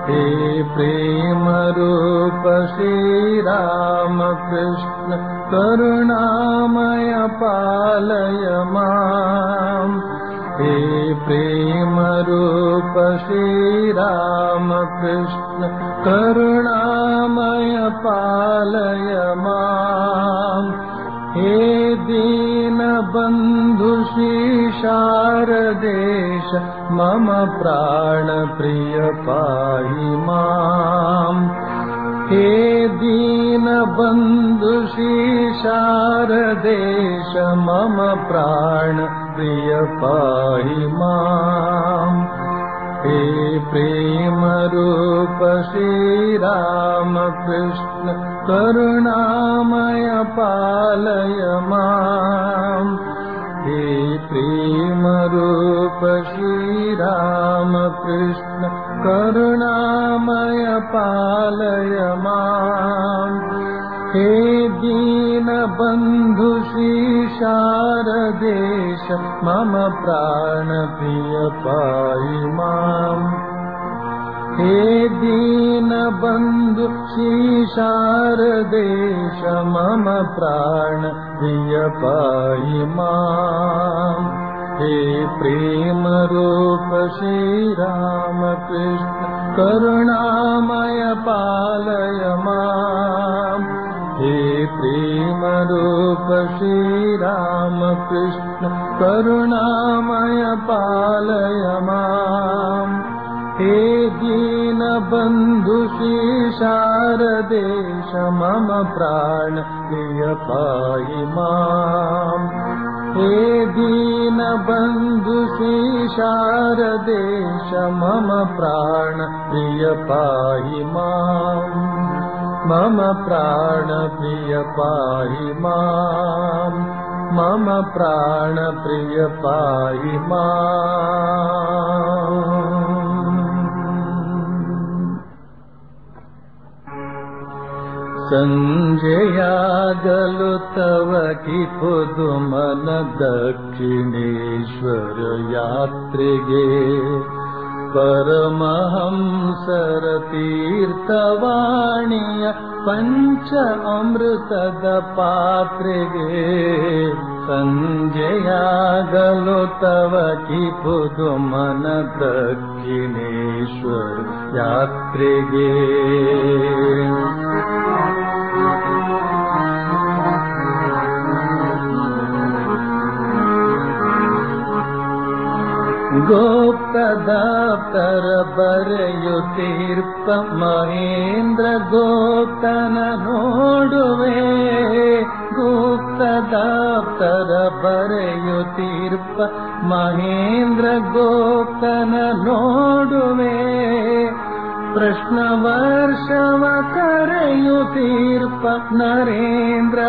हे प्रेमरूप श्रीरामकृष्ण करुणामय पालय माम् हे प्रेमरूप श्रीरामकृष्ण करुणामय पालय माम् हे दीनबन्धु शारदेश मम प्राणप्रिय पाहि माम् हे दीनबन्धु शारदेश मम प्राणप्रिय पाहि माम् हे प्रेमरूप श्रीरामकृष्ण करुणामय पालय माम् हे प्रेमरूप श्रीरामकृष्ण करुणामय पालय माम् हे दीनबन्धु शारदेश मम प्राणप्रिय पाहि माम् हे दीनबन्धु शारदेश मम प्राणप्रिय पाहि माम् हे प्रेमरूप श्रीरामकृष्ण करुणामय पालय माम् हे प्रेमरूप श्रीरामकृष्ण करुणामय पालय माम् हे दीनबन्धु शारदेश मम प्राण प्रिय पाहि माम् हे दीनबन्धु शारदेश मम प्राण प्रिय पाहि माम् मम प्राणप्रिय पाहि माम् मम प्राणप्रिय पाहि माम् सञ्जयागलु तव कि पुदुमन दक्षिणेश्वर यात्रिगे परमहंसर तीर्थवाणीय पञ्च अमृतद पात्रिगे सञ्जयागलो तव कि पुदुमन दक्षिणेश्वर यात्रिगे गोप्तदाप्तर बರೆಯುತ್ತೀರ್ಪ ಮಹೇಂದ್ರ ಗೋಪ್ತನ ನೋಡುವೆ ಗುಪ್ತದಾಪ್ತರ ಬರೆಯುತ್ತೀರ್ಪ ಮಹೇಂದ್ರ ಗೋಪ್ತನ ನೋಡುವೆ ಪ್ರಶ್ನ ವರ್ಷವ ಕರೆಯುತ್ತೀರ್ಪ ನರೇಂದ್ರ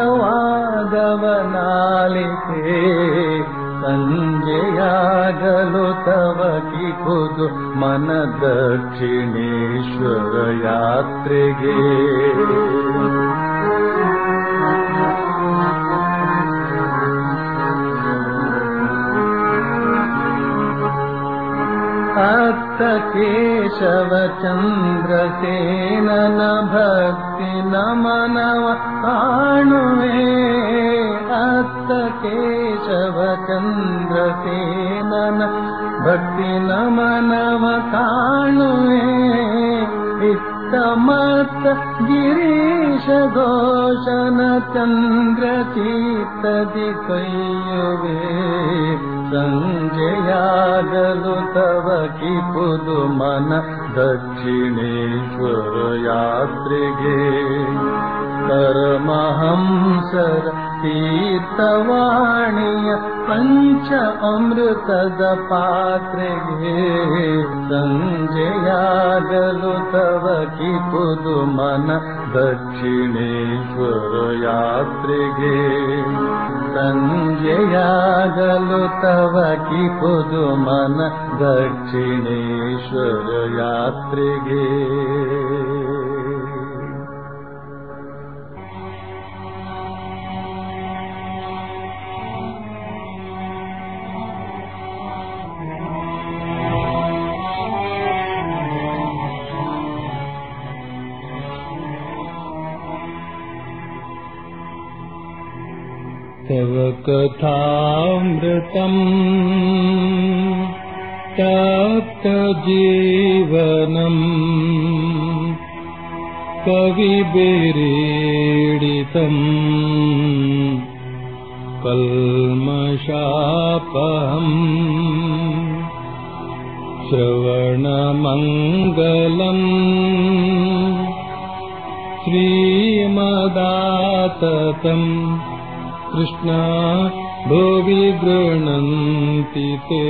ವಾದವನಾಲಿಕೆ ಸಂಜೆಯಾಗಲು ತವ ಕಿಪುದು ಮನ ದಕ್ಷಿಣೇಶ್ವರ ಯಾತ್ರೆಗೆ ಅತ್ತ ಕೇಶವ ಚಂದ್ರಸೇನನ ಭಕ್ತಿ ನಮನವ ಕಾಣುವೆ ಅತ್ತ ಕೇಶವ ಚಂದ್ರಸೇನನ ಭಕ್ತಿ ನಮನವ ಕಾಣುವೆ ಇತ್ತ ಮತ್ತ ಗಿರೀಶ ಘೋಷನ ಚಂದ್ರ ಚೀತದಿ ಕೈಯುವೆ ಸಂಜೆಯಾಗಲು ತವ ಕಿಪುದು ಮನ ದಕ್ಷಿಣೇಶ್ವರ ಯಾತ್ರೆಗೆ ಪರಮಹಂಸರ ತೀರ್ಥವಾಣಿಯ ಪಂಚ ಅಮೃತದ ಪಾತ್ರೆಗೆ ಸಂಜೆಯಾಗಲು ತವ ಕಿಪುದು ಮನ ದಕ್ಷಿಣೇಶ್ವರ ಯಾತ್ರೆಗೆ ಸಂಜೆಯಾಗಲು ತವ ಕಿಪುದು ಮನ ದಕ್ಷಿಣೇಶ್ವರ ಯಾತ್ರೆಗೆ तव कथामृतम् तप्तजीवनम् कविभिरीडितम् कल्मषापहम् श्रवणमङ्गलम् श्रीमदाततम् कृष्णा भुवि गृह्णन्ति ते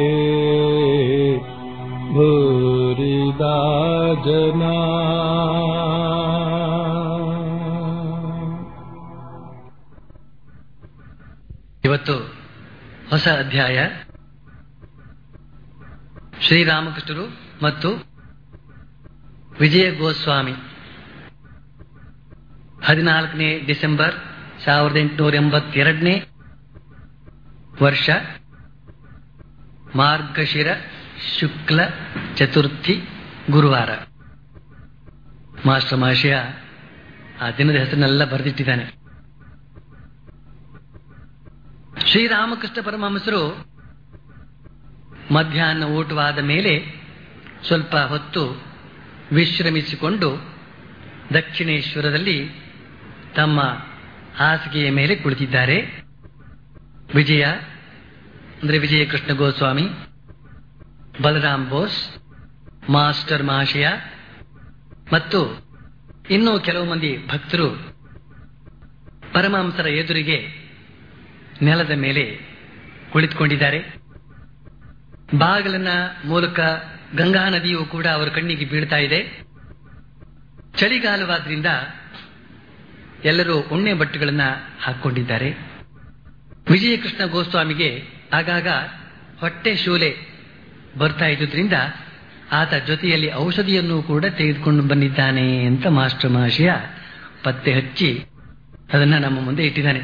भूरिदा जना ಇವತ್ತು ಹೊಸ ಅಧ್ಯಾಯ ಶ್ರೀರಾಮಕೃಷ್ಣರು ಮತ್ತು ವಿಜಯ ಗೋಸ್ವಾಮಿ ಹದಿನಾಲ್ಕನೇ ಡಿಸೆಂಬರ್ ಸಾವಿರದ ಎಂಟುನೂರ ಎಂಬತ್ತೆರಡನೇ ವರ್ಷ ಮಾರ್ಗಶಿರ ಶುಕ್ಲ ಚತುರ್ಥಿ ಗುರುವಾರ ಮಾಸ್ಟರ್ ಮಹಾಶಯ ಆ ದಿನದ ಹೆಸರನ್ನೆಲ್ಲ ಬರೆದಿಟ್ಟಿದ್ದಾನೆ ಶ್ರೀರಾಮಕೃಷ್ಣ ಪರಮಹಂಸರು ಮಧ್ಯಾಹ್ನ ಊಟವಾದ ಮೇಲೆ ಸ್ವಲ್ಪ ಹೊತ್ತು ವಿಶ್ರಮಿಸಿಕೊಂಡು ದಕ್ಷಿಣೇಶ್ವರದಲ್ಲಿ ತಮ್ಮ ಹಾಸಿಗೆಯ ಮೇಲೆ ಕುಳಿತಿದ್ದಾರೆ ವಿಜಯ ಅಂದರೆ ವಿಜಯ ಕೃಷ್ಣ ಗೋಸ್ವಾಮಿ ಬಲರಾಮ್ ಬೋಸ್ ಮಾಸ್ಟರ್ ಮಹಾಶಯ ಮತ್ತು ಇನ್ನೂ ಕೆಲವು ಮಂದಿ ಭಕ್ತರು ಪರಮಹಂಸರ ಎದುರಿಗೆ ನೆಲದ ಮೇಲೆ ಕುಳಿತುಕೊಂಡಿದ್ದಾರೆ ಬಾಗಿಲಿನ ಮೂಲಕ ಗಂಗಾ ನದಿಯು ಕೂಡ ಅವರ ಕಣ್ಣಿಗೆ ಬೀಳ್ತಾ ಇದೆ ಚಳಿಗಾಲವಾದ್ರಿಂದ ಎಲ್ಲರೂ ಉಣ್ಣೆ ಬಟ್ಟೆಗಳನ್ನ ಹಾಕೊಂಡಿದ್ದಾರೆ ವಿಜಯಕೃಷ್ಣ ಗೋಸ್ವಾಮಿಗೆ ಆಗಾಗ ಹೊಟ್ಟೆ ಶೂಲೆ ಬರ್ತಾ ಇದ್ದುದ್ರಿಂದ ಆತ ಜೊತೆಯಲ್ಲಿ ಔಷಧಿಯನ್ನು ಕೂಡ ತೆಗೆದುಕೊಂಡು ಬಂದಿದ್ದಾನೆ ಅಂತ ಮಾಸ್ಟರ್ ಮಹಾಶಯ ಪತ್ತೆ ಹಚ್ಚಿ ಅದನ್ನ ನಮ್ಮ ಮುಂದೆ ಇಟ್ಟಿದ್ದಾನೆ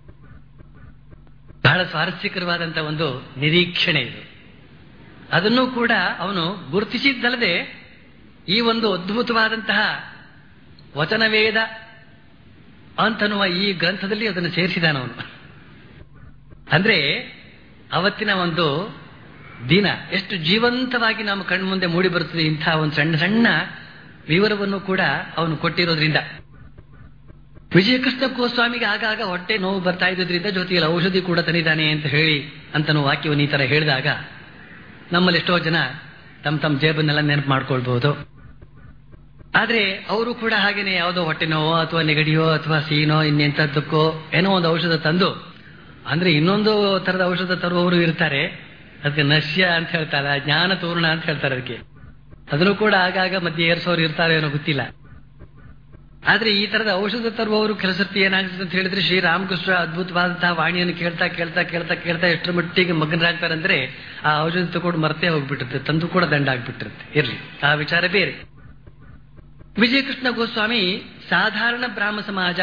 ಬಹಳ ಸ್ವಾರಸ್ಯಕರವಾದಂತಹ ಒಂದು ನಿರೀಕ್ಷಣೆ ಇದು ಅದನ್ನು ಕೂಡ ಅವನು ಗುರುತಿಸಿದ್ದಲ್ಲದೆ ಈ ಒಂದು ಅದ್ಭುತವಾದಂತಹ ವಚನವೇದ ಅಂತನ್ನುವ ಈ ಗ್ರಂಥದಲ್ಲಿ ಅದನ್ನು ಸೇರಿಸಿದಾನವನು ಅಂದ್ರೆ ಅವತ್ತಿನ ಒಂದು ದಿನ ಎಷ್ಟು ಜೀವಂತವಾಗಿ ನಮ್ಮ ಕಣ್ಮುಂದೆ ಮೂಡಿ ಬರುತ್ತದೆ ಇಂತಹ ಒಂದು ಸಣ್ಣ ಸಣ್ಣ ವಿವರವನ್ನು ಕೂಡ ಅವನು ಕೊಟ್ಟಿರೋದ್ರಿಂದ ವಿಜಯಕೃಷ್ಣ ಗೋಸ್ವಾಮಿಗೆ ಆಗಾಗ ಹೊಟ್ಟೆ ನೋವು ಬರ್ತಾ ಇದ್ದುದ್ರಿಂದ ಜೊತೆಯಲ್ಲಿ ಔಷಧಿ ಕೂಡ ತಂದಿದ್ದಾನೆ ಅಂತ ಹೇಳಿ ಅಂತನೂ ವಾಕ್ಯವನ್ನು ಈ ತರ ಹೇಳಿದಾಗ ನಮ್ಮಲ್ಲಿ ಎಷ್ಟೋ ಜನ ತಮ್ಮ ತಮ್ಮ ಜೇಬನ್ನೆಲ್ಲ ನೆನಪು ಮಾಡ್ಕೊಳ್ಬಹುದು ಆದ್ರೆ ಅವರು ಕೂಡ ಹಾಗೇನೆ ಯಾವುದೋ ಹೊಟ್ಟೆ ನೋವೋ ಅಥವಾ ನೆಗಡಿಯೋ ಅಥವಾ ಸೀನೋ ಇನ್ನೆಂತದ್ದಕ್ಕೋ ಏನೋ ಒಂದು ಔಷಧ ತಂದು ಅಂದ್ರೆ ಇನ್ನೊಂದು ತರದ ಔಷಧ ತರುವವರು ಇರ್ತಾರೆ ಅದಕ್ಕೆ ನಶ್ಯ ಅಂತ ಹೇಳ್ತಾರೆ ಜ್ಞಾನ ತೋರಣ ಅಂತ ಹೇಳ್ತಾರೆ ಅದಕ್ಕೆ ಅದನ್ನು ಕೂಡ ಆಗಾಗ ಮಧ್ಯೆ ಏರ್ಸೋರು ಇರ್ತಾರೆ ಏನೋ ಗೊತ್ತಿಲ್ಲ ಆದ್ರೆ ಈ ತರದ ಔಷಧ ತರುವವರು ಕೆಲಸರ್ತಿ ಏನಾಗ್ತದೆ ಅಂತ ಹೇಳಿದ್ರೆ ಶ್ರೀರಾಮಕೃಷ್ಣ ಅದ್ಭುತವಾದಂತಹ ವಾಣಿಯನ್ನು ಕೇಳ್ತಾ ಕೇಳ್ತಾ ಕೇಳ್ತಾ ಕೇಳ್ತಾ ಎಷ್ಟರ ಮಟ್ಟಿಗೆ ಮಗನರಾಗ್ತಾರೆ ಅಂದ್ರೆ ಆ ಔಷಧ ತಗೊಂಡು ಮರ್ತೇ ಹೋಗ್ಬಿಟ್ಟಿರುತ್ತೆ ತಂದು ಕೂಡ ದಂಡ ಆಗ್ಬಿಟ್ಟಿರುತ್ತೆ ಇರ್ಲಿ ಆ ವಿಚಾರ ಬೇರೆ ವಿಜಯಕೃಷ್ಣ ಗೋಸ್ವಾಮಿ ಸಾಧಾರಣ ಬ್ರಾಹ್ಮ ಸಮಾಜ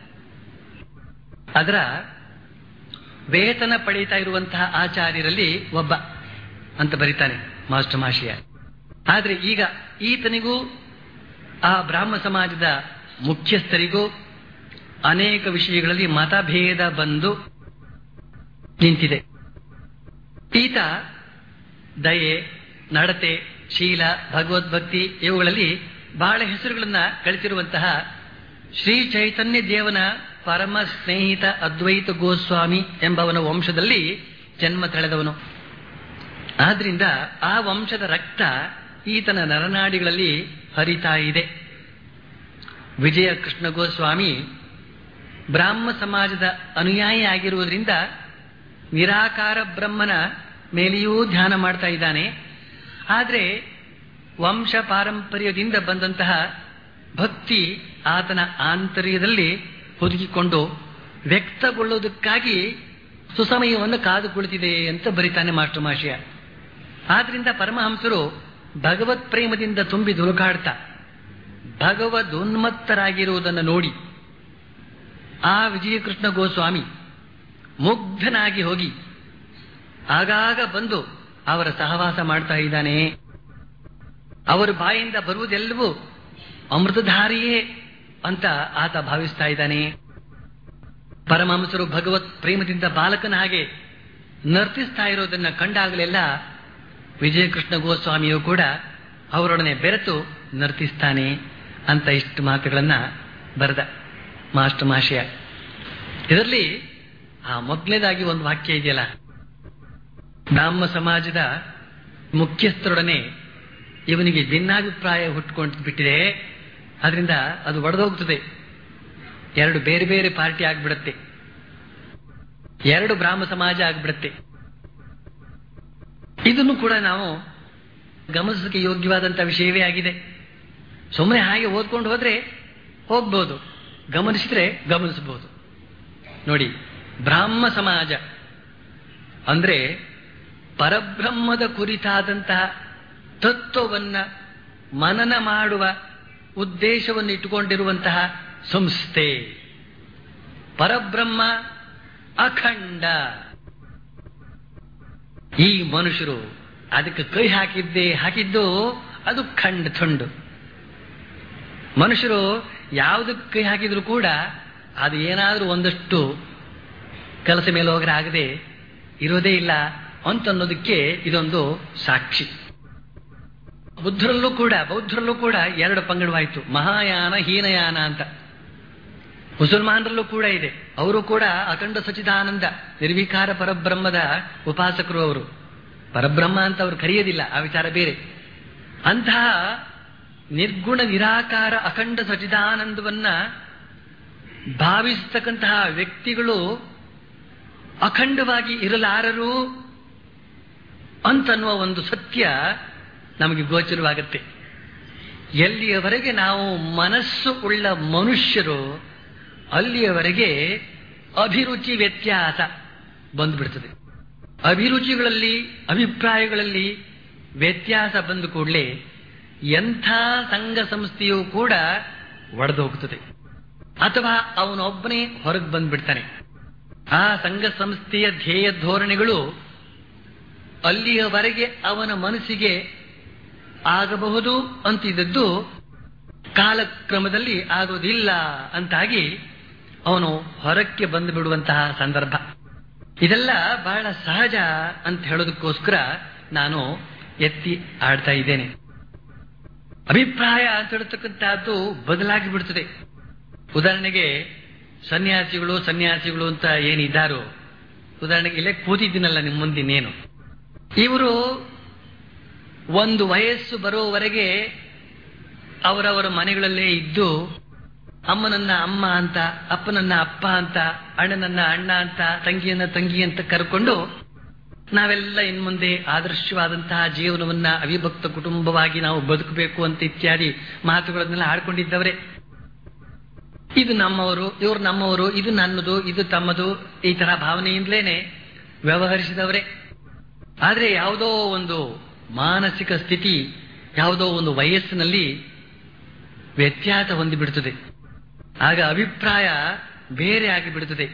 ಅದರ ವೇತನ ಪಡೀತಾ ಇರುವಂತಹ ಆಚಾರ್ಯರಲ್ಲಿ ಒಬ್ಬ ಅಂತ ಬರೀತಾನೆ ಮಾಸ್ಟರ್ ಮಾಶಿಯ ಆದ್ರೆ ಈಗ ಈತನಿಗೂ ಆ ಬ್ರಾಹ್ಮ ಸಮಾಜದ ಮುಖ್ಯಸ್ಥರಿಗೂ ಅನೇಕ ವಿಷಯಗಳಲ್ಲಿ ಮತಭೇದ ಬಂದು ನಿಂತಿದೆ ಈತ ದಯೆ ನಡತೆ ಶೀಲ ಭಗವದ್ಭಕ್ತಿ ಇವುಗಳಲ್ಲಿ ಬಹಳ ಹೆಸರುಗಳನ್ನ ಗಳಿಸಿರುವಂತಹ ಶ್ರೀ ಚೈತನ್ಯ ದೇವನ ಪರಮ ಸ್ನೇಹಿತ ಅದ್ವೈತ ಗೋಸ್ವಾಮಿ ಎಂಬವನ ವಂಶದಲ್ಲಿ ಜನ್ಮ ತಳೆದವನು ಆದ್ರಿಂದ ಆ ವಂಶದ ರಕ್ತ ಈತನ ನರನಾಡಿಗಳಲ್ಲಿ ಹರಿತಾ ಇದೆ ವಿಜಯ ಕೃಷ್ಣ ಗೋಸ್ವಾಮಿ ಬ್ರಾಹ್ಮ ಸಮಾಜದ ಅನುಯಾಯಿ ಆಗಿರುವುದರಿಂದ ನಿರಾಕಾರ ಬ್ರಹ್ಮನ ಮೇಲೆಯೂ ಧ್ಯಾನ ಮಾಡ್ತಾ ಇದ್ದಾನೆ ಆದರೆ ವಂಶ ಪಾರಂಪರ್ಯದಿಂದ ಬಂದಂತಹ ಭಕ್ತಿ ಆತನ ಆಂತರ್ಯದಲ್ಲಿ ಹುದುಗಿಕೊಂಡು ವ್ಯಕ್ತಗೊಳ್ಳುವುದಕ್ಕಾಗಿ ಸುಸಮಯವನ್ನು ಕಾದು ಕುಳಿತಿದೆ ಅಂತ ಬರಿತಾನೆ ಮಾಸ್ಟರ್ ಮಾಶಯ ಆದ್ರಿಂದ ಪರಮಹಂಸರು ಭಗವತ್ ಪ್ರೇಮದಿಂದ ತುಂಬಿ ದುಲುಕಾಡ್ತಾ ಭಗವದೋನ್ಮತ್ತರಾಗಿರುವುದನ್ನು ನೋಡಿ ಆ ವಿಜಯಕೃಷ್ಣ ಗೋಸ್ವಾಮಿ ಮುಗ್ಧನಾಗಿ ಹೋಗಿ ಆಗಾಗ ಬಂದು ಅವರ ಸಹವಾಸ ಮಾಡ್ತಾ ಇದ್ದಾನೆ ಅವರ ಬಾಯಿಂದ ಬರುವುದೆಲ್ಲವೂ ಅಮೃತಧಾರಿಯೇ ಅಂತ ಆತ ಭಾವಿಸ್ತಾ ಇದ್ದಾನೆ ಪರಮಹಂಸರು ಭಗವತ್ ಪ್ರೇಮದಿಂದ ಬಾಲಕನ ಹಾಗೆ ನರ್ತಿಸ್ತಾ ಇರೋದನ್ನ ಕಂಡಾಗಲೆಲ್ಲ ವಿಜಯಕೃಷ್ಣ ಗೋಸ್ವಾಮಿಯು ಕೂಡ ಅವರೊಡನೆ ಬೆರೆತು ನರ್ತಿಸ್ತಾನೆ ಅಂತ ಇಷ್ಟು ಮಾತುಗಳನ್ನ ಬರೆದ ಮಾಸ್ಟರ್ ಮಾಶಯ ಇದರಲ್ಲಿ ಆ ಮೊದಲನೇದಾಗಿ ಒಂದು ವಾಕ್ಯ ಇದೆಯಲ್ಲ ಬ್ರಾಹ್ಮ ಸಮಾಜದ ಮುಖ್ಯಸ್ಥರೊಡನೆ ಇವನಿಗೆ ಭಿನ್ನಾಭಿಪ್ರಾಯ ಹುಟ್ಟುಕೊಂಡು ಬಿಟ್ಟಿದೆ ಅದರಿಂದ ಅದು ಒಡೆದೋಗ್ತದೆ ಎರಡು ಬೇರೆ ಬೇರೆ ಪಾರ್ಟಿ ಆಗ್ಬಿಡುತ್ತೆ ಎರಡು ಬ್ರಾಹ್ಮ ಸಮಾಜ ಆಗ್ಬಿಡುತ್ತೆ ಇದನ್ನು ಕೂಡ ನಾವು ಗಮನಿಸಕ್ಕೆ ಯೋಗ್ಯವಾದಂತಹ ವಿಷಯವೇ ಆಗಿದೆ ಸುಮ್ಮನೆ ಹಾಗೆ ಓದ್ಕೊಂಡು ಹೋದ್ರೆ ಹೋಗ್ಬೋದು ಗಮನಿಸಿದ್ರೆ ಗಮನಿಸಬಹುದು ನೋಡಿ ಬ್ರಾಹ್ಮ ಸಮಾಜ ಅಂದ್ರೆ ಪರಬ್ರಹ್ಮದ ಕುರಿತಾದಂತಹ ತತ್ವವನ್ನ ಮನನ ಮಾಡುವ ಉದ್ದೇಶವನ್ನು ಇಟ್ಟುಕೊಂಡಿರುವಂತಹ ಸಂಸ್ಥೆ ಪರಬ್ರಹ್ಮ ಅಖಂಡ ಈ ಮನುಷ್ಯರು ಅದಕ್ಕೆ ಕೈ ಹಾಕಿದ್ದೆ ಹಾಕಿದ್ದು ಅದು ಖಂಡ ಥಂಡು ಮನುಷ್ಯರು ಯಾವುದಕ್ಕೆ ಕೈ ಹಾಕಿದ್ರು ಕೂಡ ಅದು ಏನಾದರೂ ಒಂದಷ್ಟು ಕೆಲಸ ಮೇಲೆ ಹೋಗರೆ ಆಗದೆ ಇರೋದೇ ಇಲ್ಲ ಅಂತನ್ನೋದಕ್ಕೆ ಇದೊಂದು ಸಾಕ್ಷಿ ಬುದ್ಧರಲ್ಲೂ ಕೂಡ ಬೌದ್ಧರಲ್ಲೂ ಕೂಡ ಎರಡು ಪಂಗಡವಾಯಿತು ಮಹಾಯಾನ ಹೀನಯಾನ ಅಂತ ಮುಸಲ್ಮಾನರಲ್ಲೂ ಕೂಡ ಇದೆ ಅವರು ಕೂಡ ಅಖಂಡ ಸಚಿದಾನಂದ ನಿರ್ವಿಕಾರ ಪರಬ್ರಹ್ಮದ ಉಪಾಸಕರು ಅವರು ಪರಬ್ರಹ್ಮ ಅಂತ ಅವರು ಕರೆಯೋದಿಲ್ಲ ಆ ವಿಚಾರ ಬೇರೆ ಅಂತಹ ನಿರ್ಗುಣ ನಿರಾಕಾರ ಅಖಂಡ ಸಚಿದಾನಂದವನ್ನ ಭಾವಿಸತಕ್ಕಂತಹ ವ್ಯಕ್ತಿಗಳು ಅಖಂಡವಾಗಿ ಇರಲಾರರು ಅಂತನ್ನುವ ಒಂದು ಸತ್ಯ ನಮಗೆ ಗೋಚರವಾಗುತ್ತೆ ಎಲ್ಲಿಯವರೆಗೆ ನಾವು ಮನಸ್ಸು ಉಳ್ಳ ಮನುಷ್ಯರು ಅಲ್ಲಿಯವರೆಗೆ ಅಭಿರುಚಿ ವ್ಯತ್ಯಾಸ ಬಂದ್ಬಿಡ್ತದೆ ಅಭಿರುಚಿಗಳಲ್ಲಿ ಅಭಿಪ್ರಾಯಗಳಲ್ಲಿ ವ್ಯತ್ಯಾಸ ಬಂದ ಕೂಡಲೇ ಎಂಥ ಸಂಘ ಸಂಸ್ಥೆಯೂ ಕೂಡ ಒಡೆದೋಗ್ತದೆ ಅಥವಾ ಅವನೊಬ್ಬನೇ ಹೊರಗೆ ಬಂದ್ಬಿಡ್ತಾನೆ ಆ ಸಂಘ ಸಂಸ್ಥೆಯ ಧ್ಯೇಯ ಧೋರಣೆಗಳು ಅಲ್ಲಿಯವರೆಗೆ ಅವನ ಮನಸ್ಸಿಗೆ ಆಗಬಹುದು ಅಂತಿದ್ದದ್ದು ಕಾಲಕ್ರಮದಲ್ಲಿ ಆಗೋದಿಲ್ಲ ಅಂತಾಗಿ ಅವನು ಹೊರಕ್ಕೆ ಬಂದು ಬಿಡುವಂತಹ ಸಂದರ್ಭ ಇದೆಲ್ಲ ಬಹಳ ಸಹಜ ಅಂತ ಹೇಳೋದಕ್ಕೋಸ್ಕರ ನಾನು ಎತ್ತಿ ಆಡ್ತಾ ಇದ್ದೇನೆ ಅಭಿಪ್ರಾಯ ಅಂತ ಹೇಳ್ತಕ್ಕಂತಹದ್ದು ಬದಲಾಗಿ ಬಿಡ್ತದೆ ಉದಾಹರಣೆಗೆ ಸನ್ಯಾಸಿಗಳು ಸನ್ಯಾಸಿಗಳು ಅಂತ ಏನಿದ್ದಾರೋ ಉದಾಹರಣೆಗೆ ಇಲ್ಲೇ ಕೂತಿದ್ದೀನಲ್ಲ ನಿಮ್ಮ ಮುಂದಿನೇನು ಇವರು ಒಂದು ವಯಸ್ಸು ಬರೋವರೆಗೆ ಅವರವರ ಮನೆಗಳಲ್ಲೇ ಇದ್ದು ಅಮ್ಮನನ್ನ ಅಮ್ಮ ಅಂತ ಅಪ್ಪನನ್ನ ಅಪ್ಪ ಅಂತ ಅಣ್ಣನನ್ನ ಅಣ್ಣ ಅಂತ ತಂಗಿಯನ್ನ ತಂಗಿ ಅಂತ ಕರ್ಕೊಂಡು ನಾವೆಲ್ಲ ಇನ್ಮುಂದೆ ಆದರ್ಶವಾದಂತಹ ಜೀವನವನ್ನ ಅವಿಭಕ್ತ ಕುಟುಂಬವಾಗಿ ನಾವು ಬದುಕಬೇಕು ಅಂತ ಇತ್ಯಾದಿ ಮಾತುಗಳನ್ನೆಲ್ಲ ಆಡ್ಕೊಂಡಿದ್ದವರೇ ಇದು ನಮ್ಮವರು ಇವ್ರು ನಮ್ಮವರು ಇದು ನನ್ನದು ಇದು ತಮ್ಮದು ಈ ತರ ಭಾವನೆಯಿಂದಲೇನೆ ವ್ಯವಹರಿಸಿದವರೇ ಆದ್ರೆ ಯಾವುದೋ ಒಂದು ಮಾನಸಿಕ ಸ್ಥಿತಿ ಯಾವುದೋ ಒಂದು ವಯಸ್ಸಿನಲ್ಲಿ ವ್ಯತ್ಯಾಸ ಹೊಂದಿಬಿಡುತ್ತದೆ ಆಗ ಅಭಿಪ್ರಾಯ ಬೇರೆ ಆಗಿಬಿಡುತ್ತದೆ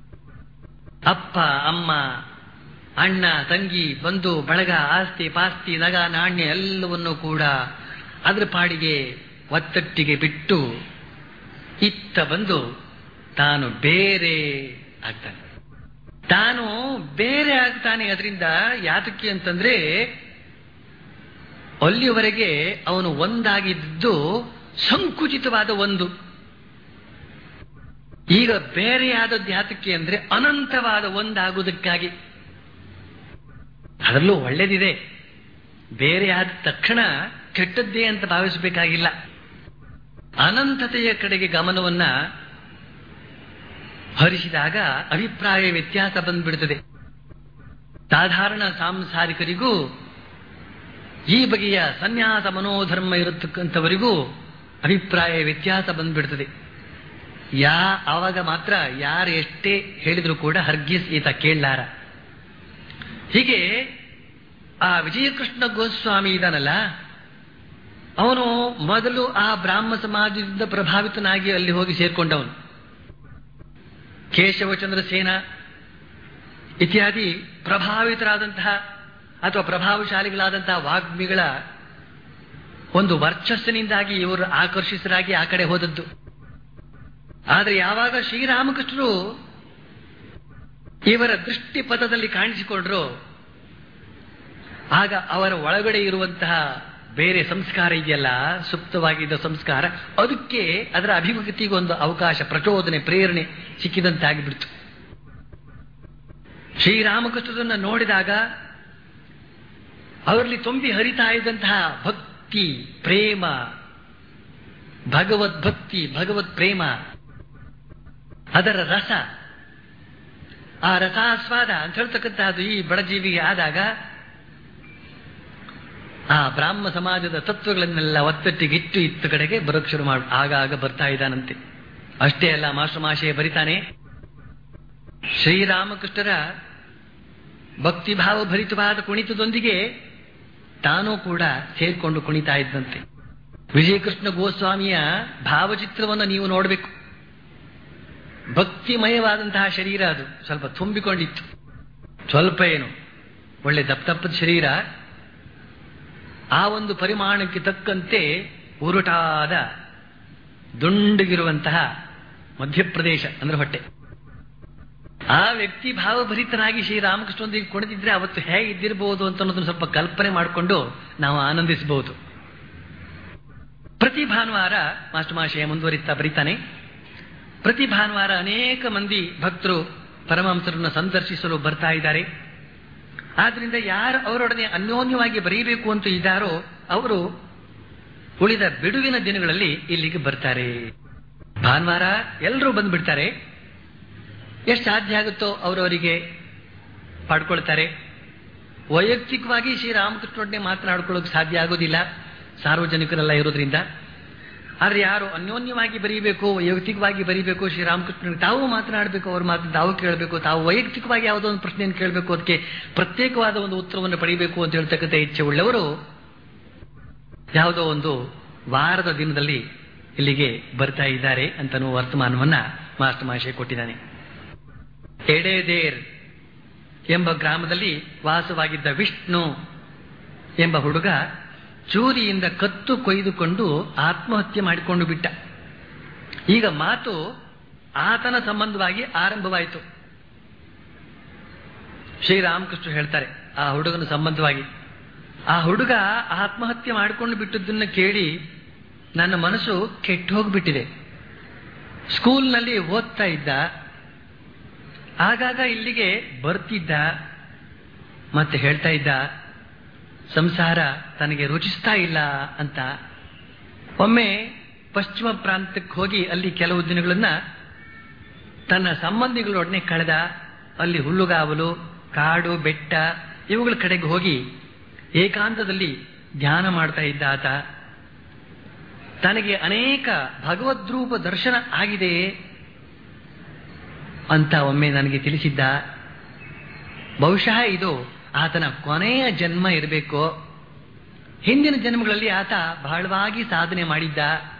ಅಪ್ಪ ಅಮ್ಮ ಅಣ್ಣ ತಂಗಿ ಬಂಧು ಬಳಗ ಆಸ್ತಿ ಪಾಸ್ತಿ ನಗ ನಾಣ್ಯ ಎಲ್ಲವನ್ನೂ ಕೂಡ ಅದ್ರ ಪಾಡಿಗೆ ಒತ್ತಟ್ಟಿಗೆ ಬಿಟ್ಟು ಇತ್ತ ಬಂದು ತಾನು ಬೇರೆ ಆಗ್ತಾನೆ ತಾನು ಬೇರೆ ಆಗ್ತಾನೆ ಅದರಿಂದ ಯಾತಕ್ಕೆ ಅಂತಂದ್ರೆ ಅಲ್ಲಿಯವರೆಗೆ ಅವನು ಒಂದಾಗಿದ್ದು ಸಂಕುಚಿತವಾದ ಒಂದು ಈಗ ಬೇರೆಯಾದದ್ದು ಯಾತಕ್ಕೆ ಅಂದ್ರೆ ಅನಂತವಾದ ಒಂದಾಗುವುದಕ್ಕಾಗಿ ಅದರಲ್ಲೂ ಒಳ್ಳೇದಿದೆ ಬೇರೆ ಆದ ತಕ್ಷಣ ಕೆಟ್ಟದ್ದೇ ಅಂತ ಭಾವಿಸಬೇಕಾಗಿಲ್ಲ ಅನಂತತೆಯ ಕಡೆಗೆ ಗಮನವನ್ನ ಹರಿಸಿದಾಗ ಅಭಿಪ್ರಾಯ ವ್ಯತ್ಯಾಸ ಬಂದ್ಬಿಡುತ್ತದೆ ಸಾಧಾರಣ ಸಾಂಸಾರಿಕರಿಗೂ ಈ ಬಗೆಯ ಸನ್ಯಾಸ ಮನೋಧರ್ಮ ಇರತಕ್ಕಂಥವರಿಗೂ ಅಭಿಪ್ರಾಯ ವ್ಯತ್ಯಾಸ ಬಂದ್ಬಿಡ್ತದೆ ಯಾ ಆವಾಗ ಮಾತ್ರ ಯಾರು ಎಷ್ಟೇ ಹೇಳಿದ್ರು ಕೂಡ ಹರ್ಗಿಸ್ ಈತ ಕೇಳಲಾರ ಹೀಗೆ ಆ ವಿಜಯಕೃಷ್ಣ ಗೋಸ್ವಾಮಿ ಇದಾನಲ್ಲ ಅವನು ಮೊದಲು ಆ ಬ್ರಾಹ್ಮ ಸಮಾಜದಿಂದ ಪ್ರಭಾವಿತನಾಗಿ ಅಲ್ಲಿ ಹೋಗಿ ಸೇರ್ಕೊಂಡವನು ಕೇಶವಚಂದ್ರ ಸೇನ ಇತ್ಯಾದಿ ಪ್ರಭಾವಿತರಾದಂತಹ ಅಥವಾ ಪ್ರಭಾವಶಾಲಿಗಳಾದಂತಹ ವಾಗ್ಮಿಗಳ ಒಂದು ವರ್ಚಸ್ಸಿನಿಂದಾಗಿ ಇವರು ಆಕರ್ಷಿತರಾಗಿ ಆ ಕಡೆ ಹೋದದ್ದು ಆದರೆ ಯಾವಾಗ ಶ್ರೀರಾಮಕೃಷ್ಣರು ಇವರ ದೃಷ್ಟಿ ಪಥದಲ್ಲಿ ಕಾಣಿಸಿಕೊಂಡ್ರು ಆಗ ಅವರ ಒಳಗಡೆ ಇರುವಂತಹ ಬೇರೆ ಸಂಸ್ಕಾರ ಇದೆಯಲ್ಲ ಸುಪ್ತವಾಗಿದ್ದ ಸಂಸ್ಕಾರ ಅದಕ್ಕೆ ಅದರ ಅಭಿವ್ಯಕ್ತಿಗೆ ಒಂದು ಅವಕಾಶ ಪ್ರಚೋದನೆ ಪ್ರೇರಣೆ ಸಿಕ್ಕಿದಂತಾಗಿಬಿಡ್ತು ಶ್ರೀರಾಮಕೃಷ್ಣರನ್ನ ನೋಡಿದಾಗ ಅವರಲ್ಲಿ ತುಂಬಿ ಹರಿತಾ ಇದ್ದಂತಹ ಭಕ್ತಿ ಪ್ರೇಮ ಭಗವದ್ ಭಕ್ತಿ ಭಗವತ್ ಪ್ರೇಮ ಅದರ ರಸ ಆ ರಸಾಸ್ವಾದ ಅಂತ ಹೇಳ್ತಕ್ಕಂತಹದ್ದು ಈ ಬಡಜೀವಿಗೆ ಆದಾಗ ಆ ಬ್ರಾಹ್ಮ ಸಮಾಜದ ತತ್ವಗಳನ್ನೆಲ್ಲ ಒತ್ತಟ್ಟಿಗಿಟ್ಟು ಇತ್ತ ಕಡೆಗೆ ಬರೋಕ್ ಶುರು ಮಾಡ ಆಗಾಗ ಬರ್ತಾ ಇದ್ದಾನಂತೆ ಅಷ್ಟೇ ಅಲ್ಲ ಮಾಸ್ಟರ್ ಮಾಶಯ ಬರಿತಾನೆ ಶ್ರೀರಾಮಕೃಷ್ಣರ ಭಕ್ತಿಭಾವ ಭರಿತವಾದ ಕುಣಿತದೊಂದಿಗೆ ತಾನೂ ಕೂಡ ಸೇರ್ಕೊಂಡು ಕುಣಿತಾ ಇದ್ದಂತೆ ವಿಜಯಕೃಷ್ಣ ಗೋಸ್ವಾಮಿಯ ಭಾವಚಿತ್ರವನ್ನು ನೀವು ನೋಡಬೇಕು ಭಕ್ತಿಮಯವಾದಂತಹ ಶರೀರ ಅದು ಸ್ವಲ್ಪ ತುಂಬಿಕೊಂಡಿತ್ತು ಸ್ವಲ್ಪ ಏನು ಒಳ್ಳೆ ದಪ್ಪ ದಪ್ಪದ ಶರೀರ ಆ ಒಂದು ಪರಿಮಾಣಕ್ಕೆ ತಕ್ಕಂತೆ ಉರುಟಾದ ದುಂಡಗಿರುವಂತಹ ಮಧ್ಯಪ್ರದೇಶ ಅಂದ್ರೆ ಹೊಟ್ಟೆ ಆ ವ್ಯಕ್ತಿ ಭಾವಭರಿತನಾಗಿ ಶ್ರೀರಾಮಕೃಷ್ಣೊಂದಿಗೆ ಕುಣಿದಿದ್ರೆ ಅವತ್ತು ಹೇಗೆ ಇದ್ದಿರಬಹುದು ಅಂತ ಅನ್ನೋದನ್ನು ಸ್ವಲ್ಪ ಕಲ್ಪನೆ ಮಾಡಿಕೊಂಡು ನಾವು ಆನಂದಿಸಬಹುದು ಪ್ರತಿ ಭಾನುವಾರ ಮಾಸ್ಟರ್ ಮಾಶಯ ಮುಂದುವರಿತಾ ಬರೀತಾನೆ ಪ್ರತಿ ಭಾನುವಾರ ಅನೇಕ ಮಂದಿ ಭಕ್ತರು ಪರಮಹಂಸರನ್ನು ಸಂದರ್ಶಿಸಲು ಬರ್ತಾ ಇದ್ದಾರೆ ಆದ್ರಿಂದ ಯಾರು ಅವರೊಡನೆ ಅನ್ಯೋನ್ಯವಾಗಿ ಬರೀಬೇಕು ಅಂತ ಇದ್ದಾರೋ ಅವರು ಉಳಿದ ಬಿಡುವಿನ ದಿನಗಳಲ್ಲಿ ಇಲ್ಲಿಗೆ ಬರ್ತಾರೆ ಭಾನುವಾರ ಎಲ್ಲರೂ ಬಂದ್ಬಿಡ್ತಾರೆ ಎಷ್ಟು ಸಾಧ್ಯ ಆಗುತ್ತೋ ಅವರವರಿಗೆ ಪಾಡ್ಕೊಳ್ತಾರೆ ವೈಯಕ್ತಿಕವಾಗಿ ಶ್ರೀರಾಮಕೃಷ್ಣೊಡನೆ ಮಾತನಾಡ್ಕೊಳ್ಳೋಕೆ ಸಾಧ್ಯ ಆಗೋದಿಲ್ಲ ಸಾರ್ವಜನಿಕರೆಲ್ಲ ಇರೋದ್ರಿಂದ ಆದ್ರೆ ಯಾರು ಅನ್ಯೋನ್ಯವಾಗಿ ಬರೀಬೇಕು ವೈಯಕ್ತಿಕವಾಗಿ ಬರೀಬೇಕು ಶ್ರೀರಾಮಕೃಷ್ಣನಿಗೆ ತಾವು ಮಾತನಾಡಬೇಕು ಅವ್ರ ಮಾತು ತಾವು ಕೇಳಬೇಕು ತಾವು ವೈಯಕ್ತಿಕವಾಗಿ ಯಾವುದೋ ಒಂದು ಪ್ರಶ್ನೆಯನ್ನು ಕೇಳಬೇಕು ಅದಕ್ಕೆ ಪ್ರತ್ಯೇಕವಾದ ಒಂದು ಉತ್ತರವನ್ನು ಪಡೆಯಬೇಕು ಅಂತ ಹೇಳ್ತಕ್ಕಂಥ ಇಚ್ಛೆ ಉಳ್ಳವರು ಯಾವುದೋ ಒಂದು ವಾರದ ದಿನದಲ್ಲಿ ಇಲ್ಲಿಗೆ ಬರ್ತಾ ಇದ್ದಾರೆ ಅಂತನೂ ವರ್ತಮಾನವನ್ನ ಮಾಸ್ಟರ್ ಮಾಶೆ ಕೊಟ್ಟಿದ್ದಾನೆ ಎಡೇದೇರ್ ಎಂಬ ಗ್ರಾಮದಲ್ಲಿ ವಾಸವಾಗಿದ್ದ ವಿಷ್ಣು ಎಂಬ ಹುಡುಗ ಚೂರಿಯಿಂದ ಕತ್ತು ಕೊಯ್ದುಕೊಂಡು ಆತ್ಮಹತ್ಯೆ ಮಾಡಿಕೊಂಡು ಬಿಟ್ಟ ಈಗ ಮಾತು ಆತನ ಸಂಬಂಧವಾಗಿ ಆರಂಭವಾಯಿತು ಶ್ರೀರಾಮಕೃಷ್ಣ ಹೇಳ್ತಾರೆ ಆ ಹುಡುಗನ ಸಂಬಂಧವಾಗಿ ಆ ಹುಡುಗ ಆತ್ಮಹತ್ಯೆ ಮಾಡಿಕೊಂಡು ಬಿಟ್ಟದ್ದನ್ನ ಕೇಳಿ ನನ್ನ ಮನಸ್ಸು ಕೆಟ್ಟು ಹೋಗ್ಬಿಟ್ಟಿದೆ ಸ್ಕೂಲ್ನಲ್ಲಿ ಓದ್ತಾ ಇದ್ದ ಆಗಾಗ ಇಲ್ಲಿಗೆ ಬರ್ತಿದ್ದ ಮತ್ತೆ ಹೇಳ್ತಾ ಇದ್ದ ಸಂಸಾರ ತನಗೆ ರುಚಿಸ್ತಾ ಇಲ್ಲ ಅಂತ ಒಮ್ಮೆ ಪಶ್ಚಿಮ ಪ್ರಾಂತಕ್ಕೆ ಹೋಗಿ ಅಲ್ಲಿ ಕೆಲವು ದಿನಗಳನ್ನ ತನ್ನ ಸಂಬಂಧಿಗಳೊಡನೆ ಕಳೆದ ಅಲ್ಲಿ ಹುಲ್ಲುಗಾವಲು ಕಾಡು ಬೆಟ್ಟ ಇವುಗಳ ಕಡೆಗೆ ಹೋಗಿ ಏಕಾಂತದಲ್ಲಿ ಧ್ಯಾನ ಮಾಡ್ತಾ ಇದ್ದ ಆತ ತನಗೆ ಅನೇಕ ಭಗವದ್ರೂಪ ದರ್ಶನ ಆಗಿದೆ ಅಂತ ಒಮ್ಮೆ ನನಗೆ ತಿಳಿಸಿದ್ದ ಬಹುಶಃ ಇದು ಆತನ ಕೊನೆಯ ಜನ್ಮ ಇರಬೇಕು ಹಿಂದಿನ ಜನ್ಮಗಳಲ್ಲಿ ಆತ ಬಹಳವಾಗಿ ಸಾಧನೆ ಮಾಡಿದ್ದ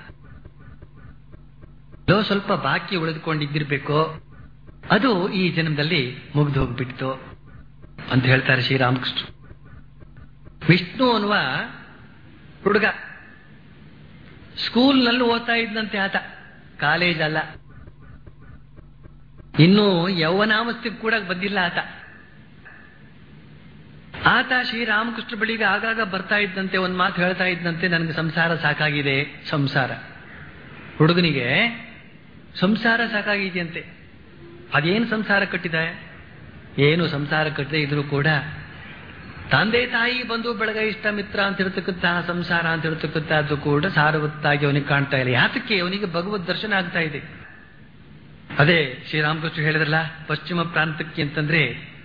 ಲೋ ಸ್ವಲ್ಪ ಬಾಕಿ ಉಳಿದುಕೊಂಡಿದ್ದಿರ್ಬೇಕು ಅದು ಈ ಜನ್ಮದಲ್ಲಿ ಮುಗ್ದು ಹೋಗ್ಬಿಟ್ಟಿತು ಅಂತ ಹೇಳ್ತಾರೆ ಶ್ರೀರಾಮಕೃಷ್ಣ ವಿಷ್ಣು ಅನ್ನುವ ಹುಡುಗ ಸ್ಕೂಲ್ನಲ್ಲಿ ಓದ್ತಾ ಇದ್ದಂತೆ ಆತ ಕಾಲೇಜ್ ಅಲ್ಲ ಇನ್ನೂ ಯೌವನಾವಸ್ಥೆಗೆ ಕೂಡ ಬಂದಿಲ್ಲ ಆತ ಆತ ಶ್ರೀರಾಮಕೃಷ್ಣ ಬಳಿಗೆ ಆಗಾಗ ಬರ್ತಾ ಇದ್ದಂತೆ ಒಂದು ಮಾತು ಹೇಳ್ತಾ ಇದ್ದಂತೆ ನನಗೆ ಸಂಸಾರ ಸಾಕಾಗಿದೆ ಸಂಸಾರ ಹುಡುಗನಿಗೆ ಸಂಸಾರ ಸಾಕಾಗಿದೆಯಂತೆ ಅದೇನು ಸಂಸಾರ ಕಟ್ಟಿದೆ ಏನು ಸಂಸಾರ ಕಟ್ಟದೆ ಇದ್ರೂ ಕೂಡ ತಂದೆ ತಾಯಿ ಬಂಧು ಬೆಳಗ ಇಷ್ಟ ಮಿತ್ರ ಅಂತ ಹೇಳ್ತಕ್ಕಂತಹ ಸಂಸಾರ ಅಂತ ಹೇಳ್ತಕ್ಕಂಥದ್ದು ಕೂಡ ಸಾರವತ್ತಾಗಿ ಅವನಿಗೆ ಕಾಣ್ತಾ ಇಲ್ಲ ಯಾತಕ್ಕೆ ಅವನಿಗೆ ಭಗವದ್ ದರ್ಶನ ಆಗ್ತಾ ಇದೆ ಅದೇ ಶ್ರೀರಾಮಕೃಷ್ಣ ಹೇಳಿದ್ರಲ್ಲ ಪಶ್ಚಿಮ ಪ್ರಾಂತಕ್ಕೆ ಅಂತಂದ್ರೆ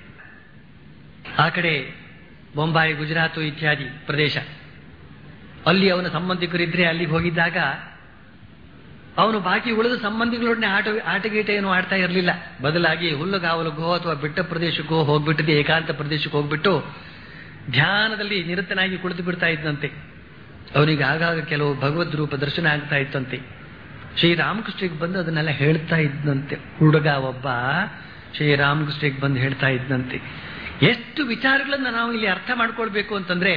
ಆ ಕಡೆ ಬೊಂಬಾಯಿ ಗುಜರಾತ್ ಇತ್ಯಾದಿ ಪ್ರದೇಶ ಅಲ್ಲಿ ಅವನ ಸಂಬಂಧಿಕರಿದ್ರೆ ಅಲ್ಲಿಗೆ ಹೋಗಿದ್ದಾಗ ಅವನು ಬಾಕಿ ಉಳಿದ ಸಂಬಂಧಿಗಳೊಡನೆ ಆಟ ಆಟಗೀಟ ಏನು ಆಡ್ತಾ ಇರಲಿಲ್ಲ ಬದಲಾಗಿ ಹುಲ್ಲುಗಾವಲಿಗೋ ಅಥವಾ ಬೆಟ್ಟ ಪ್ರದೇಶಕ್ಕೋ ಹೋಗ್ಬಿಟ್ಟಿದೆ ಏಕಾಂತ ಪ್ರದೇಶಕ್ಕೆ ಹೋಗ್ಬಿಟ್ಟು ಧ್ಯಾನದಲ್ಲಿ ನಿರತನಾಗಿ ಕುಳಿತು ಬಿಡ್ತಾ ಇದ್ದಂತೆ ಅವನಿಗೆ ಆಗಾಗ ಕೆಲವು ಭಗವದ್ ರೂಪ ದರ್ಶನ ಆಗ್ತಾ ಇತ್ತಂತೆ ಶ್ರೀರಾಮಕೃಷ್ಣಿಗೆ ಬಂದು ಅದನ್ನೆಲ್ಲ ಹೇಳ್ತಾ ಇದ್ದಂತೆ ಹುಡುಗ ಒಬ್ಬ ಶ್ರೀರಾಮಕೃಷ್ಣಿಗೆ ಬಂದು ಹೇಳ್ತಾ ಇದ್ದಂತೆ ಎಷ್ಟು ವಿಚಾರಗಳನ್ನ ನಾವು ಇಲ್ಲಿ ಅರ್ಥ ಮಾಡ್ಕೊಳ್ಬೇಕು ಅಂತಂದ್ರೆ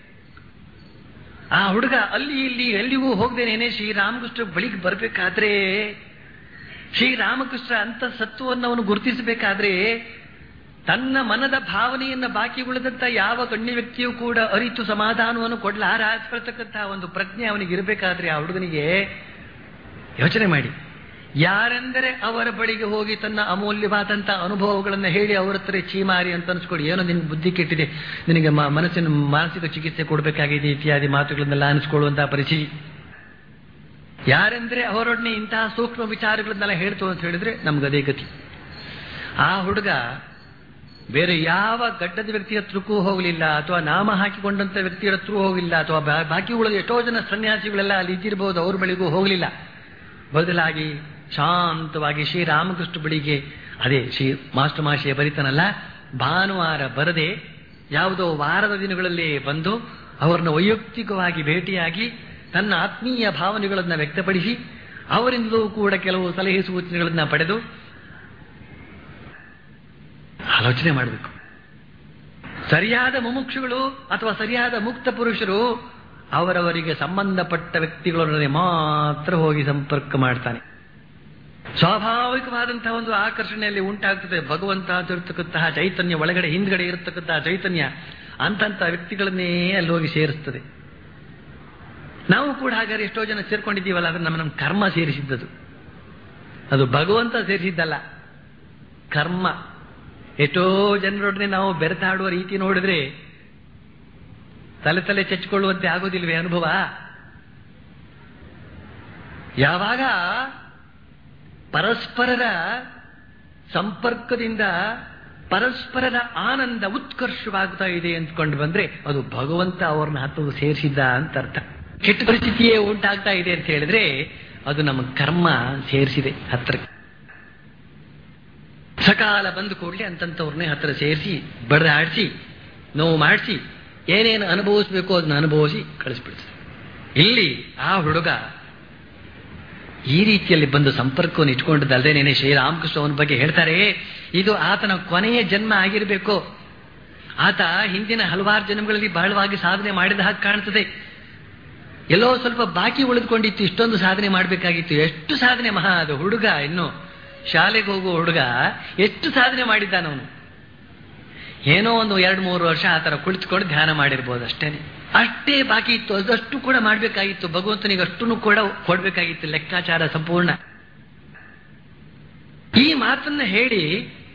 ಆ ಹುಡುಗ ಅಲ್ಲಿ ಇಲ್ಲಿ ಎಲ್ಲಿಗೂ ಹೋಗದೇನೇನೆ ಶ್ರೀರಾಮಕೃಷ್ಣ ಬಳಿಗೆ ಬರಬೇಕಾದ್ರೆ ಶ್ರೀರಾಮಕೃಷ್ಣ ಅಂತ ಸತ್ವವನ್ನು ಅವನು ಗುರುತಿಸಬೇಕಾದ್ರೆ ತನ್ನ ಮನದ ಭಾವನೆಯನ್ನ ಬಾಕಿ ಉಳಿದಂತ ಯಾವ ಗಣ್ಯ ವ್ಯಕ್ತಿಯೂ ಕೂಡ ಅರಿತು ಸಮಾಧಾನವನ್ನು ಕೊಡ್ಲಾರಾಸ್ಕೊಳ್ತಕ್ಕಂತಹ ಒಂದು ಪ್ರಜ್ಞೆ ಅವನಿಗೆ ಇರಬೇಕಾದ್ರೆ ಆ ಹುಡುಗನಿಗೆ ಯೋಚನೆ ಮಾಡಿ ಯಾರೆಂದರೆ ಅವರ ಬಳಿಗೆ ಹೋಗಿ ತನ್ನ ಅಮೂಲ್ಯವಾದಂಥ ಅನುಭವಗಳನ್ನು ಹೇಳಿ ಅವರ ಹತ್ರ ಚೀಮಾರಿ ಅಂತ ಅನ್ಸ್ಕೊಡಿ ಏನೋ ನಿನ್ ಬುದ್ಧಿ ಕೆಟ್ಟಿದೆ ನಿನಗೆ ಮ- ಮನಸ್ಸಿನ ಮಾನಸಿಕ ಚಿಕಿತ್ಸೆ ಕೊಡಬೇಕಾಗಿದೆ ಇತ್ಯಾದಿ ಮಾತುಗಳನ್ನೆಲ್ಲ ಅನಿಸ್ಕೊಳ್ಳುವಂತಹ ಪರಿಸ್ಥಿತಿ ಯಾರೆಂದ್ರೆ ಅವರೊಡನೆ ಇಂತಹ ಸೂಕ್ಷ್ಮ ವಿಚಾರಗಳನ್ನೆಲ್ಲ ಹೇಳ್ತು ಅಂತ ಹೇಳಿದ್ರೆ ನಮ್ಗೆ ಅದೇ ಗತಿ ಆ ಹುಡುಗ ಬೇರೆ ಯಾವ ಗಡ್ಡದ ವ್ಯಕ್ತಿ ಹತ್ರಕ್ಕೂ ಹೋಗಲಿಲ್ಲ ಅಥವಾ ನಾಮ ಹಾಕಿಕೊಂಡಂತ ವ್ಯಕ್ತಿ ಹತ್ರ ಹೋಗಲಿಲ್ಲ ಅಥವಾ ಬಾ- ಬಾಕಿ ಉಳಿದ ಎಷ್ಟೋ ಜನ ಸನ್ಯಾಸಿಗಳೆಲ್ಲ ಅಲ್ಲಿ ಇದ್ದಿರಬಹುದು ಅವ್ರ ಬಳಿಗೂ ಹೋಗಲಿಲ್ಲ ಬದಲಾಗಿ ಶಾಂತವಾಗಿ ಶ್ರೀರಾಮಕೃಷ್ಣ ಬಳಿಗೆ ಅದೇ ಶ್ರೀ ಮಾಸ್ಟರ್ ಮಾಶಿಯ ಬರಿತಾನಲ್ಲ ಭಾನುವಾರ ಬರದೆ ಯಾವುದೋ ವಾರದ ದಿನಗಳಲ್ಲಿ ಬಂದು ಅವರನ್ನ ವೈಯಕ್ತಿಕವಾಗಿ ಭೇಟಿಯಾಗಿ ತನ್ನ ಆತ್ಮೀಯ ಭಾವನೆಗಳನ್ನು ವ್ಯಕ್ತಪಡಿಸಿ ಅವರಿಂದಲೂ ಕೂಡ ಕೆಲವು ಸಲಹೆ ಸೂಚನೆಗಳನ್ನ ಪಡೆದು ಆಲೋಚನೆ ಮಾಡಬೇಕು ಸರಿಯಾದ ಮುಮುಕ್ಷುಗಳು ಅಥವಾ ಸರಿಯಾದ ಮುಕ್ತ ಪುರುಷರು ಅವರವರಿಗೆ ಸಂಬಂಧಪಟ್ಟ ವ್ಯಕ್ತಿಗಳೊಡನೆ ಮಾತ್ರ ಹೋಗಿ ಸಂಪರ್ಕ ಮಾಡ್ತಾನೆ ಸ್ವಾಭಾವಿಕವಾದಂತಹ ಒಂದು ಆಕರ್ಷಣೆಯಲ್ಲಿ ಉಂಟಾಗ್ತದೆ ಭಗವಂತ ಇರತಕ್ಕಂತಹ ಚೈತನ್ಯ ಒಳಗಡೆ ಹಿಂದ್ಗಡೆ ಇರತಕ್ಕಂತಹ ಚೈತನ್ಯ ಅಂತಂತ ವ್ಯಕ್ತಿಗಳನ್ನೇ ಅಲ್ಲಿ ಹೋಗಿ ಸೇರಿಸ್ತದೆ ನಾವು ಕೂಡ ಹಾಗಾದ್ರೆ ಎಷ್ಟೋ ಜನ ಸೇರ್ಕೊಂಡಿದ್ದೀವಲ್ಲ ಅದನ್ನ ನಮ್ಮ ನಮ್ಮ ಕರ್ಮ ಸೇರಿಸಿದ್ದದು ಅದು ಭಗವಂತ ಸೇರಿಸಿದ್ದಲ್ಲ ಕರ್ಮ ಎಷ್ಟೋ ಜನರೊಡನೆ ನಾವು ಬೆರೆತಾಡುವ ರೀತಿ ನೋಡಿದ್ರೆ ತಲೆ ತಲೆ ಚಚ್ಕೊಳ್ಳುವಂತೆ ಆಗೋದಿಲ್ವೇ ಅನುಭವ ಯಾವಾಗ ಪರಸ್ಪರರ ಸಂಪರ್ಕದಿಂದ ಪರಸ್ಪರರ ಆನಂದ ಉತ್ಕರ್ಷವಾಗ್ತಾ ಇದೆ ಅಂದ್ಕೊಂಡು ಬಂದ್ರೆ ಅದು ಭಗವಂತ ಅವ್ರನ್ನ ಹತ್ತು ಸೇರಿಸಿದ್ದ ಅಂತ ಅರ್ಥ ಕೆಟ್ಟ ಪರಿಸ್ಥಿತಿಯೇ ಉಂಟಾಗ್ತಾ ಇದೆ ಅಂತ ಹೇಳಿದ್ರೆ ಅದು ನಮ್ಮ ಕರ್ಮ ಸೇರಿಸಿದೆ ಹತ್ರಕ್ಕೆ ಸಕಾಲ ಬಂದ ಕೂಡಲೇ ಅಂತಂತವ್ರನ್ನೇ ಹತ್ರ ಸೇರಿಸಿ ಬಡದಾಡಿಸಿ ನೋವು ಮಾಡಿಸಿ ಏನೇನು ಅನುಭವಿಸ್ಬೇಕು ಅದನ್ನ ಅನುಭವಿಸಿ ಕಳಿಸ್ಬಿಡ್ತದೆ ಇಲ್ಲಿ ಆ ಹುಡುಗ ಈ ರೀತಿಯಲ್ಲಿ ಬಂದು ಸಂಪರ್ಕವನ್ನು ಇಟ್ಕೊಂಡದ್ದಲ್ಲದೇನೆ ಶ್ರೀರಾಮಕೃಷ್ಣ ಅವನ ಬಗ್ಗೆ ಹೇಳ್ತಾರೆ ಇದು ಆತನ ಕೊನೆಯ ಜನ್ಮ ಆಗಿರಬೇಕು ಆತ ಹಿಂದಿನ ಹಲವಾರು ಜನ್ಮಗಳಲ್ಲಿ ಬಹಳವಾಗಿ ಸಾಧನೆ ಮಾಡಿದ ಹಾಗೆ ಕಾಣ್ತದೆ ಎಲ್ಲೋ ಸ್ವಲ್ಪ ಬಾಕಿ ಉಳಿದುಕೊಂಡಿತ್ತು ಇಷ್ಟೊಂದು ಸಾಧನೆ ಮಾಡಬೇಕಾಗಿತ್ತು ಎಷ್ಟು ಸಾಧನೆ ಮಹಾ ಅದು ಹುಡುಗ ಇನ್ನು ಶಾಲೆಗೆ ಹೋಗುವ ಹುಡುಗ ಎಷ್ಟು ಸಾಧನೆ ಮಾಡಿದ್ದಾನವನು ಏನೋ ಒಂದು ಎರಡು ಮೂರು ವರ್ಷ ಆ ಥರ ಕುಳಿತುಕೊಂಡು ಧ್ಯಾನ ಮಾಡಿರ್ಬೋದು ಅಷ್ಟೇನೆ ಅಷ್ಟೇ ಬಾಕಿ ಇತ್ತು ಅದಷ್ಟು ಕೂಡ ಮಾಡಬೇಕಾಗಿತ್ತು ಭಗವಂತನಿಗೆ ಅಷ್ಟನ್ನು ಕೂಡ ಕೊಡಬೇಕಾಗಿತ್ತು ಲೆಕ್ಕಾಚಾರ ಸಂಪೂರ್ಣ ಈ ಮಾತನ್ನ ಹೇಳಿ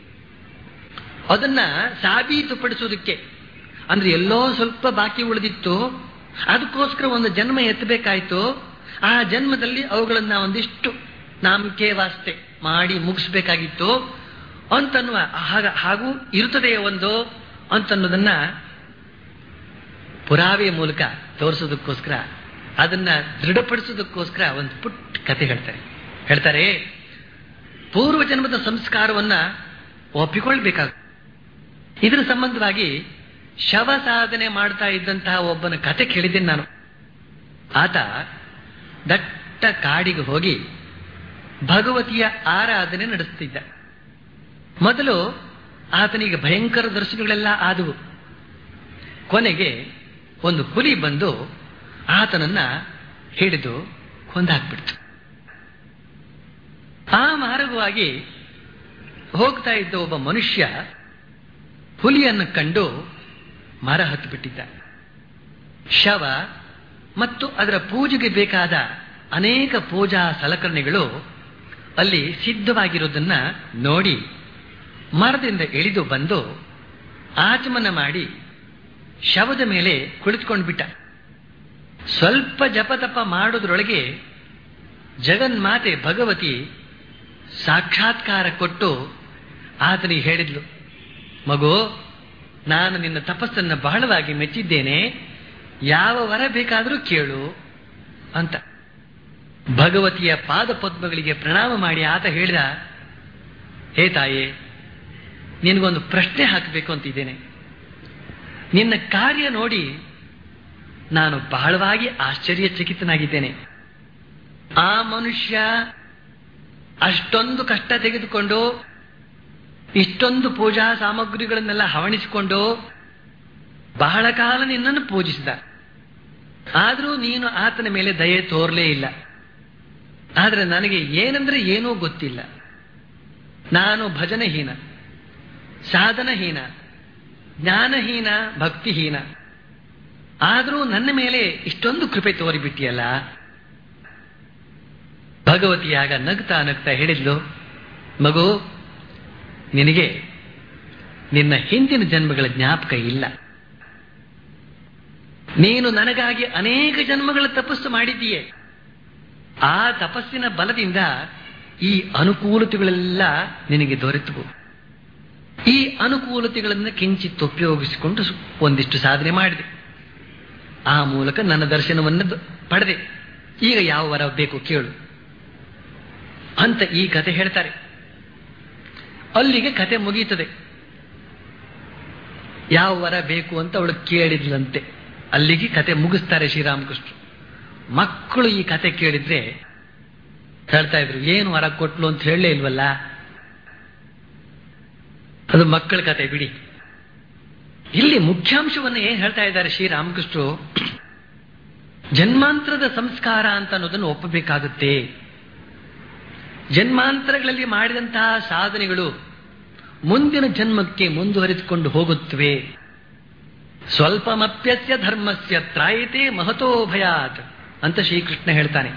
ಅದನ್ನ ಸಾಬೀತುಪಡಿಸೋದಕ್ಕೆ ಅಂದ್ರೆ ಎಲ್ಲೋ ಸ್ವಲ್ಪ ಬಾಕಿ ಉಳಿದಿತ್ತು ಅದಕ್ಕೋಸ್ಕರ ಒಂದು ಜನ್ಮ ಎತ್ತಬೇಕಾಯ್ತು ಆ ಜನ್ಮದಲ್ಲಿ ಅವುಗಳನ್ನ ಒಂದಿಷ್ಟು ನಾಮಕೆ ವಾಸ್ತೆ ಮಾಡಿ ಮುಗಿಸ್ಬೇಕಾಗಿತ್ತು ಅಂತನ್ನುವ ಹಾಗ ಹಾಗೂ ಇರುತ್ತದೆ ಒಂದು ಅಂತನ್ನೋದನ್ನ ಪುರಾವೆಯ ಮೂಲಕ ತೋರಿಸೋದಕ್ಕೋಸ್ಕರ ಅದನ್ನ ದೃಢಪಡಿಸೋದಕ್ಕೋಸ್ಕರ ಒಂದು ಪುಟ್ಟ ಕತೆ ಹೇಳ್ತಾರೆ ಹೇಳ್ತಾರೆ ಪೂರ್ವ ಜನ್ಮದ ಸಂಸ್ಕಾರವನ್ನ ಒಪ್ಪಿಕೊಳ್ಬೇಕಾಗ ಇದರ ಸಂಬಂಧವಾಗಿ ಶವ ಸಾಧನೆ ಮಾಡ್ತಾ ಇದ್ದಂತಹ ಒಬ್ಬನ ಕತೆ ಕೇಳಿದ್ದೇನೆ ನಾನು ಆತ ದಟ್ಟ ಕಾಡಿಗೆ ಹೋಗಿ ಭಗವತಿಯ ಆರಾಧನೆ ನಡೆಸ್ತಿದ್ದ ಮೊದಲು ಆತನಿಗೆ ಭಯಂಕರ ದರ್ಶನಗಳೆಲ್ಲ ಆದವು ಕೊನೆಗೆ ಒಂದು ಹುಲಿ ಬಂದು ಆತನನ್ನ ಹಿಡಿದು ಕೊಂದಾಕ್ಬಿಡ್ತು ಆ ಮಾರ್ಗವಾಗಿ ಹೋಗ್ತಾ ಇದ್ದ ಒಬ್ಬ ಮನುಷ್ಯ ಹುಲಿಯನ್ನು ಕಂಡು ಮರ ಹತ್ತು ಬಿಟ್ಟಿದ್ದ ಶವ ಮತ್ತು ಅದರ ಪೂಜೆಗೆ ಬೇಕಾದ ಅನೇಕ ಪೂಜಾ ಸಲಕರಣೆಗಳು ಅಲ್ಲಿ ಸಿದ್ಧವಾಗಿರೋದನ್ನ ನೋಡಿ ಮರದಿಂದ ಇಳಿದು ಬಂದು ಆಚಮನ ಮಾಡಿ ಶವದ ಮೇಲೆ ಕುಳಿತುಕೊಂಡು ಬಿಟ್ಟ ಸ್ವಲ್ಪ ಜಪತಪ ಮಾಡೋದ್ರೊಳಗೆ ಜಗನ್ಮಾತೆ ಭಗವತಿ ಸಾಕ್ಷಾತ್ಕಾರ ಕೊಟ್ಟು ಆತನಿಗೆ ಹೇಳಿದ್ಲು ಮಗು ನಾನು ನಿನ್ನ ತಪಸ್ಸನ್ನು ಬಹಳವಾಗಿ ಮೆಚ್ಚಿದ್ದೇನೆ ಯಾವ ವರ ಬೇಕಾದರೂ ಕೇಳು ಅಂತ ಭಗವತಿಯ ಪಾದ ಪದ್ಮಗಳಿಗೆ ಪ್ರಣಾಮ ಮಾಡಿ ಆತ ಹೇಳಿದ ಹೇ ತಾಯೇ ನಿನಗೊಂದು ಪ್ರಶ್ನೆ ಹಾಕಬೇಕು ಅಂತಿದ್ದೇನೆ ನಿನ್ನ ಕಾರ್ಯ ನೋಡಿ ನಾನು ಬಹಳವಾಗಿ ಆಶ್ಚರ್ಯಚಕಿತನಾಗಿದ್ದೇನೆ ಆ ಮನುಷ್ಯ ಅಷ್ಟೊಂದು ಕಷ್ಟ ತೆಗೆದುಕೊಂಡು ಇಷ್ಟೊಂದು ಪೂಜಾ ಸಾಮಗ್ರಿಗಳನ್ನೆಲ್ಲ ಹವಣಿಸಿಕೊಂಡು ಬಹಳ ಕಾಲ ನಿನ್ನನ್ನು ಪೂಜಿಸಿದ ಆದರೂ ನೀನು ಆತನ ಮೇಲೆ ದಯೆ ತೋರ್ಲೇ ಇಲ್ಲ ಆದರೆ ನನಗೆ ಏನಂದ್ರೆ ಏನೂ ಗೊತ್ತಿಲ್ಲ ನಾನು ಭಜನಹೀನ ಸಾಧನಹೀನ ಜ್ಞಾನಹೀನ ಭಕ್ತಿಹೀನ ಆದರೂ ನನ್ನ ಮೇಲೆ ಇಷ್ಟೊಂದು ಕೃಪೆ ತೋರಿಬಿಟ್ಟಿಯಲ್ಲ ಭಗವತಿಯಾಗ ನಗ್ತಾ ನಗ್ತಾ ಹೇಳಿದ್ಲು ಮಗು ನಿನಗೆ ನಿನ್ನ ಹಿಂದಿನ ಜನ್ಮಗಳ ಜ್ಞಾಪಕ ಇಲ್ಲ ನೀನು ನನಗಾಗಿ ಅನೇಕ ಜನ್ಮಗಳ ತಪಸ್ಸು ಮಾಡಿದ್ದೀಯೆ ಆ ತಪಸ್ಸಿನ ಬಲದಿಂದ ಈ ಅನುಕೂಲತೆಗಳೆಲ್ಲ ನಿನಗೆ ದೊರೆತವು ಈ ಅನುಕೂಲತೆಗಳನ್ನು ಕಿಂಚಿತ್ ಉಪಯೋಗಿಸಿಕೊಂಡು ಸು- ಒಂದಿಷ್ಟು ಸಾಧನೆ ಮಾಡಿದೆ ಆ ಮೂಲಕ ನನ್ನ ದರ್ಶನವನ್ನು ದ- ಪಡೆದೆ ಈಗ ಯಾವ ವರ ಬೇಕು ಕೇಳು ಅಂತ ಈ ಕತೆ ಹೇಳ್ತಾರೆ ಅಲ್ಲಿಗೆ ಕತೆ ಮುಗೀತದೆ ಯಾವ ವರ ಬೇಕು ಅಂತ ಅವಳು ಕೇಳಿದ್ಲಂತೆ ಅಲ್ಲಿಗೆ ಕತೆ ಮುಗಿಸ್ತಾರೆ ಶ್ರೀರಾಮಕೃಷ್ಣ ಮಕ್ಕಳು ಈ ಕತೆ ಕೇಳಿದ್ರೆ ಹೇಳ್ತಾ ಇದ್ರು ಏನು ವರ ಕೊಟ್ಲು ಅಂತ ಹೇಳಲೇ ಇಲ್ವಲ್ಲ ಅದು ಮಕ್ಕಳ ಕತೆ ಬಿಡಿ ಇಲ್ಲಿ ಮುಖ್ಯಾಂಶವನ್ನು ಏನ್ ಹೇಳ್ತಾ ಇದ್ದಾರೆ ಶ್ರೀರಾಮಕೃಷ್ಣರು ಜನ್ಮಾಂತರದ ಸಂಸ್ಕಾರ ಅಂತ ಅನ್ನೋದನ್ನು ಒಪ್ಪಬೇಕಾಗುತ್ತೆ ಜನ್ಮಾಂತರಗಳಲ್ಲಿ ಮಾಡಿದಂತಹ ಸಾಧನೆಗಳು ಮುಂದಿನ ಜನ್ಮಕ್ಕೆ ಮುಂದುವರಿದುಕೊಂಡು ಹೋಗುತ್ತವೆ ಸ್ವಲ್ಪಮಪ್ಯಸ್ಯ ಧರ್ಮಸ್ಯ ತ್ರಾಯಿತೆ ಮಹತೋ ಭಯಾತ್ ಅಂತ ಶ್ರೀಕೃಷ್ಣ ಹೇಳ್ತಾನೆ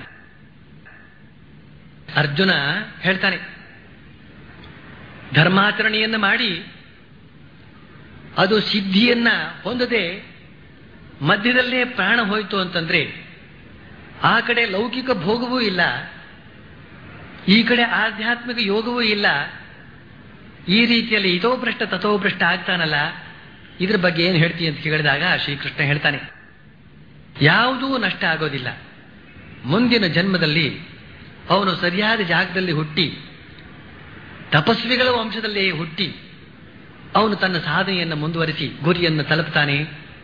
ಅರ್ಜುನ ಹೇಳ್ತಾನೆ ಧರ್ಮಾಚರಣೆಯನ್ನ ಮಾಡಿ ಅದು ಸಿದ್ಧಿಯನ್ನ ಹೊಂದದೆ ಮಧ್ಯದಲ್ಲೇ ಪ್ರಾಣ ಹೋಯಿತು ಅಂತಂದ್ರೆ ಆ ಕಡೆ ಲೌಕಿಕ ಭೋಗವೂ ಇಲ್ಲ ಈ ಕಡೆ ಆಧ್ಯಾತ್ಮಿಕ ಯೋಗವೂ ಇಲ್ಲ ಈ ರೀತಿಯಲ್ಲಿ ಇದೋ ಭ್ರಷ್ಟ ತಥೋ ಭ್ರಷ್ಟ ಆಗ್ತಾನಲ್ಲ ಇದ್ರ ಬಗ್ಗೆ ಏನು ಹೇಳ್ತೀವಿ ಅಂತ ಕೇಳಿದಾಗ ಶ್ರೀಕೃಷ್ಣ ಹೇಳ್ತಾನೆ ಯಾವುದೂ ನಷ್ಟ ಆಗೋದಿಲ್ಲ ಮುಂದಿನ ಜನ್ಮದಲ್ಲಿ ಅವನು ಸರಿಯಾದ ಜಾಗದಲ್ಲಿ ಹುಟ್ಟಿ ತಪಸ್ವಿಗಳ ವಂಶದಲ್ಲೇ ಹುಟ್ಟಿ ಅವನು ತನ್ನ ಸಾಧನೆಯನ್ನು ಮುಂದುವರಿಸಿ ಗುರಿಯನ್ನು ತಲುಪ್ತಾನೆ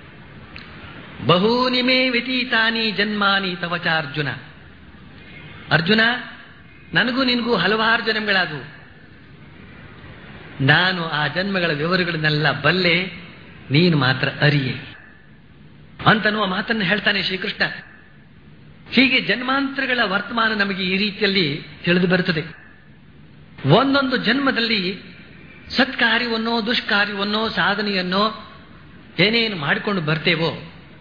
ಬಹೂನಿ ಮೇ ವ್ಯತೀತಾನಿ ಜನ್ಮಾನಿ ತವಚ ಅರ್ಜುನ ಅರ್ಜುನ ನನಗೂ ನಿನಗೂ ಹಲವಾರು ಜನ್ಮಗಳಾದವು ನಾನು ಆ ಜನ್ಮಗಳ ವಿವರಗಳನ್ನೆಲ್ಲ ಬಲ್ಲೆ ನೀನು ಮಾತ್ರ ಅರಿಯೆ ಅಂತನ್ನುವ ಮಾತನ್ನು ಹೇಳ್ತಾನೆ ಶ್ರೀಕೃಷ್ಣ ಹೀಗೆ ಜನ್ಮಾಂತರಗಳ ವರ್ತಮಾನ ನಮಗೆ ಈ ರೀತಿಯಲ್ಲಿ ತಿಳಿದು ಬರುತ್ತದೆ ಒಂದೊಂದು ಜನ್ಮದಲ್ಲಿ ಸತ್ಕಾರ್ಯವನ್ನೋ ದುಷ್ಕಾರ್ಯವನ್ನೋ ಸಾಧನೆಯನ್ನೋ ಏನೇನು ಮಾಡಿಕೊಂಡು ಬರ್ತೇವೋ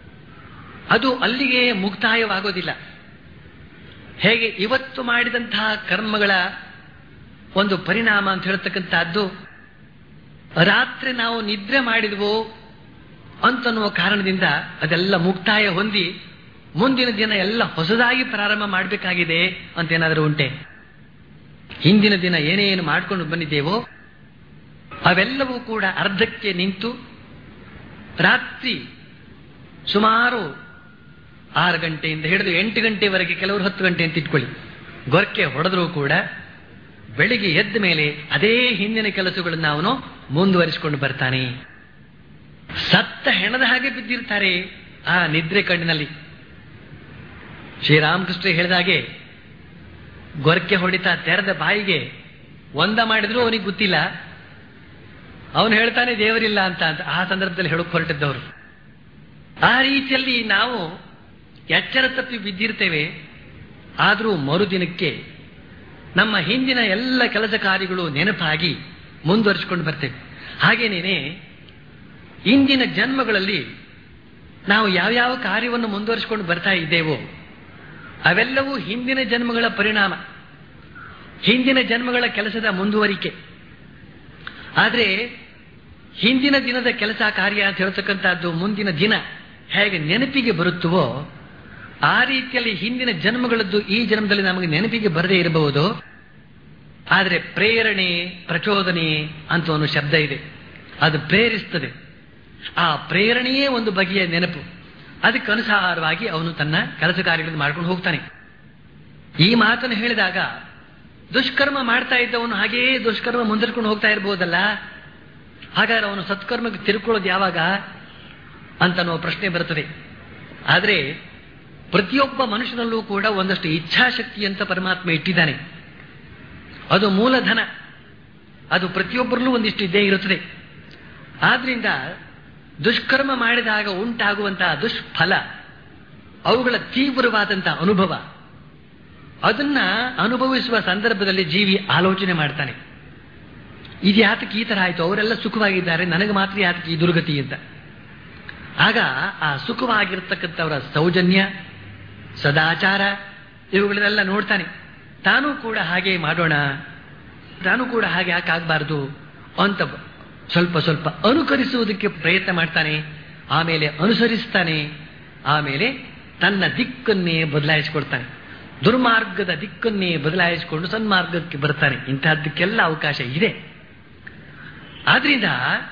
ಅದು ಅಲ್ಲಿಗೆ ಮುಕ್ತಾಯವಾಗೋದಿಲ್ಲ ಹೇಗೆ ಇವತ್ತು ಮಾಡಿದಂತಹ ಕರ್ಮಗಳ ಒಂದು ಪರಿಣಾಮ ಅಂತ ಹೇಳ್ತಕ್ಕಂಥದ್ದು ರಾತ್ರಿ ನಾವು ನಿದ್ರೆ ಮಾಡಿದ್ವೋ ಅಂತನ್ನುವ ಕಾರಣದಿಂದ ಅದೆಲ್ಲ ಮುಕ್ತಾಯ ಹೊಂದಿ ಮುಂದಿನ ದಿನ ಎಲ್ಲ ಹೊಸದಾಗಿ ಪ್ರಾರಂಭ ಮಾಡಬೇಕಾಗಿದೆ ಅಂತ ಏನಾದರೂ ಉಂಟೆ ಹಿಂದಿನ ದಿನ ಏನೇನು ಮಾಡ್ಕೊಂಡು ಬಂದಿದ್ದೇವೋ ಅವೆಲ್ಲವೂ ಕೂಡ ಅರ್ಧಕ್ಕೆ ನಿಂತು ರಾತ್ರಿ ಸುಮಾರು ಆರು ಗಂಟೆಯಿಂದ ಹಿಡಿದು ಎಂಟು ಗಂಟೆವರೆಗೆ ಕೆಲವರು ಹತ್ತು ಗಂಟೆ ಅಂತ ಇಟ್ಕೊಳ್ಳಿ ಗೊರಕೆ ಹೊಡೆದರೂ ಕೂಡ ಬೆಳಿಗ್ಗೆ ಎದ್ದ ಮೇಲೆ ಅದೇ ಹಿಂದಿನ ಕೆಲಸಗಳನ್ನು ಅವನು ಮುಂದುವರಿಸಿಕೊಂಡು ಬರ್ತಾನೆ ಸತ್ತ ಹೆಣದ ಹಾಗೆ ಬಿದ್ದಿರ್ತಾರೆ ಆ ನಿದ್ರೆ ಕಣ್ಣಿನಲ್ಲಿ ಶ್ರೀರಾಮಕೃಷ್ಣ ಹೇಳಿದಾಗೆ ಗೊರಕೆ ಹೊಡಿತಾ ತೆರೆದ ಬಾಯಿಗೆ ಒಂದ ಮಾಡಿದ್ರು ಅವನಿಗೆ ಗೊತ್ತಿಲ್ಲ ಅವನು ಹೇಳ್ತಾನೆ ದೇವರಿಲ್ಲ ಅಂತ ಅಂತ ಆ ಸಂದರ್ಭದಲ್ಲಿ ಹೇಳಕ್ ಹೊರಟಿದ್ದವರು ಆ ರೀತಿಯಲ್ಲಿ ನಾವು ಎಚ್ಚರ ತಪ್ಪಿ ಬಿದ್ದಿರ್ತೇವೆ ಆದರೂ ಮರುದಿನಕ್ಕೆ ನಮ್ಮ ಹಿಂದಿನ ಎಲ್ಲ ಕೆಲಸ ಕಾರ್ಯಗಳು ನೆನಪಾಗಿ ಮುಂದುವರಿಸಿಕೊಂಡು ಬರ್ತೇವೆ ಹಾಗೇನೇನೆ ಇಂದಿನ ಜನ್ಮಗಳಲ್ಲಿ ನಾವು ಯಾವ್ಯಾವ ಕಾರ್ಯವನ್ನು ಮುಂದುವರಿಸಿಕೊಂಡು ಬರ್ತಾ ಇದ್ದೇವೋ ಅವೆಲ್ಲವೂ ಹಿಂದಿನ ಜನ್ಮಗಳ ಪರಿಣಾಮ ಹಿಂದಿನ ಜನ್ಮಗಳ ಕೆಲಸದ ಮುಂದುವರಿಕೆ ಆದರೆ ಹಿಂದಿನ ದಿನದ ಕೆಲಸ ಕಾರ್ಯ ಅಂತ ಹೇಳ್ತಕ್ಕಂಥದ್ದು ಮುಂದಿನ ದಿನ ಹೇಗೆ ನೆನಪಿಗೆ ಬರುತ್ತವೋ ಆ ರೀತಿಯಲ್ಲಿ ಹಿಂದಿನ ಜನ್ಮಗಳದ್ದು ಈ ಜನ್ಮದಲ್ಲಿ ನಮಗೆ ನೆನಪಿಗೆ ಬರದೇ ಇರಬಹುದು ಆದರೆ ಪ್ರೇರಣೆ ಪ್ರಚೋದನೆ ಅಂತ ಒಂದು ಶಬ್ದ ಇದೆ ಅದು ಪ್ರೇರಿಸ್ತದೆ ಆ ಪ್ರೇರಣೆಯೇ ಒಂದು ಬಗೆಯ ನೆನಪು ಅದಕ್ಕೆ ಅನುಸಾರವಾಗಿ ಅವನು ತನ್ನ ಕೆಲಸ ಕಾರ್ಯಗಳನ್ನು ಮಾಡ್ಕೊಂಡು ಹೋಗ್ತಾನೆ ಈ ಮಾತನ್ನು ಹೇಳಿದಾಗ ದುಷ್ಕರ್ಮ ಮಾಡ್ತಾ ಇದ್ದವನು ಹಾಗೆಯೇ ದುಷ್ಕರ್ಮ ಮುಂದರ್ಕೊಂಡು ಹೋಗ್ತಾ ಇರ್ಬೋದಲ್ಲ ಹಾಗಾದ್ರೆ ಅವನು ಸತ್ಕರ್ಮಕ್ಕೆ ತಿರುಕೊಳ್ಳೋದು ಯಾವಾಗ ಅಂತ ಅನ್ನೋ ಪ್ರಶ್ನೆ ಬರುತ್ತದೆ ಆದರೆ ಪ್ರತಿಯೊಬ್ಬ ಮನುಷ್ಯನಲ್ಲೂ ಕೂಡ ಒಂದಷ್ಟು ಇಚ್ಛಾಶಕ್ತಿ ಅಂತ ಪರಮಾತ್ಮ ಇಟ್ಟಿದ್ದಾನೆ ಅದು ಮೂಲಧನ ಅದು ಪ್ರತಿಯೊಬ್ಬರಲ್ಲೂ ಒಂದಿಷ್ಟು ಇದ್ದೇ ಇರುತ್ತದೆ ಆದ್ರಿಂದ ದುಷ್ಕರ್ಮ ಮಾಡಿದಾಗ ಉಂಟಾಗುವಂತಹ ದುಷ್ಫಲ ಅವುಗಳ ತೀವ್ರವಾದಂತಹ ಅನುಭವ ಅದನ್ನ ಅನುಭವಿಸುವ ಸಂದರ್ಭದಲ್ಲಿ ಜೀವಿ ಆಲೋಚನೆ ಮಾಡ್ತಾನೆ ಇದು ಯಾತಕ್ಕೆ ಈ ತರ ಆಯ್ತು ಅವರೆಲ್ಲ ಸುಖವಾಗಿದ್ದಾರೆ ನನಗೆ ಮಾತ್ರ ಯಾತಕ್ಕೆ ಈ ದುರ್ಗತಿ ಅಂತ ಆಗ ಆ ಸುಖವಾಗಿರ್ತಕ್ಕಂಥವರ ಸೌಜನ್ಯ ಸದಾಚಾರ ಇವುಗಳನ್ನೆಲ್ಲ ನೋಡ್ತಾನೆ ತಾನೂ ಕೂಡ ಹಾಗೆ ಮಾಡೋಣ ತಾನೂ ಕೂಡ ಹಾಗೆ ಯಾಕೆ ಆಗಬಾರ್ದು ಅಂತ ಸ್ವಲ್ಪ ಸ್ವಲ್ಪ ಅನುಕರಿಸುವುದಕ್ಕೆ ಪ್ರಯತ್ನ ಮಾಡ್ತಾನೆ ಆಮೇಲೆ ಅನುಸರಿಸ್ತಾನೆ ಆಮೇಲೆ ತನ್ನ ದಿಕ್ಕನ್ನೇ ಬದಲಾಯಿಸಿಕೊಡ್ತಾನೆ ದುರ್ಮಾರ್ಗದ ದಿಕ್ಕನ್ನೇ ಬದಲಾಯಿಸಿಕೊಂಡು ಸನ್ಮಾರ್ಗಕ್ಕೆ ಬರ್ತಾನೆ ಇಂತಹದ್ದಕ್ಕೆಲ್ಲ ಅವಕಾಶ ಇದೆ ಆದ್ರಿಂದ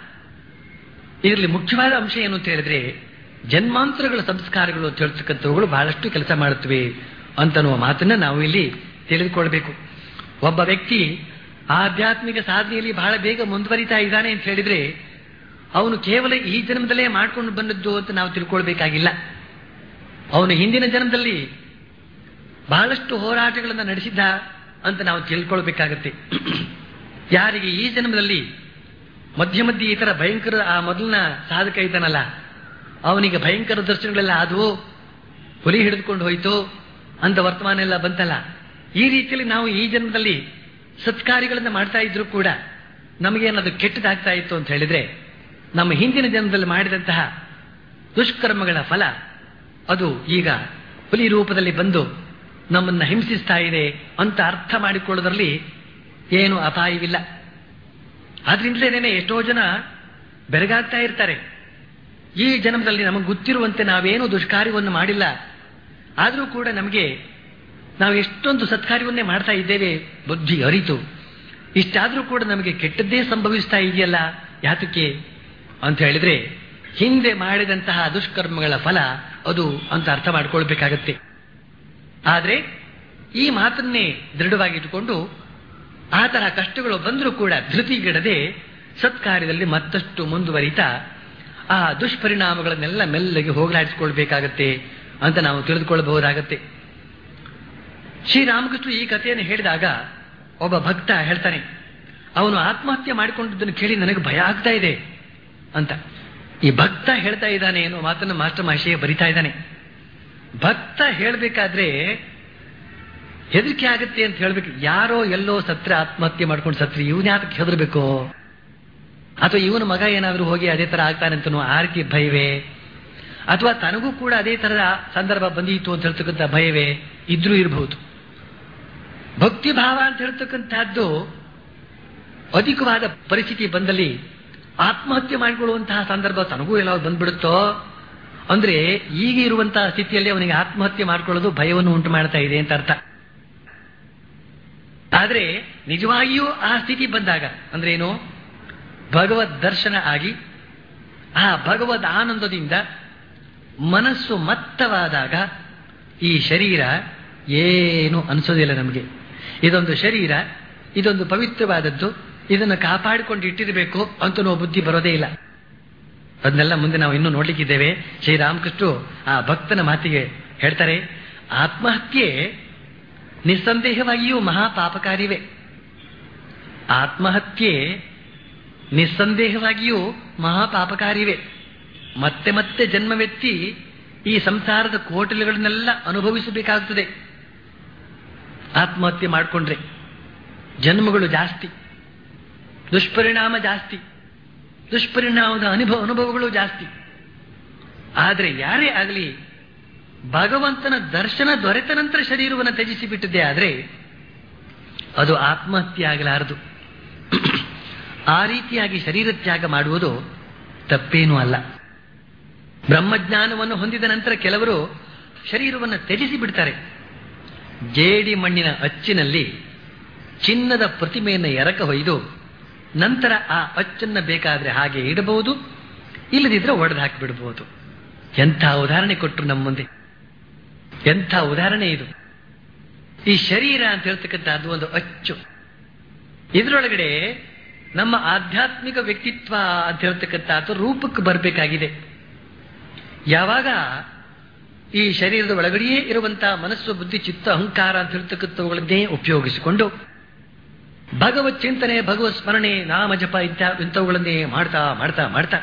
ಇದರಲ್ಲಿ ಮುಖ್ಯವಾದ ಅಂಶ ಏನು ಅಂತ ಹೇಳಿದ್ರೆ ಜನ್ಮಾಂತರಗಳ ಸಂಸ್ಕಾರಗಳು ಅಂತ ಹೇಳ್ತಕ್ಕಂಥವುಗಳು ಬಹಳಷ್ಟು ಕೆಲಸ ಮಾಡುತ್ತವೆ ಅಂತನ್ನುವ ಮಾತನ್ನ ನಾವು ಇಲ್ಲಿ ತಿಳಿದುಕೊಳ್ಬೇಕು ಒಬ್ಬ ವ್ಯಕ್ತಿ ಆಧ್ಯಾತ್ಮಿಕ ಸಾಧನೆಯಲ್ಲಿ ಬಹಳ ಬೇಗ ಮುಂದುವರಿತಾ ಇದ್ದಾನೆ ಅಂತ ಹೇಳಿದ್ರೆ ಅವನು ಕೇವಲ ಈ ಜನ್ಮದಲ್ಲೇ ಮಾಡ್ಕೊಂಡು ಬಂದದ್ದು ಅಂತ ನಾವು ತಿಳ್ಕೊಳ್ಬೇಕಾಗಿಲ್ಲ ಅವನು ಹಿಂದಿನ ಜನ್ಮದಲ್ಲಿ ಬಹಳಷ್ಟು ಹೋರಾಟಗಳನ್ನು ನಡೆಸಿದ್ದ ಅಂತ ನಾವು ತಿಳ್ಕೊಳ್ಬೇಕಾಗತ್ತೆ ಯಾರಿಗೆ ಈ ಜನ್ಮದಲ್ಲಿ ಮಧ್ಯ ಮಧ್ಯೆ ಈ ತರ ಭಯಂಕರ ಆ ಮೊದಲಿನ ಸಾಧಕ ಇದ್ದಾನಲ್ಲ ಅವನಿಗೆ ಭಯಂಕರ ದರ್ಶನಗಳೆಲ್ಲ ಆದವು ಹುಲಿ ಹಿಡಿದುಕೊಂಡು ಹೋಯ್ತು ಅಂತ ವರ್ತಮಾನ ಎಲ್ಲ ಬಂತಲ್ಲ ಈ ರೀತಿಯಲ್ಲಿ ನಾವು ಈ ಜನ್ಮದಲ್ಲಿ ಸತ್ಕಾರ್ಯಗಳನ್ನ ಮಾಡ್ತಾ ಇದ್ರು ಕೂಡ ನಮಗೇನದು ಕೆಟ್ಟದಾಗ್ತಾ ಇತ್ತು ಅಂತ ಹೇಳಿದ್ರೆ ನಮ್ಮ ಹಿಂದಿನ ಜನ್ಮದಲ್ಲಿ ಮಾಡಿದಂತಹ ದುಷ್ಕರ್ಮಗಳ ಫಲ ಅದು ಈಗ ಹುಲಿ ರೂಪದಲ್ಲಿ ಬಂದು ನಮ್ಮನ್ನ ಹಿಂಸಿಸ್ತಾ ಇದೆ ಅಂತ ಅರ್ಥ ಮಾಡಿಕೊಳ್ಳೋದ್ರಲ್ಲಿ ಏನು ಅಪಾಯವಿಲ್ಲ ಆದ್ರಿಂದಲೇನೆ ಎಷ್ಟೋ ಜನ ಬೆರಗಾಗ್ತಾ ಇರ್ತಾರೆ ಈ ಜನ್ಮದಲ್ಲಿ ನಮಗೆ ಗೊತ್ತಿರುವಂತೆ ನಾವೇನು ದುಷ್ಕಾರ್ಯವನ್ನು ಮಾಡಿಲ್ಲ ಆದರೂ ಕೂಡ ನಮಗೆ ನಾವು ಎಷ್ಟೊಂದು ಸತ್ಕಾರ್ಯವನ್ನೇ ಮಾಡ್ತಾ ಇದ್ದೇವೆ ಬುದ್ಧಿ ಅರಿತು ಇಷ್ಟಾದರೂ ಕೂಡ ನಮಗೆ ಕೆಟ್ಟದ್ದೇ ಸಂಭವಿಸ್ತಾ ಇದೆಯಲ್ಲ ಯಾತಕ್ಕೆ ಅಂತ ಹೇಳಿದ್ರೆ ಹಿಂದೆ ಮಾಡಿದಂತಹ ದುಷ್ಕರ್ಮಗಳ ಫಲ ಅದು ಅಂತ ಅರ್ಥ ಮಾಡ್ಕೊಳ್ಬೇಕಾಗತ್ತೆ ಆದ್ರೆ ಈ ಮಾತನ್ನೇ ದೃಢವಾಗಿಟ್ಟುಕೊಂಡು ಆ ತರ ಕಷ್ಟಗಳು ಬಂದರೂ ಕೂಡ ಧೃತಿಗಿಡದೆ ಸತ್ಕಾರ್ಯದಲ್ಲಿ ಮತ್ತಷ್ಟು ಮುಂದುವರಿತಾ ಆ ದುಷ್ಪರಿಣಾಮಗಳನ್ನೆಲ್ಲ ಮೆಲ್ಲಗೆ ಹೋಗಲಾಡಿಸಿಕೊಳ್ಬೇಕಾಗತ್ತೆ ಅಂತ ನಾವು ತಿಳಿದುಕೊಳ್ಳಬಹುದಾಗತ್ತೆ ಶ್ರೀರಾಮಕೃಷ್ಣ ಈ ಕಥೆಯನ್ನು ಹೇಳಿದಾಗ ಒಬ್ಬ ಭಕ್ತ ಹೇಳ್ತಾನೆ ಅವನು ಆತ್ಮಹತ್ಯೆ ಮಾಡಿಕೊಂಡಿದ್ದನ್ನು ಕೇಳಿ ನನಗೆ ಭಯ ಆಗ್ತಾ ಇದೆ ಅಂತ ಈ ಭಕ್ತ ಹೇಳ್ತಾ ಇದ್ದಾನೆ ಅನ್ನೋ ಮಾತನ್ನು ಮಾಸ್ಟರ್ ಮಾಶಿಯೇ ಬರಿತಾ ಇದ್ದಾನೆ ಭಕ್ತ ಹೇಳಬೇಕಾದ್ರೆ ಹೆದರಿಕೆ ಆಗುತ್ತೆ ಅಂತ ಹೇಳ್ಬೇಕು ಯಾರೋ ಎಲ್ಲೋ ಸತ್ರ ಆತ್ಮಹತ್ಯೆ ಮಾಡ್ಕೊಂಡು ಸತ್ರಿ ಇವನ್ ಯಾತಕ್ಕೆ ಹೆದರ್ಬೇಕು ಅಥವಾ ಇವನ ಮಗ ಏನಾದರೂ ಹೋಗಿ ಅದೇ ತರ ಆಗ್ತಾನೆ ಅಂತನೋ ಆ ರೀತಿ ಭಯವೇ ಅಥವಾ ತನಗೂ ಕೂಡ ಅದೇ ತರದ ಸಂದರ್ಭ ಬಂದೀತು ಅಂತ ಹೇಳ್ತಕ್ಕಂಥ ಭಯವೇ ಇದ್ರೂ ಇರಬಹುದು ಭಕ್ತಿ ಭಾವ ಅಂತ ಹೇಳ್ತಕ್ಕಂಥದ್ದು ಅಧಿಕವಾದ ಪರಿಸ್ಥಿತಿ ಬಂದಲ್ಲಿ ಆತ್ಮಹತ್ಯೆ ಮಾಡಿಕೊಳ್ಳುವಂತಹ ಸಂದರ್ಭ ತನಗೂ ಎಲ್ಲ ಬಂದ್ಬಿಡುತ್ತೋ ಅಂದ್ರೆ ಈಗ ಇರುವಂತಹ ಸ್ಥಿತಿಯಲ್ಲಿ ಅವನಿಗೆ ಆತ್ಮಹತ್ಯೆ ಮಾಡ್ಕೊಳ್ಳೋದು ಭಯವನ್ನು ಉಂಟು ಮಾಡ್ತಾ ಇದೆ ಅಂತ ಅರ್ಥ ಆದ್ರೆ ನಿಜವಾಗಿಯೂ ಆ ಸ್ಥಿತಿ ಬಂದಾಗ ಅಂದ್ರೆ ಏನು ಭಗವದ್ ದರ್ಶನ ಆಗಿ ಆ ಭಗವದ್ ಆನಂದದಿಂದ ಮನಸ್ಸು ಮತ್ತವಾದಾಗ ಈ ಶರೀರ ಏನು ಅನಿಸೋದಿಲ್ಲ ನಮಗೆ ಇದೊಂದು ಶರೀರ ಇದೊಂದು ಪವಿತ್ರವಾದದ್ದು ಇದನ್ನು ಕಾಪಾಡಿಕೊಂಡು ಇಟ್ಟಿರಬೇಕು ಅಂತ ನಾವು ಬುದ್ಧಿ ಬರೋದೇ ಇಲ್ಲ ಅದನ್ನೆಲ್ಲ ಮುಂದೆ ನಾವು ಇನ್ನೂ ನೋಡ್ಲಿಕ್ಕಿದ್ದೇವೆ ಶ್ರೀರಾಮಕೃಷ್ಣ ಆ ಭಕ್ತನ ಮಾತಿಗೆ ಹೇಳ್ತಾರೆ ಆತ್ಮಹತ್ಯೆ ನಿಸ್ಸಂದೇಹವಾಗಿಯೂ ಮಹಾಪಾಪಕಾರಿವೇ ಆತ್ಮಹತ್ಯೆ ನಿಸ್ಸಂದೇಹವಾಗಿಯೂ ಮಹಾಪಾಪಕಾರಿವೇ ಮತ್ತೆ ಮತ್ತೆ ಜನ್ಮವೆತ್ತಿ ಈ ಸಂಸಾರದ ಕೋಟಲೆಗಳನ್ನೆಲ್ಲ ಅನುಭವಿಸಬೇಕಾಗುತ್ತದೆ ಆತ್ಮಹತ್ಯೆ ಮಾಡಿಕೊಂಡ್ರೆ ಜನ್ಮಗಳು ಜಾಸ್ತಿ ದುಷ್ಪರಿಣಾಮ ಜಾಸ್ತಿ ದುಷ್ಪರಿಣಾಮದ ಅನುಭವ ಅನುಭವಗಳು ಜಾಸ್ತಿ ಆದರೆ ಯಾರೇ ಆಗಲಿ ಭಗವಂತನ ದರ್ಶನ ದೊರೆತ ನಂತರ ಶರೀರವನ್ನು ತ್ಯಜಿಸಿ ಬಿಟ್ಟಿದ್ದೆ ಆದರೆ ಅದು ಆತ್ಮಹತ್ಯೆ ಆಗಲಾರದು ಆ ರೀತಿಯಾಗಿ ಶರೀರ ತ್ಯಾಗ ಮಾಡುವುದು ತಪ್ಪೇನೂ ಅಲ್ಲ ಬ್ರಹ್ಮಜ್ಞಾನವನ್ನು ಹೊಂದಿದ ನಂತರ ಕೆಲವರು ಶರೀರವನ್ನು ತ್ಯಜಿಸಿ ಬಿಡ್ತಾರೆ ಜೇಡಿ ಮಣ್ಣಿನ ಅಚ್ಚಿನಲ್ಲಿ ಚಿನ್ನದ ಪ್ರತಿಮೆಯನ್ನು ಎರಕ ಹೊಯ್ದು ನಂತರ ಆ ಅಚ್ಚನ್ನ ಬೇಕಾದ್ರೆ ಹಾಗೆ ಇಡಬಹುದು ಇಲ್ಲದಿದ್ರೆ ಒಡೆದು ಹಾಕಿಬಿಡಬಹುದು ಎಂಥ ಉದಾಹರಣೆ ಕೊಟ್ಟರು ನಮ್ಮ ಮುಂದೆ ಎಂಥ ಉದಾಹರಣೆ ಇದು ಈ ಶರೀರ ಅಂತ ಹೇಳ್ತಕ್ಕಂಥದ್ದು ಒಂದು ಅಚ್ಚು ಇದರೊಳಗಡೆ ನಮ್ಮ ಆಧ್ಯಾತ್ಮಿಕ ವ್ಯಕ್ತಿತ್ವ ಅಂತ ಹೇಳ್ತಕ್ಕಂಥದ್ದು ರೂಪಕ್ಕೆ ಬರಬೇಕಾಗಿದೆ ಯಾವಾಗ ಈ ಶರೀರದ ಒಳಗಡೆಯೇ ಇರುವಂತಹ ಮನಸ್ಸು ಬುದ್ಧಿ ಚಿತ್ತ ಅಹಂಕಾರ ಅಂತ ಹೇಳ್ತಕ್ಕಂಥವುಗಳನ್ನೇ ಉಪಯೋಗಿಸಿಕೊಂಡು ಭಗವತ್ ಚಿಂತನೆ ಭಗವತ್ ಸ್ಮರಣೆ ನಾಮ ಜಪ ಇತ್ಯ ಇಂಥವುಗಳನ್ನೇ ಮಾಡ್ತಾ ಮಾಡ್ತಾ ಮಾಡ್ತಾ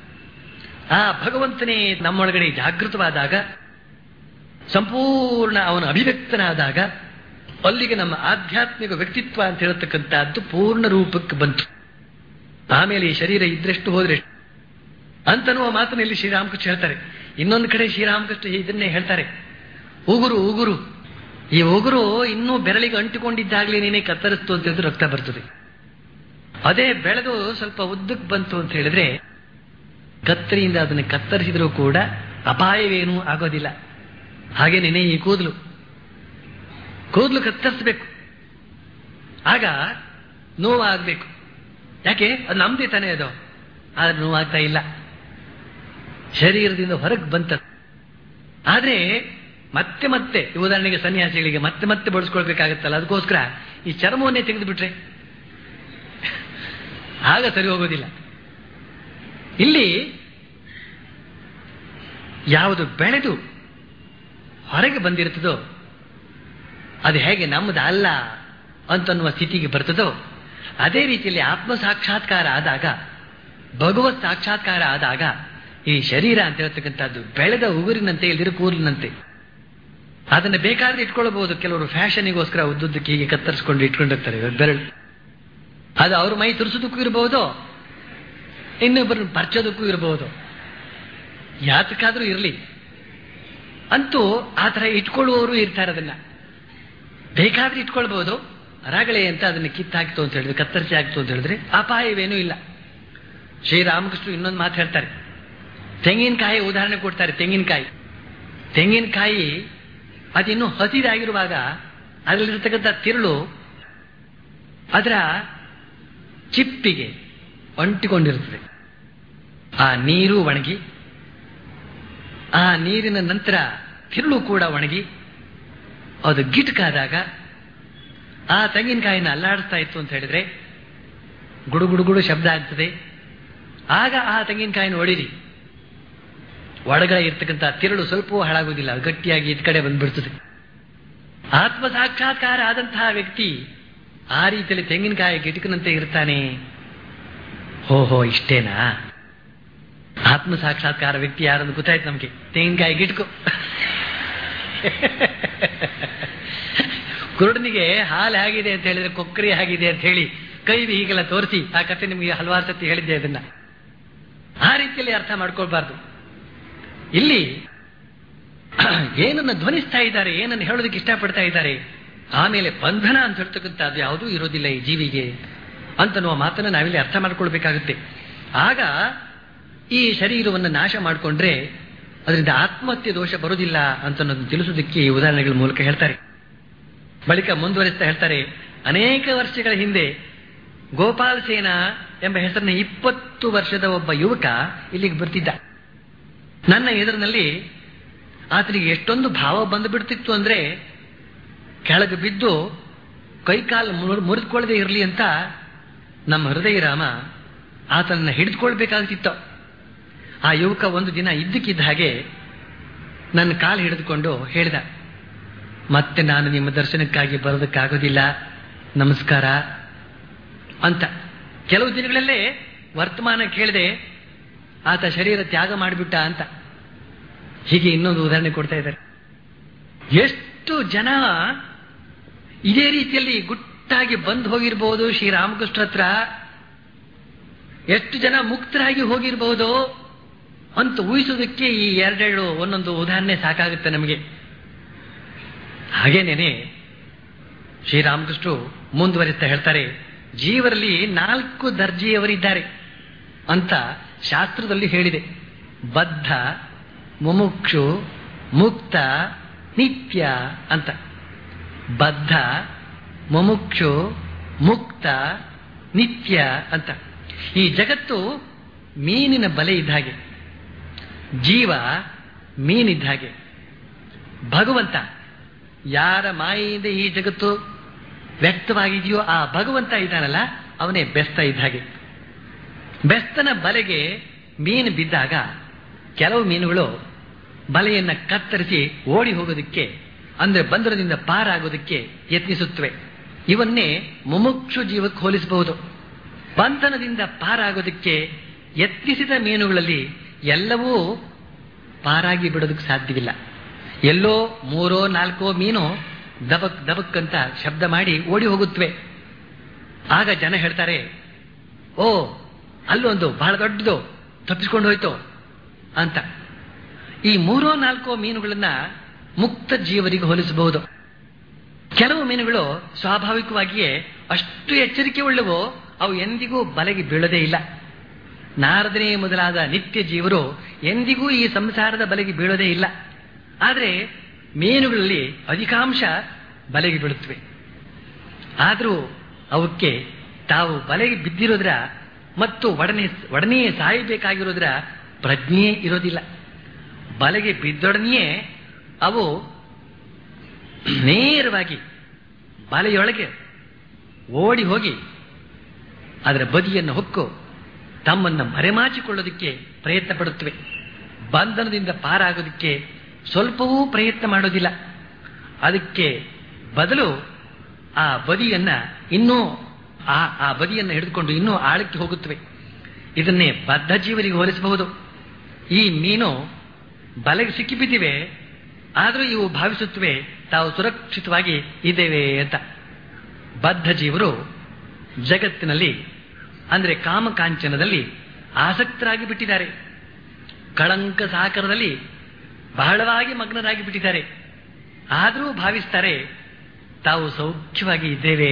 ಆ ಭಗವಂತನೇ ನಮ್ಮೊಳಗಡೆ ಜಾಗೃತವಾದಾಗ ಸಂಪೂರ್ಣ ಅವನ ಅಭಿವ್ಯಕ್ತನಾದಾಗ ಅಲ್ಲಿಗೆ ನಮ್ಮ ಆಧ್ಯಾತ್ಮಿಕ ವ್ಯಕ್ತಿತ್ವ ಅಂತ ಹೇಳ್ತಕ್ಕಂಥದ್ದು ಪೂರ್ಣ ರೂಪಕ್ಕೆ ಬಂತು ಆಮೇಲೆ ಈ ಶರೀರ ಇದ್ರೆಷ್ಟು ಹೋದ್ರೆ ಅಂತನ್ನುವ ಮಾತನ್ನು ಇಲ್ಲಿ ಶ್ರೀರಾಮಕೃಷ್ಣ ಹೇಳ್ತಾರೆ ಇನ್ನೊಂದು ಕಡೆ ಶ್ರೀರಾಮಕೃಷ್ಣ ಇದನ್ನೇ ಹೇಳ್ತಾರೆ ಉಗುರು ಉಗುರು ಈ ಉಗುರು ಇನ್ನೂ ಬೆರಳಿಗೆ ಅಂಟಿಕೊಂಡಿದ್ದಾಗ್ಲೇ ನೀನೇ ಕತ್ತರಿಸ್ತು ಅಂತ ಹೇಳಿದ್ರೆ ರಕ್ತ ಬರ್ತದೆ ಅದೇ ಬೆಳೆದು ಸ್ವಲ್ಪ ಉದ್ದಕ್ಕೆ ಬಂತು ಅಂತ ಹೇಳಿದ್ರೆ ಕತ್ತರಿಯಿಂದ ಅದನ್ನು ಕತ್ತರಿಸಿದ್ರೂ ಕೂಡ ಅಪಾಯವೇನೂ ಆಗೋದಿಲ್ಲ ಹಾಗೇನೇನೆ ಈ ಕೂದಲು ಕೂದಲು ಕತ್ತರಿಸಬೇಕು ಆಗ ನೋವಾಗಬೇಕು ಯಾಕೆ ಅದು ನಮ್ದೇ ತಾನೇ ಅದು ಆದ್ರೆ ನೋವಾಗ್ತಾ ಇಲ್ಲ ಶರೀರದಿಂದ ಹೊರಗೆ ಬಂತ ಆದ್ರೆ ಮತ್ತೆ ಮತ್ತೆ ಉದಾಹರಣೆಗೆ ಸನ್ಯಾಸಿಗಳಿಗೆ ಮತ್ತೆ ಮತ್ತೆ ಬಳಸ್ಕೊಳ್ಬೇಕಾಗತ್ತಲ್ಲ ಅದಕ್ಕೋಸ್ಕರ ಈ ಚರ್ಮವನ್ನೇ ತೆಗೆದು ಬಿಟ್ರೆ ಆಗ ಸರಿ ಹೋಗೋದಿಲ್ಲ ಇಲ್ಲಿ ಯಾವುದು ಬೆಳೆದು ಹೊರಗೆ ಬಂದಿರ್ತದೋ ಅದು ಹೇಗೆ ನಮ್ಮದು ಅಲ್ಲ ಅಂತನ್ನುವ ಸ್ಥಿತಿಗೆ ಬರ್ತದೋ ಅದೇ ರೀತಿಯಲ್ಲಿ ಆತ್ಮ ಸಾಕ್ಷಾತ್ಕಾರ ಆದಾಗ ಭಗವತ್ ಸಾಕ್ಷಾತ್ಕಾರ ಆದಾಗ ಈ ಶರೀರ ಅಂತ ಹೇಳ್ತಕ್ಕಂಥದ್ದು ಬೆಳೆದ ಉಗುರಿನಂತೆ ಇಲ್ದಿರ ಕೂದಲಿನಂತೆ ಅದನ್ನು ಬೇಕಾದ್ರೆ ಇಟ್ಕೊಳ್ಬಹುದು ಕೆಲವರು ಫ್ಯಾಷನಿಗೋಸ್ಕರ ಉದ್ದುದ್ದಕ್ಕೆ ಹೀಗೆ ಕತ್ತರಿಸ್ಕೊಂಡು ಇಟ್ಕೊಂಡಿರ್ತಾರೆ ಬೆರಳು ಅದು ಅವ್ರ ಮೈ ತುರಿಸೋದಕ್ಕೂ ಇರಬಹುದು ಇನ್ನೊಬ್ಬರನ್ನು ಪರ್ಚೋದಕ್ಕೂ ಇರಬಹುದು ಯಾತಕ್ಕಾದ್ರೂ ಇರಲಿ ಅಂತೂ ಆ ಥರ ಇಟ್ಕೊಳ್ಳುವವರು ಇರ್ತಾರೆ ಅದನ್ನ ಬೇಕಾದ್ರೆ ಇಟ್ಕೊಳ್ಬಹುದು ರಗಳೆ ಅಂತ ಅದನ್ನ ಕಿತ್ತಾಕ್ತು ಅಂತ ಹೇಳಿದ್ರೆ ಕತ್ತರಿಸಿ ಆಗ್ತು ಅಂತ ಹೇಳಿದ್ರೆ ಅಪಾಯವೇನೂ ಇಲ್ಲ ಶ್ರೀರಾಮಕೃಷ್ಣ ಇನ್ನೊಂದು ಮಾತು ಹೇಳ್ತಾರೆ ತೆಂಗಿನಕಾಯಿ ಉದಾಹರಣೆ ಕೊಡ್ತಾರೆ ತೆಂಗಿನಕಾಯಿ ತೆಂಗಿನಕಾಯಿ ಅದಿನ್ನೂ ಹಸಿರಾಗಿರುವಾಗ ಅದರಲ್ಲಿರ್ತಕ್ಕಂಥ ತಿರುಳು ಅದರ ಚಿಪ್ಪಿಗೆ ಅಂಟಿಕೊಂಡಿರುತ್ತದೆ ಆ ನೀರು ಒಣಗಿ ಆ ನೀರಿನ ನಂತರ ತಿರುಳು ಕೂಡ ಒಣಗಿ ಅದು ಗಿಟ್ಕಾದಾಗ ಆ ತೆಂಗಿನಕಾಯಿನ ಅಲ್ಲಾಡಿಸ್ತಾ ಇತ್ತು ಅಂತ ಹೇಳಿದ್ರೆ ಗುಡು ಗುಡು ಗುಡು ಶಬ್ದ ಆಗ್ತದೆ ಆಗ ಆ ತೆಂಗಿನಕಾಯಿನ ಹೊಡಿರಿ ಒಳಗಡೆ ಇರ್ತಕ್ಕಂಥ ತಿರುಳು ಸ್ವಲ್ಪವೂ ಹಾಳಾಗುವುದಿಲ್ಲ ಗಟ್ಟಿಯಾಗಿ ಇದ್ ಕಡೆ ಬಂದ್ಬಿಡ್ತದೆ ಆತ್ಮ ಸಾಕ್ಷಾತ್ಕಾರ ಆದಂತಹ ವ್ಯಕ್ತಿ ಆ ರೀತಿಯಲ್ಲಿ ತೆಂಗಿನಕಾಯಿ ಗಿಟಕನಂತೆ ಇರ್ತಾನೆ ಹೋ ಹೋ ಇಷ್ಟೇನಾ ಆತ್ಮ ಸಾಕ್ಷಾತ್ಕಾರ ವ್ಯಕ್ತಿ ಯಾರನ್ನು ಗೊತ್ತಾಯ್ತು ನಮ್ಗೆ ತೆಂಗಿನಕಾಯಿ ಗಿಟ್ಕು ಕುರುಡನಿಗೆ ಹಾಲು ಹೇಗಿದೆ ಅಂತ ಹೇಳಿದ್ರೆ ಕೊಕ್ಕರಿ ಆಗಿದೆ ಅಂತ ಹೇಳಿ ಕೈ ಹೀಗೆಲ್ಲ ತೋರಿಸಿ ಆ ಕಥೆ ನಿಮಗೆ ಹಲವಾರು ಸತಿ ಹೇಳಿದ್ದೆ ಅದನ್ನ ಆ ರೀತಿಯಲ್ಲಿ ಅರ್ಥ ಮಾಡ್ಕೊಳ್ಬಾರ್ದು ಇಲ್ಲಿ ಏನನ್ನ ಧ್ವನಿಸ್ತಾ ಇದ್ದಾರೆ ಏನನ್ನ ಹೇಳೋದಕ್ಕೆ ಇಷ್ಟಪಡ್ತಾ ಇದ್ದಾರೆ ಆಮೇಲೆ ಬಂಧನ ಅಂತ ಹೇಳ್ತಕ್ಕಂಥದ್ದು ಯಾವುದೂ ಇರೋದಿಲ್ಲ ಈ ಜೀವಿಗೆ ಅಂತನ್ನುವ ಮಾತನ್ನು ನಾವಿಲ್ಲಿ ಅರ್ಥ ಮಾಡ್ಕೊಳ್ಬೇಕಾಗುತ್ತೆ ಆಗ ಈ ಶರೀರವನ್ನು ನಾಶ ಮಾಡಿಕೊಂಡ್ರೆ ಅದರಿಂದ ಆತ್ಮಹತ್ಯೆ ದೋಷ ಬರುವುದಿಲ್ಲ ಅಂತನ್ನೋದನ್ನು ತಿಳಿಸೋದಕ್ಕೆ ಈ ಉದಾಹರಣೆಗಳ ಮೂಲಕ ಹೇಳ್ತಾರೆ ಬಳಿಕ ಮುಂದುವರಿಸ್ತಾ ಹೇಳ್ತಾರೆ ಅನೇಕ ವರ್ಷಗಳ ಹಿಂದೆ ಗೋಪಾಲ್ ಸೇನ ಎಂಬ ಹೆಸರಿನ ಇಪ್ಪತ್ತು ವರ್ಷದ ಒಬ್ಬ ಯುವಕ ಇಲ್ಲಿಗೆ ಬರ್ತಿದ್ದ ನನ್ನ ಎದುರಿನಲ್ಲಿ ಆತನಿಗೆ ಎಷ್ಟೊಂದು ಭಾವ ಬಂದು ಬಿಡ್ತಿತ್ತು ಅಂದ್ರೆ ಕೆಳಗೆ ಬಿದ್ದು ಕೈಕಾಲು ಮುರಿದುಕೊಳ್ಳದೆ ಇರಲಿ ಅಂತ ನಮ್ಮ ಹೃದಯ ರಾಮ ಆತನನ್ನ ಹಿಡಿದುಕೊಳ್ಬೇಕಾಗ್ತಿತ್ತು ಆ ಯುವಕ ಒಂದು ದಿನ ಇದ್ದಕ್ಕಿದ್ದ ಹಾಗೆ ನನ್ನ ಕಾಲು ಹಿಡಿದುಕೊಂಡು ಹೇಳಿದ ಮತ್ತೆ ನಾನು ನಿಮ್ಮ ದರ್ಶನಕ್ಕಾಗಿ ಬರೋದಕ್ಕಾಗೋದಿಲ್ಲ ನಮಸ್ಕಾರ ಅಂತ ಕೆಲವು ದಿನಗಳಲ್ಲೇ ವರ್ತಮಾನ ಕೇಳಿದೆ ಆತ ಶರೀರ ತ್ಯಾಗ ಮಾಡಿಬಿಟ್ಟ ಅಂತ ಹೀಗೆ ಇನ್ನೊಂದು ಉದಾಹರಣೆ ಕೊಡ್ತಾ ಇದ್ದಾರೆ ಎಷ್ಟು ಜನ ಇದೇ ರೀತಿಯಲ್ಲಿ ಗುಟ್ಟಾಗಿ ಬಂದು ಹೋಗಿರಬಹುದು ಶ್ರೀರಾಮಕೃಷ್ಣ ಹತ್ರ ಎಷ್ಟು ಜನ ಮುಕ್ತರಾಗಿ ಹೋಗಿರಬಹುದು ಅಂತ ಊಹಿಸೋದಕ್ಕೆ ಈ ಎರಡೆರಡು ಒಂದೊಂದು ಉದಾಹರಣೆ ಸಾಕಾಗುತ್ತೆ ನಮಗೆ ಹಾಗೇನೇನೆ ಶ್ರೀರಾಮಕೃಷ್ಣರು ಮುಂದುವರಿಸ್ತಾ ಹೇಳ್ತಾರೆ ಜೀವರಲ್ಲಿ ನಾಲ್ಕು ದರ್ಜೆಯವರಿದ್ದಾರೆ ಅಂತ ಶಾಸ್ತ್ರದಲ್ಲಿ ಹೇಳಿದೆ ಬದ್ಧ ಮುಮುಕ್ಷು ಮುಕ್ತ ನಿತ್ಯ ಅಂತ ಬದ್ಧ ಮುಮುಕ್ಷು ಮುಕ್ತ ನಿತ್ಯ ಅಂತ ಈ ಜಗತ್ತು ಮೀನಿನ ಬಲೆ ಇದ್ದ ಹಾಗೆ ಜೀವ ಮೀನಿದ್ದ ಹಾಗೆ ಭಗವಂತ ಯಾರ ಮಾಯೆಯಿಂದ ಈ ಜಗತ್ತು ವ್ಯಕ್ತವಾಗಿದೆಯೋ ಆ ಭಗವಂತ ಇದ್ದಾನಲ್ಲ ಅವನೇ ಬೆಸ್ತ ಇದ್ದ ಹಾಗೆ ಬೆಸ್ತನ ಬಲೆಗೆ ಮೀನು ಬಿದ್ದಾಗ ಕೆಲವು ಮೀನುಗಳು ಬಲೆಯನ್ನ ಕತ್ತರಿಸಿ ಓಡಿ ಹೋಗೋದಕ್ಕೆ ಅಂದ್ರೆ ಬಂದರದಿಂದ ಪಾರಾಗೋದಕ್ಕೆ ಯತ್ನಿಸುತ್ತವೆ ಇವನ್ನೇ ಮುಮುಕ್ಷು ಜೀವಕ್ಕೆ ಹೋಲಿಸಬಹುದು ಬಂಧನದಿಂದ ಪಾರಾಗೋದಕ್ಕೆ ಯತ್ನಿಸಿದ ಮೀನುಗಳಲ್ಲಿ ಎಲ್ಲವೂ ಪಾರಾಗಿ ಬಿಡೋದಕ್ಕೆ ಸಾಧ್ಯವಿಲ್ಲ ಎಲ್ಲೋ ಮೂರೋ ನಾಲ್ಕೋ ಮೀನು ದಬಕ್ ದಬಕ್ ಅಂತ ಶಬ್ದ ಮಾಡಿ ಓಡಿ ಹೋಗುತ್ತವೆ ಆಗ ಜನ ಹೇಳ್ತಾರೆ ಓ ಅಲ್ಲೊಂದು ಬಹಳ ದೊಡ್ಡದು ತಪ್ಪಿಸ್ಕೊಂಡು ಹೋಯ್ತು ಅಂತ ಈ ಮೂರೋ ನಾಲ್ಕೋ ಮೀನುಗಳನ್ನ ಮುಕ್ತ ಜೀವರಿಗೆ ಹೋಲಿಸಬಹುದು ಕೆಲವು ಮೀನುಗಳು ಸ್ವಾಭಾವಿಕವಾಗಿಯೇ ಅಷ್ಟು ಎಚ್ಚರಿಕೆ ಉಳ್ಳವು ಅವು ಎಂದಿಗೂ ಬಲೆಗೆ ಬೀಳದೇ ಇಲ್ಲ ನಾರದನೇ ಮೊದಲಾದ ನಿತ್ಯ ಜೀವರು ಎಂದಿಗೂ ಈ ಸಂಸಾರದ ಬಲೆಗೆ ಬೀಳೋದೇ ಇಲ್ಲ ಆದರೆ ಮೀನುಗಳಲ್ಲಿ ಅಧಿಕಾಂಶ ಬಲೆಗೆ ಬೀಳುತ್ತವೆ ಆದರೂ ಅವಕ್ಕೆ ತಾವು ಬಲೆಗೆ ಬಿದ್ದಿರೋದ್ರ ಮತ್ತು ಒಡನೆ ಒಡನೆ ಸಾಯಬೇಕಾಗಿರೋದ್ರ ಪ್ರಜ್ಞೆ ಇರೋದಿಲ್ಲ ಬಲೆಗೆ ಬಿದ್ದೊಡನೆಯೇ ಅವು ನೇರವಾಗಿ ಬಲೆಯೊಳಗೆ ಓಡಿ ಹೋಗಿ ಅದರ ಬದಿಯನ್ನು ಹೊಕ್ಕು ತಮ್ಮನ್ನು ಮರೆಮಾಚಿಕೊಳ್ಳೋದಕ್ಕೆ ಪ್ರಯತ್ನ ಪಡುತ್ತವೆ ಬಂಧನದಿಂದ ಪಾರಾಗೋದಕ್ಕೆ ಸ್ವಲ್ಪವೂ ಪ್ರಯತ್ನ ಮಾಡೋದಿಲ್ಲ ಅದಕ್ಕೆ ಬದಲು ಆ ಬದಿಯನ್ನ ಇನ್ನೂ ಆ ಆ ಬದಿಯನ್ನು ಹಿಡಿದುಕೊಂಡು ಇನ್ನೂ ಆಳಕ್ಕೆ ಹೋಗುತ್ತವೆ ಇದನ್ನೇ ಬದ್ಧ ಜೀವರಿಗೆ ಹೋಲಿಸಬಹುದು ಈ ಮೀನು ಬಲೆಗೆ ಸಿಕ್ಕಿಬಿದ್ದಿವೆ ಆದರೂ ಇವು ಭಾವಿಸುತ್ತವೆ ತಾವು ಸುರಕ್ಷಿತವಾಗಿ ಇದ್ದೇವೆ ಅಂತ ಬದ್ಧ ಜೀವರು ಜಗತ್ತಿನಲ್ಲಿ ಅಂದರೆ ಕಾಮಕಾಂಚನದಲ್ಲಿ ಆಸಕ್ತರಾಗಿ ಬಿಟ್ಟಿದ್ದಾರೆ ಕಳಂಕ ಸಾಕರದಲ್ಲಿ ಬಹಳವಾಗಿ ಮಗ್ನರಾಗಿ ಬಿಟ್ಟಿದ್ದಾರೆ ಆದರೂ ಭಾವಿಸ್ತಾರೆ ತಾವು ಸೌಖ್ಯವಾಗಿ ಇದ್ದೇವೆ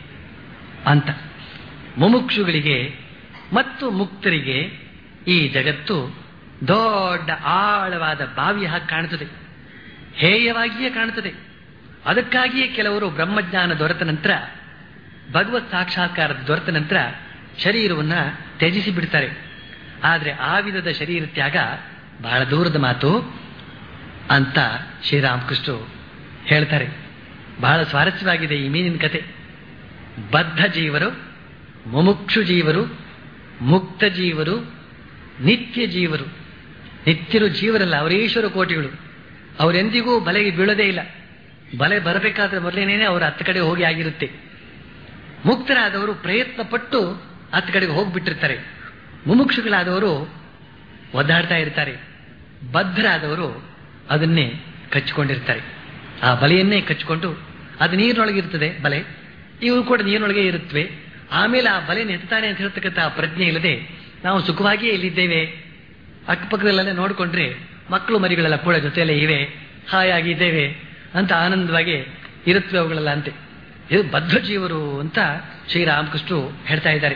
ಅಂತ ಮುಮುಕ್ಷುಗಳಿಗೆ ಮತ್ತು ಮುಕ್ತರಿಗೆ ಈ ಜಗತ್ತು ದೊಡ್ಡ ಆಳವಾದ ಬಾವಿಯ ಹಾಗೆ ಕಾಣುತ್ತದೆ ಹೇಯವಾಗಿಯೇ ಕಾಣುತ್ತದೆ ಅದಕ್ಕಾಗಿಯೇ ಕೆಲವರು ಬ್ರಹ್ಮಜ್ಞಾನ ದೊರೆತ ನಂತರ ಭಗವತ್ ಸಾಕ್ಷಾತ್ಕಾರದ ದೊರೆತ ನಂತರ ಶರೀರವನ್ನ ತ್ಯಜಿಸಿ ಬಿಡ್ತಾರೆ ಆದರೆ ಆ ವಿಧದ ಶರೀರ ತ್ಯಾಗ ಬಹಳ ದೂರದ ಮಾತು ಅಂತ ಶ್ರೀರಾಮಕೃಷ್ಣರು ಹೇಳ್ತಾರೆ ಬಹಳ ಸ್ವಾರಸ್ಯವಾಗಿದೆ ಈ ಮೀನಿನ ಕತೆ ಬದ್ಧ ಜೀವರು ಮುಮುಕ್ಷು ಜೀವರು ಮುಕ್ತ ಜೀವರು ನಿತ್ಯ ಜೀವರು ನಿತ್ಯರು ಜೀವರಲ್ಲ ಅವರೇಶ್ವರ ಕೋಟಿಗಳು ಅವರೆಂದಿಗೂ ಬಲೆಗೆ ಬೀಳೋದೇ ಇಲ್ಲ ಬಲೆ ಬರಬೇಕಾದ್ರೆ ಮೊದಲೇನೇನೆ ಅವರು ಹತ್ತು ಕಡೆ ಹೋಗಿ ಆಗಿರುತ್ತೆ ಮುಕ್ತರಾದವರು ಪ್ರಯತ್ನ ಪಟ್ಟು ಹತ್ತು ಕಡೆಗೆ ಹೋಗ್ಬಿಟ್ಟಿರ್ತಾರೆ ಮುಮುಕ್ಷುಗಳಾದವರು ಒದ್ದಾಡ್ತಾ ಇರ್ತಾರೆ ಬದ್ಧರಾದವರು ಅದನ್ನೇ ಕಚ್ಚಿಕೊಂಡಿರ್ತಾರೆ ಆ ಬಲೆಯನ್ನೇ ಕಚ್ಚಿಕೊಂಡು ಅದು ನೀರಿನೊಳಗಿರ್ತದೆ ಬಲೆ ಇವು ಕೂಡ ನೀರಿನೊಳಗೆ ಇರುತ್ತವೆ ಆಮೇಲೆ ಆ ಬಲೆ ನೆತ್ತಾನೆ ಅಂತ ಹೇಳ್ತಕ್ಕಂಥ ಆ ಪ್ರಜ್ಞೆ ಇಲ್ಲದೆ ನಾವು ಸುಖವಾಗಿಯೇ ಇಲ್ಲಿದ್ದೇವೆ ಅಕ್ಕಪಕ್ಕದಲ್ಲೆಲ್ಲ ನೋಡಿಕೊಂಡ್ರೆ ಮಕ್ಕಳು ಮರಿಗಳೆಲ್ಲ ಕೂಡ ಜೊತೆಯಲ್ಲೇ ಇವೆ ಹಾಯಾಗಿ ಇದ್ದೇವೆ ಅಂತ ಆನಂದವಾಗಿ ಇರುತ್ತವೆ ಅವುಗಳೆಲ್ಲ ಅಂತೆ ಇದು ಬದ್ಧ ಜೀವರು ಅಂತ ಶ್ರೀರಾಮಕೃಷ್ಣರು ಹೇಳ್ತಾ ಇದ್ದಾರೆ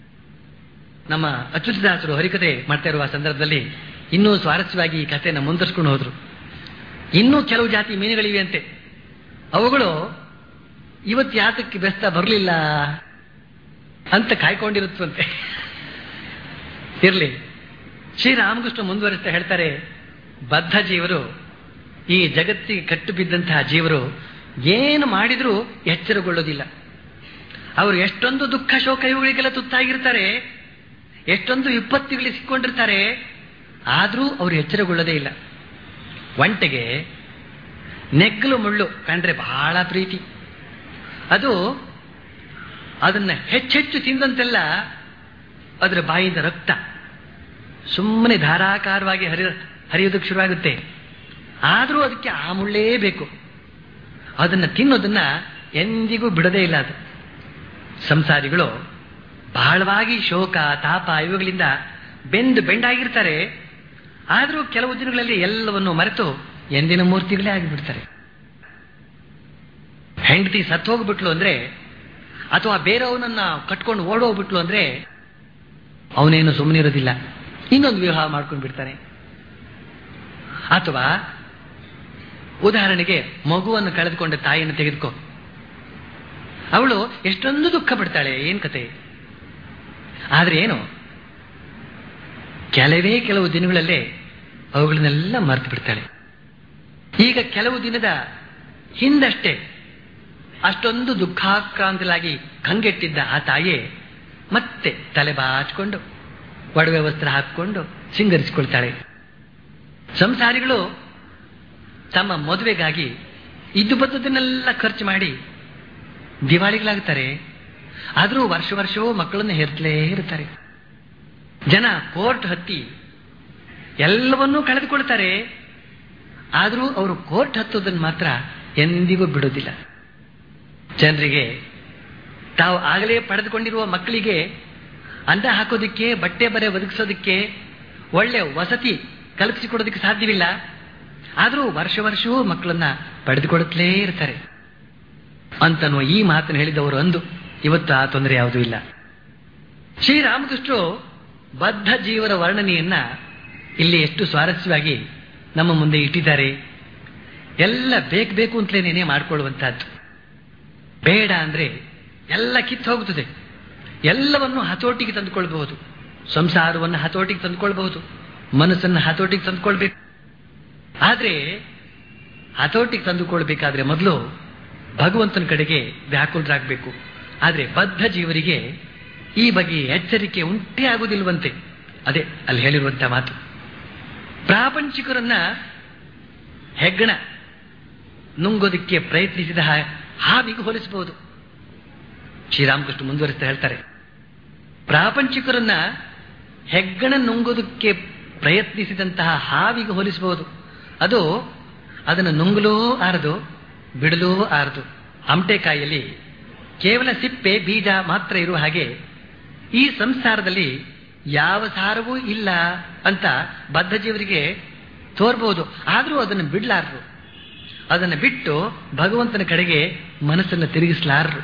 ನಮ್ಮ ಅಚ್ಯುತದಾಸರು ಹರಿಕತೆ ಮಾಡ್ತಾ ಇರುವ ಸಂದರ್ಭದಲ್ಲಿ ಇನ್ನೂ ಸ್ವಾರಸ್ಯವಾಗಿ ಈ ಕಥೆಯನ್ನು ಮುಂದುವರ್ಸ್ಕೊಂಡು ಹೋದ್ರು ಇನ್ನೂ ಕೆಲವು ಜಾತಿ ಮೀನುಗಳಿವೆ ಅಂತೆ ಅವುಗಳು ಇವತ್ತು ಯಾತಕ್ಕೆ ಬೆಸ್ತ ಬರಲಿಲ್ಲ ಅಂತ ಕಾಯ್ಕೊಂಡಿರುತ್ತಂತೆ ಇರ್ಲಿ ಶ್ರೀರಾಮಕೃಷ್ಣ ಮುಂದುವರಿಸ್ತಾ ಹೇಳ್ತಾರೆ ಬದ್ಧ ಜೀವರು ಈ ಜಗತ್ತಿಗೆ ಕಟ್ಟು ಬಿದ್ದಂತಹ ಜೀವರು ಏನು ಮಾಡಿದ್ರೂ ಎಚ್ಚರಗೊಳ್ಳೋದಿಲ್ಲ ಅವರು ಎಷ್ಟೊಂದು ದುಃಖ ಶೋಕ ಇವುಗಳಿಗೆಲ್ಲ ತುತ್ತಾಗಿರ್ತಾರೆ ಎಷ್ಟೊಂದು ವಿಪತ್ತಿಗಳಿಗೆ ಸಿಕ್ಕೊಂಡಿರ್ತಾರೆ ಆದರೂ ಅವರು ಎಚ್ಚರಗೊಳ್ಳೋದೇ ಇಲ್ಲ ಒಂಟೆಗೆ ನೆಗ್ಗಲು ಮುಳ್ಳು ಕಂಡ್ರೆ ಬಹಳ ಪ್ರೀತಿ ಅದು ಅದನ್ನ ಹೆಚ್ಚೆಚ್ಚು ತಿಂದಂತೆಲ್ಲ ಅದರ ಬಾಯಿಂದ ರಕ್ತ ಸುಮ್ಮನೆ ಧಾರಾಕಾರವಾಗಿ ಹರಿಯ ಹರಿಯೋದಕ್ಕೆ ಶುರುವಾಗುತ್ತೆ ಆದರೂ ಅದಕ್ಕೆ ಆ ಮುಳ್ಳೇ ಬೇಕು ಅದನ್ನ ತಿನ್ನೋದನ್ನ ಎಂದಿಗೂ ಬಿಡದೇ ಇಲ್ಲ ಅದು ಸಂಸಾರಿಗಳು ಬಹಳವಾಗಿ ಶೋಕ ತಾಪ ಇವುಗಳಿಂದ ಬೆಂದು ಬೆಂಡಾಗಿರ್ತಾರೆ ಆದರೂ ಕೆಲವು ದಿನಗಳಲ್ಲಿ ಎಲ್ಲವನ್ನು ಮರೆತು ಎಂದಿನ ಮೂರ್ತಿಗಳೇ ಆಗಿಬಿಡ್ತಾರೆ ಹೆಂಡತಿ ಸತ್ತು ಹೋಗ್ಬಿಟ್ಲು ಅಂದ್ರೆ ಅಥವಾ ಬೇರೆಯವನನ್ನ ಕಟ್ಕೊಂಡು ಓಡೋಗ್ಬಿಟ್ಲು ಅಂದ್ರೆ ಅವನೇನು ಸುಮ್ಮನಿರೋದಿಲ್ಲ ಇನ್ನೊಂದು ವಿವಾಹ ಮಾಡ್ಕೊಂಡು ಬಿಡ್ತಾನೆ ಅಥವಾ ಉದಾಹರಣೆಗೆ ಮಗುವನ್ನು ಕಳೆದುಕೊಂಡ ತಾಯಿಯನ್ನು ತೆಗೆದುಕೋ ಅವಳು ಎಷ್ಟೊಂದು ದುಃಖ ಪಡ್ತಾಳೆ ಏನ್ ಕತೆ ಆದ್ರೆ ಏನು ಕೆಲವೇ ಕೆಲವು ದಿನಗಳಲ್ಲೇ ಅವುಗಳನ್ನೆಲ್ಲ ಮರೆತು ಬಿಡ್ತಾಳೆ ಈಗ ಕೆಲವು ದಿನದ ಹಿಂದಷ್ಟೇ ಅಷ್ಟೊಂದು ದುಃಖಾಕ್ರಾಂತಲಾಗಿ ಕಂಗೆಟ್ಟಿದ್ದ ಆ ತಾಯಿ ಮತ್ತೆ ತಲೆ ಬಾಚಿಕೊಂಡು ಒಡವೆ ವಸ್ತ್ರ ಹಾಕಿಕೊಂಡು ಸಿಂಗರಿಸಿಕೊಳ್ತಾಳೆ ಸಂಸಾರಿಗಳು ತಮ್ಮ ಮದುವೆಗಾಗಿ ಇದ್ದು ಬದ್ದದನ್ನೆಲ್ಲ ಖರ್ಚು ಮಾಡಿ ದಿವಾಳಿಗಳಾಗ್ತಾರೆ ಆದರೂ ವರ್ಷ ವರ್ಷವೂ ಮಕ್ಕಳನ್ನು ಹೇರ್ತಲೇ ಇರ್ತಾರೆ ಜನ ಕೋರ್ಟ್ ಹತ್ತಿ ಎಲ್ಲವನ್ನೂ ಕಳೆದುಕೊಳ್ತಾರೆ ಆದರೂ ಅವರು ಕೋರ್ಟ್ ಹತ್ತೋದನ್ನು ಮಾತ್ರ ಎಂದಿಗೂ ಬಿಡೋದಿಲ್ಲ ಜನರಿಗೆ ತಾವು ಆಗಲೇ ಪಡೆದುಕೊಂಡಿರುವ ಮಕ್ಕಳಿಗೆ ಅನ್ನ ಹಾಕೋದಿಕ್ಕೆ ಬಟ್ಟೆ ಬರೆ ಒದಗಿಸೋದಕ್ಕೆ ಒಳ್ಳೆ ವಸತಿ ಕಲ್ಪಿಸಿಕೊಡೋದಕ್ಕೆ ಸಾಧ್ಯವಿಲ್ಲ ಆದರೂ ವರ್ಷ ವರ್ಷವೂ ಮಕ್ಕಳನ್ನ ಪಡೆದುಕೊಡುತ್ತಲೇ ಇರ್ತಾರೆ ಅಂತನ್ನುವ ಈ ಮಾತನ್ನು ಹೇಳಿದವರು ಅಂದು ಇವತ್ತು ಆ ತೊಂದರೆ ಯಾವುದೂ ಇಲ್ಲ ಶ್ರೀರಾಮಕೃಷ್ಣರು ಬದ್ಧ ಜೀವನ ವರ್ಣನೆಯನ್ನ ಇಲ್ಲಿ ಎಷ್ಟು ಸ್ವಾರಸ್ಯವಾಗಿ ನಮ್ಮ ಮುಂದೆ ಇಟ್ಟಿದ್ದಾರೆ ಎಲ್ಲ ಬೇಕು ಬೇಕು ಅಂತಲೇನೇನೆ ಮಾಡಿಕೊಳ್ಳುವಂತಹದ್ದು ಬೇಡ ಅಂದ್ರೆ ಎಲ್ಲ ಕಿತ್ತು ಹೋಗುತ್ತದೆ ಎಲ್ಲವನ್ನು ಹತೋಟಿಗೆ ತಂದುಕೊಳ್ಬಹುದು ಸಂಸಾರವನ್ನು ಹತೋಟಿಗೆ ತಂದುಕೊಳ್ಬಹುದು ಮನಸ್ಸನ್ನು ಹತೋಟಿಗೆ ತಂದುಕೊಳ್ಬೇಕು ಆದ್ರೆ ಹತೋಟಿಗೆ ತಂದುಕೊಳ್ಬೇಕಾದ್ರೆ ಮೊದಲು ಭಗವಂತನ ಕಡೆಗೆ ವ್ಯಾಕುಲರಾಗಬೇಕು ಆದ್ರೆ ಬದ್ಧ ಜೀವರಿಗೆ ಈ ಬಗ್ಗೆ ಎಚ್ಚರಿಕೆ ಉಂಟೇ ಆಗುವುದಿಲ್ವಂತೆ ಅದೇ ಅಲ್ಲಿ ಹೇಳಿರುವಂತಹ ಮಾತು ಪ್ರಾಪಂಚಿಕರನ್ನ ಹೆಗ್ಗಣ ನುಂಗೋದಕ್ಕೆ ಪ್ರಯತ್ನಿಸಿದ ಹಾ- ಹಾವಿಗೆ ಹೋಲಿಸಬಹುದು ಶ್ರೀರಾಮಕೃಷ್ಣ ಮುಂದುವರಿಸ್ತಾ ಹೇಳ್ತಾರೆ ಪ್ರಾಪಂಚಿಕರನ್ನ ಹೆಗ್ಗಣ ನುಂಗೋದಕ್ಕೆ ಪ್ರಯತ್ನಿಸಿದಂತಹ ಹಾವಿಗೆ ಹೋಲಿಸಬಹುದು ಅದು ಅದನ್ನು ನುಂಗಲೂ ಆರದು ಬಿಡಲೂ ಆರದು ಅಮಟೆಕಾಯಿಯಲ್ಲಿ ಕೇವಲ ಸಿಪ್ಪೆ ಬೀಜ ಮಾತ್ರ ಇರುವ ಹಾಗೆ ಈ ಸಂಸಾರದಲ್ಲಿ ಯಾವ ಸಾರವೂ ಇಲ್ಲ ಅಂತ ಬದ್ಧ ಜೀವರಿಗೆ ತೋರ್ಬಹುದು ಆದರೂ ಅದನ್ನು ಬಿಡ್ಲಾರರು ಅದನ್ನು ಬಿಟ್ಟು ಭಗವಂತನ ಕಡೆಗೆ ಮನಸ್ಸನ್ನು ತಿರುಗಿಸಲಾರರು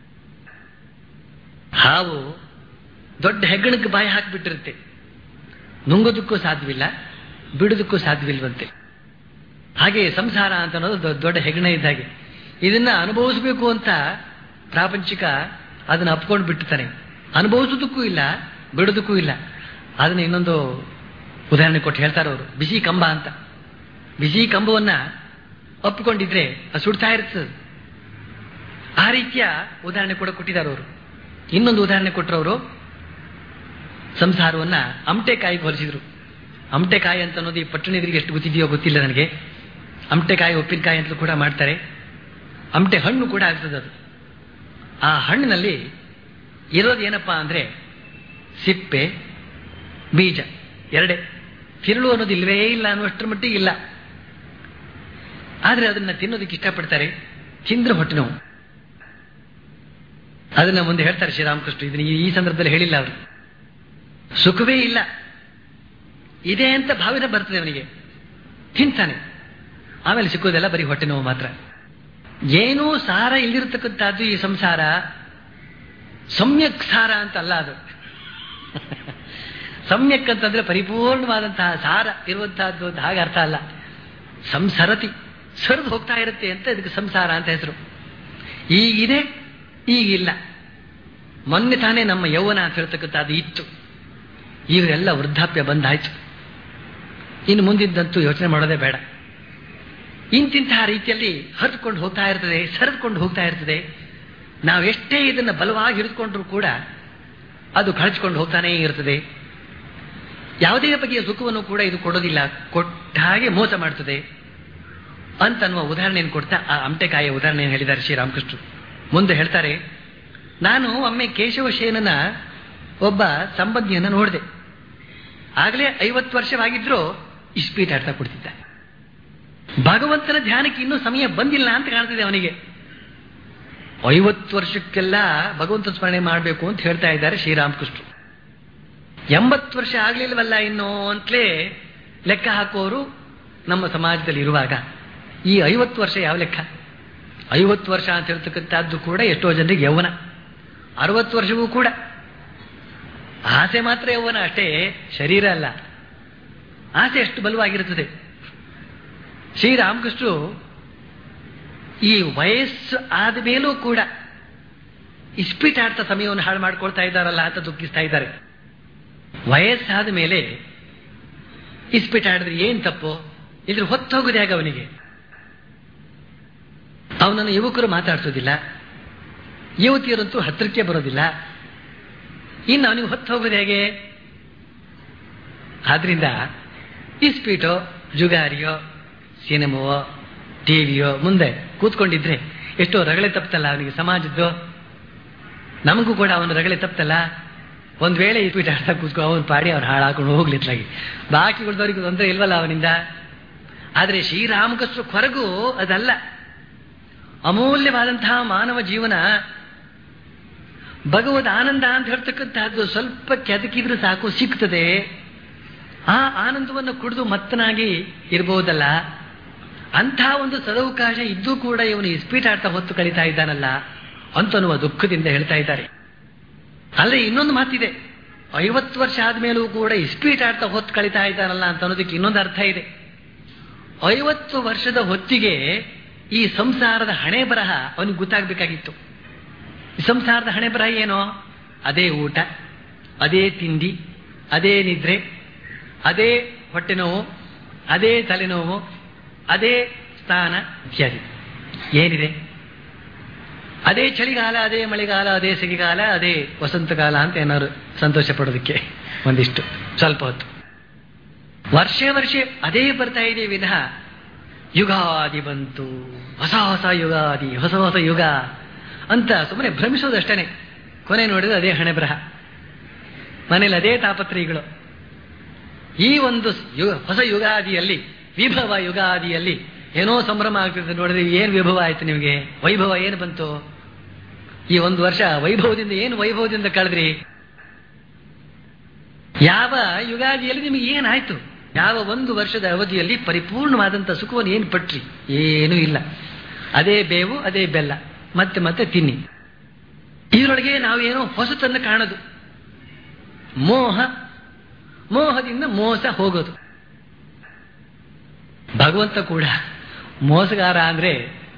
ಹಾವು ದೊಡ್ಡ ಹೆಗ್ಗಣಕ್ಕೆ ಬಾಯಿ ಹಾಕಿಬಿಟ್ಟಿರುತ್ತೆ ನುಂಗೋದಕ್ಕೂ ಸಾಧ್ಯವಿಲ್ಲ ಬಿಡೋದಕ್ಕೂ ಸಾಧ್ಯವಿಲ್ವಂತೆ ಹಾಗೆ ಸಂಸಾರ ಅಂತ ಅನ್ನೋದು ದೊ- ದೊಡ್ಡ ಹೆಗ್ಗಣ ಇದ್ದಾಗೆ ಇದನ್ನ ಅನುಭವಿಸಬೇಕು ಅಂತ ಪ್ರಾಪಂಚಿಕ ಅದನ್ನ ಅಪ್ಕೊಂಡು ಬಿಟ್ಟಿರ್ತಾನೆ ಅನುಭವಿಸೋದಕ್ಕೂ ಇಲ್ಲ ಬಿಡೋದಕ್ಕೂ ಇಲ್ಲ ಅದನ್ನ ಇನ್ನೊಂದು ಉದಾಹರಣೆ ಕೊಟ್ಟು ಹೇಳ್ತಾರೆ ಅವರು ಬಿಸಿ ಕಂಬ ಅಂತ ಬಿಸಿ ಕಂಬವನ್ನ ಒಪ್ಪಿಕೊಂಡಿದ್ರೆ ಅದು ಸುಡ್ತಾ ಇರ್ತದೆ ಆ ರೀತಿಯ ಉದಾಹರಣೆ ಕೂಡ ಕೊಟ್ಟಿದ್ದಾರೆ ಅವರು ಇನ್ನೊಂದು ಉದಾಹರಣೆ ಕೊಟ್ಟರು ಅವರು ಸಂಸಾರವನ್ನ ಅಮಟೆಕಾಯಿಗೆ ಹೋಲಿಸಿದ್ರು ಅಮಟೆಕಾಯಿ ಅಂತ ಅನ್ನೋದು ಈ ಪಟ್ಟಣಿಗರಿಗೆ ಎಷ್ಟು ಗೊತ್ತಿದೆಯೋ ಗೊತ್ತಿಲ್ಲ ನನಗೆ ಅಮಟೆಕಾಯಿ ಉಪ್ಪಿನಕಾಯಿ ಅಂತಲೂ ಕೂಡ ಮಾಡ್ತಾರೆ ಅಮಟೆ ಹಣ್ಣು ಕೂಡ ಆಗ್ತದೆ ಅದು ಆ ಹಣ್ಣಿನಲ್ಲಿ ಇರೋದು ಏನಪ್ಪಾ ಅಂದ್ರೆ ಸಿಪ್ಪೆ ಬೀಜ ಎರಡೇ ತಿರುಳು ಅನ್ನೋದು ಇಲ್ವೇ ಇಲ್ಲ ಅನ್ನುವಷ್ಟರ ಮಟ್ಟಿಗೆ ಇಲ್ಲ ಆದ್ರೆ ಅದನ್ನ ತಿನ್ನೋದಕ್ಕೆ ಇಷ್ಟಪಡ್ತಾರೆ ತಿಂದ್ರೆ ಹೊಟ್ಟೆ ನೋವು ಅದನ್ನ ಮುಂದೆ ಹೇಳ್ತಾರೆ ಶ್ರೀರಾಮಕೃಷ್ಣ ಇದನ್ನ ಈ- ಈ ಸಂದರ್ಭದಲ್ಲಿ ಹೇಳಿಲ್ಲ ಅವರು ಸುಖವೇ ಇಲ್ಲ ಇದೆ ಅಂತ ಭಾವನೆ ಬರ್ತದೆ ಅವನಿಗೆ ತಿಂತಾನೆ ಆಮೇಲೆ ಸಿಕ್ಕೋದೆಲ್ಲ ಬರೀ ಹೊಟ್ಟೆ ನೋವು ಮಾತ್ರ ಏನೂ ಸಾರ ಇಲ್ಲಿರತಕ್ಕಂಥದ್ದು ಈ ಸಂಸಾರ ಸಮ್ಯಕ್ ಸಾರ ಅಂತ ಅಲ್ಲ ಅದು ಸಮ್ಯಕ್ ಅಂತಂದ್ರೆ ಪರಿಪೂರ್ಣವಾದಂತಹ ಸಾರ ಇರುವಂತಹದ್ದು ಅಂತ ಹಾಗೆ ಅರ್ಥ ಅಲ್ಲ ಸಂಸರತಿ ಸರಿದು ಹೋಗ್ತಾ ಇರುತ್ತೆ ಅಂತ ಇದಕ್ಕೆ ಸಂಸಾರ ಅಂತ ಹೆಸರು ಈಗಿದೆ ಈಗಿಲ್ಲ ಮೊನ್ನೆ ತಾನೇ ನಮ್ಮ ಯೌವನ ಅಂತ ಹೇಳ್ತಕ್ಕಂಥದ್ದು ಇತ್ತು ಈಗೆಲ್ಲ ವೃದ್ಧಾಪ್ಯ ಬಂದಾಯ್ತು ಇನ್ನು ಮುಂದಿದ್ದಂತೂ ಯೋಚನೆ ಮಾಡೋದೇ ಬೇಡ ಇಂತಿಂತಹ ರೀತಿಯಲ್ಲಿ ಹರಿದುಕೊಂಡು ಹೋಗ್ತಾ ಇರ್ತದೆ ಸರಿದುಕೊಂಡು ಹೋಗ್ತಾ ಇರ್ತದೆ ನಾವು ಎಷ್ಟೇ ಇದನ್ನು ಬಲವಾಗಿ ಹಿಡಿದುಕೊಂಡ್ರೂ ಕೂಡ ಅದು ಕಳಚಿಕೊಂಡು ಹೋಗ್ತಾನೇ ಇರ್ತದೆ ಯಾವುದೇ ಬಗೆಯ ಸುಖವನ್ನು ಕೂಡ ಇದು ಕೊಡೋದಿಲ್ಲ ಕೊಟ್ಟ ಹಾಗೆ ಮೋಸ ಮಾಡ್ತದೆ ಅಂತನ್ನುವ ಉದಾಹರಣೆಯನ್ನು ಕೊಡ್ತಾ ಆ ಅಮಟೆಕಾಯಿಯ ಉದಾಹರಣೆಯನ್ನು ಹೇಳಿದ್ದಾರೆ ಶ್ರೀರಾಮಕೃಷ್ಣ ಮುಂದೆ ಹೇಳ್ತಾರೆ ನಾನು ಒಮ್ಮೆ ಕೇಶವಶೇನನ ಒಬ್ಬ ಸಂಬಂಧಿಯನ್ನ ನೋಡಿದೆ ಆಗಲೇ ಐವತ್ತು ವರ್ಷವಾಗಿದ್ರೂ ಇಸ್ಪೀಟ್ ಆಡ್ತಾ ಕೊಡ್ತಿದ್ದ ಭಗವಂತನ ಧ್ಯಾನಕ್ಕೆ ಇನ್ನೂ ಸಮಯ ಬಂದಿಲ್ಲ ಅಂತ ಕಾಣ್ತಿದೆ ಅವನಿಗೆ ಐವತ್ತು ವರ್ಷಕ್ಕೆಲ್ಲ ಭಗವಂತ ಸ್ಮರಣೆ ಮಾಡಬೇಕು ಅಂತ ಹೇಳ್ತಾ ಇದ್ದಾರೆ ಶ್ರೀರಾಮಕೃಷ್ಣ ಎಂಬತ್ತು ವರ್ಷ ಆಗ್ಲಿಲ್ವಲ್ಲ ಇನ್ನು ಅಂತಲೇ ಲೆಕ್ಕ ಹಾಕುವವರು ನಮ್ಮ ಸಮಾಜದಲ್ಲಿ ಇರುವಾಗ ಈ ಐವತ್ತು ವರ್ಷ ಯಾವ ಲೆಕ್ಕ ಐವತ್ತು ವರ್ಷ ಅಂತ ಹೇಳ್ತಕ್ಕಂಥದ್ದು ಕೂಡ ಎಷ್ಟೋ ಜನರಿಗೆ ಯೌವನ ಅರವತ್ತು ವರ್ಷವೂ ಕೂಡ ಆಸೆ ಮಾತ್ರ ಯೌವನ ಅಷ್ಟೇ ಶರೀರ ಅಲ್ಲ ಆಸೆ ಎಷ್ಟು ಬಲವಾಗಿರುತ್ತದೆ ಶ್ರೀರಾಮಕೃಷ್ಣರು ಈ ವಯಸ್ಸು ಆದ ಮೇಲೂ ಕೂಡ ಇಸ್ಪಿಟ್ ಆಡ್ತಾ ಸಮಯವನ್ನು ಹಾಳು ಮಾಡ್ಕೊಳ್ತಾ ಇದ್ದಾರಲ್ಲ ಅಂತ ದುಃಖಿಸ್ತಾ ಇದ್ದಾರೆ ವಯಸ್ಸಾದ ಮೇಲೆ ಇಸ್ಪಿಟ್ ಆಡಿದ್ರೆ ಏನ್ ತಪ್ಪು ಇದ್ರ ಹೊತ್ತು ಹೋಗುದು ಹೇಗೆ ಅವನಿಗೆ ಅವನನ್ನು ಯುವಕರು ಮಾತಾಡ್ಸೋದಿಲ್ಲ ಯುವತಿಯರಂತೂ ಹತ್ತಿರಕ್ಕೆ ಬರೋದಿಲ್ಲ ಇನ್ನು ಅವನಿಗೆ ಹೊತ್ತು ಹೋಗೋದು ಹೇಗೆ ಆದ್ರಿಂದ ಇಸ್ಪೀಟೋ ಜುಗಾರಿಯೋ ಸಿನಿಮಾವೋ ಟಿವಿಯೋ ಮುಂದೆ ಕೂತ್ಕೊಂಡಿದ್ರೆ ಎಷ್ಟೋ ರಗಳೆ ತಪ್ತಲ್ಲ ಅವನಿಗೆ ಸಮಾಜದ್ದು ನಮಗೂ ಕೂಡ ಅವನು ರಗಳೆ ತಪ್ತಲ್ಲ ಒಂದ್ ವೇಳೆ ಇಸ್ಪೀಟ್ ಆಡ್ತಾ ಕೂತ್ಕೊ ಅವನು ಪಾಡಿ ಅವ್ನು ಹಾಳಾಕೊಂಡು ಹೋಗ್ಲಿತ್ಲಾಗಿ ಬಾಕಿ ಉಳಿದವರಿಗೂ ತೊಂದರೆ ಇಲ್ವಲ್ಲ ಅವನಿಂದ ಆದ್ರೆ ಶ್ರೀರಾಮಕೃಷ್ಣ ಕೊರಗು ಅದಲ್ಲ ಅಮೂಲ್ಯವಾದಂತಹ ಮಾನವ ಜೀವನ ಭಗವದ್ ಆನಂದ ಅಂತ ಹೇಳ್ತಕ್ಕಂತಹದ್ದು ಸ್ವಲ್ಪ ಕೆದಕಿದ್ರೆ ಸಾಕು ಸಿಗ್ತದೆ ಆ ಆನಂದವನ್ನು ಕುಡಿದು ಮತ್ತನಾಗಿ ಇರಬಹುದಲ್ಲ ಅಂಥ ಒಂದು ಸದವಕಾಶ ಇದ್ದೂ ಕೂಡ ಇವನು ಇಸ್ಪೀಟಾಟ ಹೊತ್ತು ಕಳೀತಾ ಇದ್ದಾನಲ್ಲ ಅಂತನ್ನುವ ದುಃಖದಿಂದ ಹೇಳ್ತಾ ಇದ್ದಾರೆ ಅಲ್ಲೇ ಇನ್ನೊಂದು ಮಾತಿದೆ ಐವತ್ತು ವರ್ಷ ಆದ್ಮೇಲೂ ಕೂಡ ಇಸ್ಪೀಟಾಟ ಹೊತ್ತು ಕಳೀತಾ ಇದ್ದಾನಲ್ಲ ಅಂತ ಅನ್ನೋದಕ್ಕೆ ಇನ್ನೊಂದು ಅರ್ಥ ಇದೆ ಐವತ್ತು ವರ್ಷದ ಹೊತ್ತಿಗೆ ಈ ಸಂಸಾರದ ಹಣೆ ಬರಹ ಅವನಿಗೆ ಗೊತ್ತಾಗಬೇಕಾಗಿತ್ತು ಈ ಸಂಸಾರದ ಹಣೆ ಬರಹ ಏನೋ ಅದೇ ಊಟ ಅದೇ ತಿಂಡಿ ಅದೇ ನಿದ್ರೆ ಅದೇ ಹೊಟ್ಟೆ ನೋವು ಅದೇ ತಲೆನೋವು ಅದೇ ಸ್ಥಾನ ಇತ್ಯಾದಿ ಏನಿದೆ ಅದೇ ಚಳಿಗಾಲ ಅದೇ ಮಳೆಗಾಲ ಅದೇ ಸೆಗಿಗಾಲ ಅದೇ ವಸಂತಕಾಲ ಅಂತ ಏನಾದ್ರು ಸಂತೋಷ ಪಡೋದಕ್ಕೆ ಒಂದಿಷ್ಟು ಸ್ವಲ್ಪ ಹೊತ್ತು ವರ್ಷ ವರ್ಷ ಅದೇ ಬರ್ತಾ ಇದೆ ವಿನಃ ಯುಗಾದಿ ಬಂತು ಹೊಸ ಹೊಸ ಯುಗಾದಿ ಹೊಸ ಹೊಸ ಯುಗ ಅಂತ ಸುಮ್ಮನೆ ಭ್ರಮಿಸೋದಷ್ಟೇನೆ ಕೊನೆ ನೋಡಿದ್ರೆ ಅದೇ ಹಣೆ ಬರಹ ಮನೇಲಿ ಅದೇ ತಾಪತ್ರಯಗಳು ಈ ಒಂದು ಯು ಹೊಸ ಯುಗಾದಿಯಲ್ಲಿ ವಿಭವ ಯುಗಾದಿಯಲ್ಲಿ ಏನೋ ಸಂಭ್ರಮ ಆಗ್ತಿದೆ ನೋಡಿದ್ರೆ ಏನ್ ವಿಭವ ಆಯ್ತು ನಿಮಗೆ ವೈಭವ ಏನು ಬಂತು ಈ ಒಂದು ವರ್ಷ ವೈಭವದಿಂದ ಏನು ವೈಭವದಿಂದ ಕಳೆದ್ರಿ ಯಾವ ಯುಗಾದಿಯಲ್ಲಿ ನಿಮಗೆ ಏನಾಯ್ತು ಯಾವ ಒಂದು ವರ್ಷದ ಅವಧಿಯಲ್ಲಿ ಪರಿಪೂರ್ಣವಾದಂಥ ಸುಖವನ್ನು ಏನು ಪಟ್ರಿ ಏನೂ ಇಲ್ಲ ಅದೇ ಬೇವು ಅದೇ ಬೆಲ್ಲ ಮತ್ತೆ ಮತ್ತೆ ತಿನ್ನಿ ಇದರೊಳಗೆ ನಾವೇನೋ ಹೊಸತನ್ನು ಕಾಣೋದು ಮೋಹ ಮೋಹದಿಂದ ಮೋಸ ಹೋಗೋದು ಭಗವಂತ ಕೂಡ ಮೋಸಗಾರ ಅಂದ್ರೆ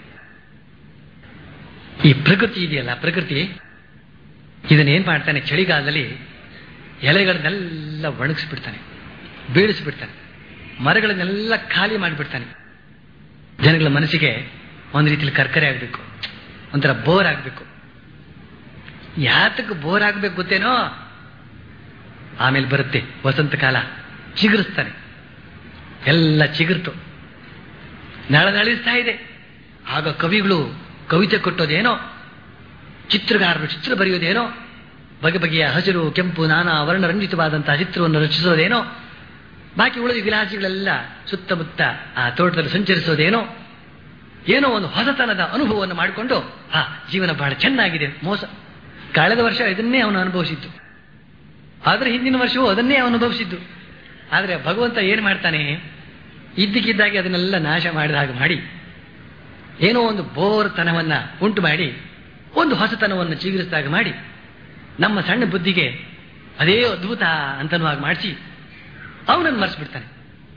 ಈ ಪ್ರಕೃತಿ ಇದೆಯಲ್ಲ ಪ್ರಕೃತಿ ಇದನ್ನೇನ್ ಮಾಡ್ತಾನೆ ಚಳಿಗಾಲದಲ್ಲಿ ಎಲೆಗಳನ್ನೆಲ್ಲ ಒಣಗಿಸ್ಬಿಡ್ತಾನೆ ಬೀಳಿಸ್ಬಿಡ್ತಾನೆ ಮರಗಳನ್ನೆಲ್ಲ ಖಾಲಿ ಮಾಡಿಬಿಡ್ತಾನೆ ಜನಗಳ ಮನಸ್ಸಿಗೆ ಒಂದು ರೀತಿಯಲ್ಲಿ ಕರ್ಕರೆ ಆಗಬೇಕು ಒಂಥರ ಬೋರ್ ಆಗಬೇಕು ಯಾತಕ್ಕೆ ಬೋರ್ ಆಗ್ಬೇಕು ಗೊತ್ತೇನೋ ಆಮೇಲೆ ಬರುತ್ತೆ ವಸಂತ ಕಾಲ ಚಿಗುರಿಸ್ತಾನೆ ಎಲ್ಲ ಚಿಗುರ್ತು ನಳನಳಿಸ್ತಾ ಇದೆ ಆಗ ಕವಿಗಳು ಕವಿತೆ ಕೊಟ್ಟೋದೇನೋ ಚಿತ್ರಗಾರರು ಚಿತ್ರ ಬರೆಯೋದೇನೋ ಬಗೆ ಬಗೆಯ ಹಸಿರು ಕೆಂಪು ನಾನಾ ವರ್ಣರಂಜಿತವಾದಂತಹ ಚಿತ್ರವನ್ನು ರಚಿಸೋದೇನೋ ಬಾಕಿ ಉಳಿದ ವಿಲಾಸಿಗಳೆಲ್ಲ ಸುತ್ತಮುತ್ತ ಆ ತೋಟದಲ್ಲಿ ಸಂಚರಿಸೋದೇನೋ ಏನೋ ಒಂದು ಹೊಸತನದ ಅನುಭವವನ್ನು ಮಾಡಿಕೊಂಡು ಆ ಜೀವನ ಬಹಳ ಚೆನ್ನಾಗಿದೆ ಮೋಸ ಕಳೆದ ವರ್ಷ ಇದನ್ನೇ ಅವನು ಅನುಭವಿಸಿದ್ದು ಆದ್ರೆ ಹಿಂದಿನ ವರ್ಷವೂ ಅದನ್ನೇ ಅವನು ಅನುಭವಿಸಿದ್ದು ಆದರೆ ಭಗವಂತ ಏನು ಮಾಡ್ತಾನೆ ಇದ್ದಕ್ಕಿದ್ದಾಗೆ ಅದನ್ನೆಲ್ಲ ನಾಶ ಮಾಡಿದ ಹಾಗೆ ಮಾಡಿ ಏನೋ ಒಂದು ಬೋರ್ತನವನ್ನ ಉಂಟು ಮಾಡಿ ಒಂದು ಹೊಸತನವನ್ನು ಚಿಗುರಿಸಿದಾಗ ಮಾಡಿ ನಮ್ಮ ಸಣ್ಣ ಬುದ್ಧಿಗೆ ಅದೇ ಅದ್ಭುತ ಅಂತನವಾಗಿ ಮಾಡಿಸಿ ಅವನನ್ನು ಮರೆಸ್ಬಿಡ್ತಾನೆ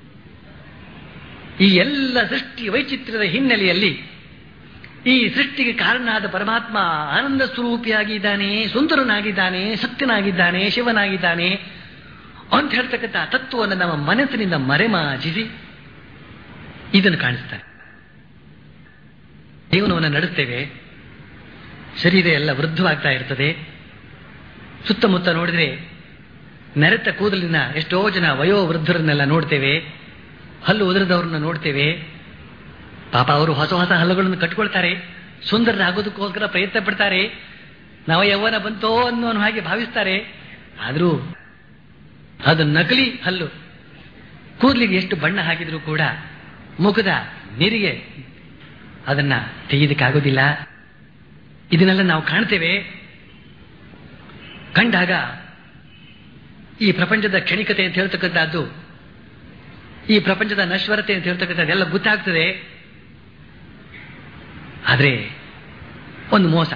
ಈ ಎಲ್ಲ ಸೃಷ್ಟಿ ವೈಚಿತ್ರ್ಯದ ಹಿನ್ನೆಲೆಯಲ್ಲಿ ಈ ಸೃಷ್ಟಿಗೆ ಕಾರಣನಾದ ಪರಮಾತ್ಮ ಆನಂದ ಸ್ವರೂಪಿಯಾಗಿದ್ದಾನೆ ಸುಂದರನಾಗಿದ್ದಾನೆ ಸತ್ಯನಾಗಿದ್ದಾನೆ ಶಿವನಾಗಿದ್ದಾನೆ ಅಂತ ಹೇಳ್ತಕ್ಕಂಥ ತತ್ವವನ್ನು ನಮ್ಮ ಮನಸ್ಸಿನಿಂದ ಮರೆಮಾಚಿಸಿ ಇದನ್ನು ಕಾಣಿಸ್ತಾನೆ ಜೀವನವನ್ನು ನಡೆಸ್ತೇವೆ ಶರೀರ ಎಲ್ಲ ವೃದ್ಧವಾಗ್ತಾ ಇರ್ತದೆ ಸುತ್ತಮುತ್ತ ನೋಡಿದ್ರೆ ನೆರೆತ ಕೂದಲಿನ ಎಷ್ಟೋ ಜನ ವಯೋವೃದ್ಧರನ್ನೆಲ್ಲ ನೋಡ್ತೇವೆ ಹಲ್ಲು ಉದುರದವ್ರನ್ನ ನೋಡ್ತೇವೆ ಪಾಪ ಅವರು ಹೊಸ ಹೊಸ ಹಲ್ಲುಗಳನ್ನು ಕಟ್ಕೊಳ್ತಾರೆ ಸುಂದರರಾಗೋದಕ್ಕೋಸ್ಕರ ಪ್ರಯತ್ನ ಪಡ್ತಾರೆ ನವ ಯೌವನ ಬಂತೋ ಅನ್ನೋ ಹಾಗೆ ಭಾವಿಸ್ತಾರೆ ಆದರೂ ಅದು ನಕಲಿ ಹಲ್ಲು ಕೂದಲಿಗೆ ಎಷ್ಟು ಬಣ್ಣ ಹಾಕಿದರೂ ಕೂಡ ಮುಖದ ನೀರಿಗೆ ಅದನ್ನ ತೆಗೆಯೋದಕ್ಕಾಗೋದಿಲ್ಲ ಇದನ್ನೆಲ್ಲ ನಾವು ಕಾಣ್ತೇವೆ ಕಂಡಾಗ ಈ ಪ್ರಪಂಚದ ಕ್ಷಣಿಕತೆ ಅಂತ ಹೇಳ್ತಕ್ಕಂಥದ್ದು ಈ ಪ್ರಪಂಚದ ನಶ್ವರತೆ ಅಂತ ಹೇಳ್ತಕ್ಕಂಥದ್ದೆಲ್ಲ ಗೊತ್ತಾಗ್ತದೆ ಆದರೆ ಒಂದು ಮೋಸ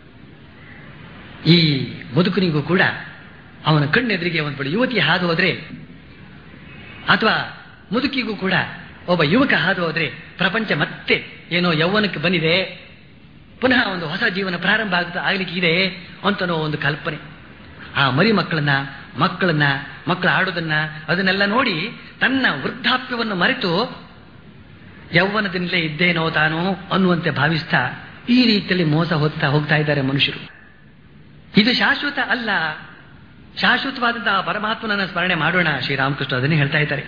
ಈ ಮುದುಕನಿಗೂ ಕೂಡ ಅವನ ಕಣ್ಣೆದುರಿಗೆ ಒಂದು ಯುವತಿ ಹಾದು ಹೋದ್ರೆ ಅಥವಾ ಮುದುಕಿಗೂ ಕೂಡ ಒಬ್ಬ ಯುವಕ ಹಾದು ಹೋದ್ರೆ ಪ್ರಪಂಚ ಮತ್ತೆ ಏನೋ ಯೌವನಕ್ಕೆ ಬಂದಿದೆ ಪುನಃ ಒಂದು ಹೊಸ ಜೀವನ ಪ್ರಾರಂಭ ಆಗುತ್ತೆ ಆಗ್ಲಿಕ್ಕೆ ಇದೆ ಅಂತನೋ ಒಂದು ಕಲ್ಪನೆ ಆ ಮರಿ ಮಕ್ಕಳನ್ನ ಮಕ್ಕಳನ್ನ ಮಕ್ಕಳು ಆಡೋದನ್ನ ಅದನ್ನೆಲ್ಲ ನೋಡಿ ತನ್ನ ವೃದ್ಧಾಪ್ಯವನ್ನು ಮರೆತು ಯೌವನದಿಂದಲೇ ಇದ್ದೇನೋ ತಾನೋ ಅನ್ನುವಂತೆ ಭಾವಿಸ್ತಾ ಈ ರೀತಿಯಲ್ಲಿ ಮೋಸ ಹೋಗ್ತಾ ಹೋಗ್ತಾ ಇದ್ದಾರೆ ಮನುಷ್ಯರು ಇದು ಶಾಶ್ವತ ಅಲ್ಲ ಶಾಶ್ವತವಾದಂತಹ ಪರಮಾತ್ಮನನ್ನ ಸ್ಮರಣೆ ಮಾಡೋಣ ಶ್ರೀರಾಮಕೃಷ್ಣ ಅದನ್ನೇ ಹೇಳ್ತಾ ಇದ್ದಾರೆ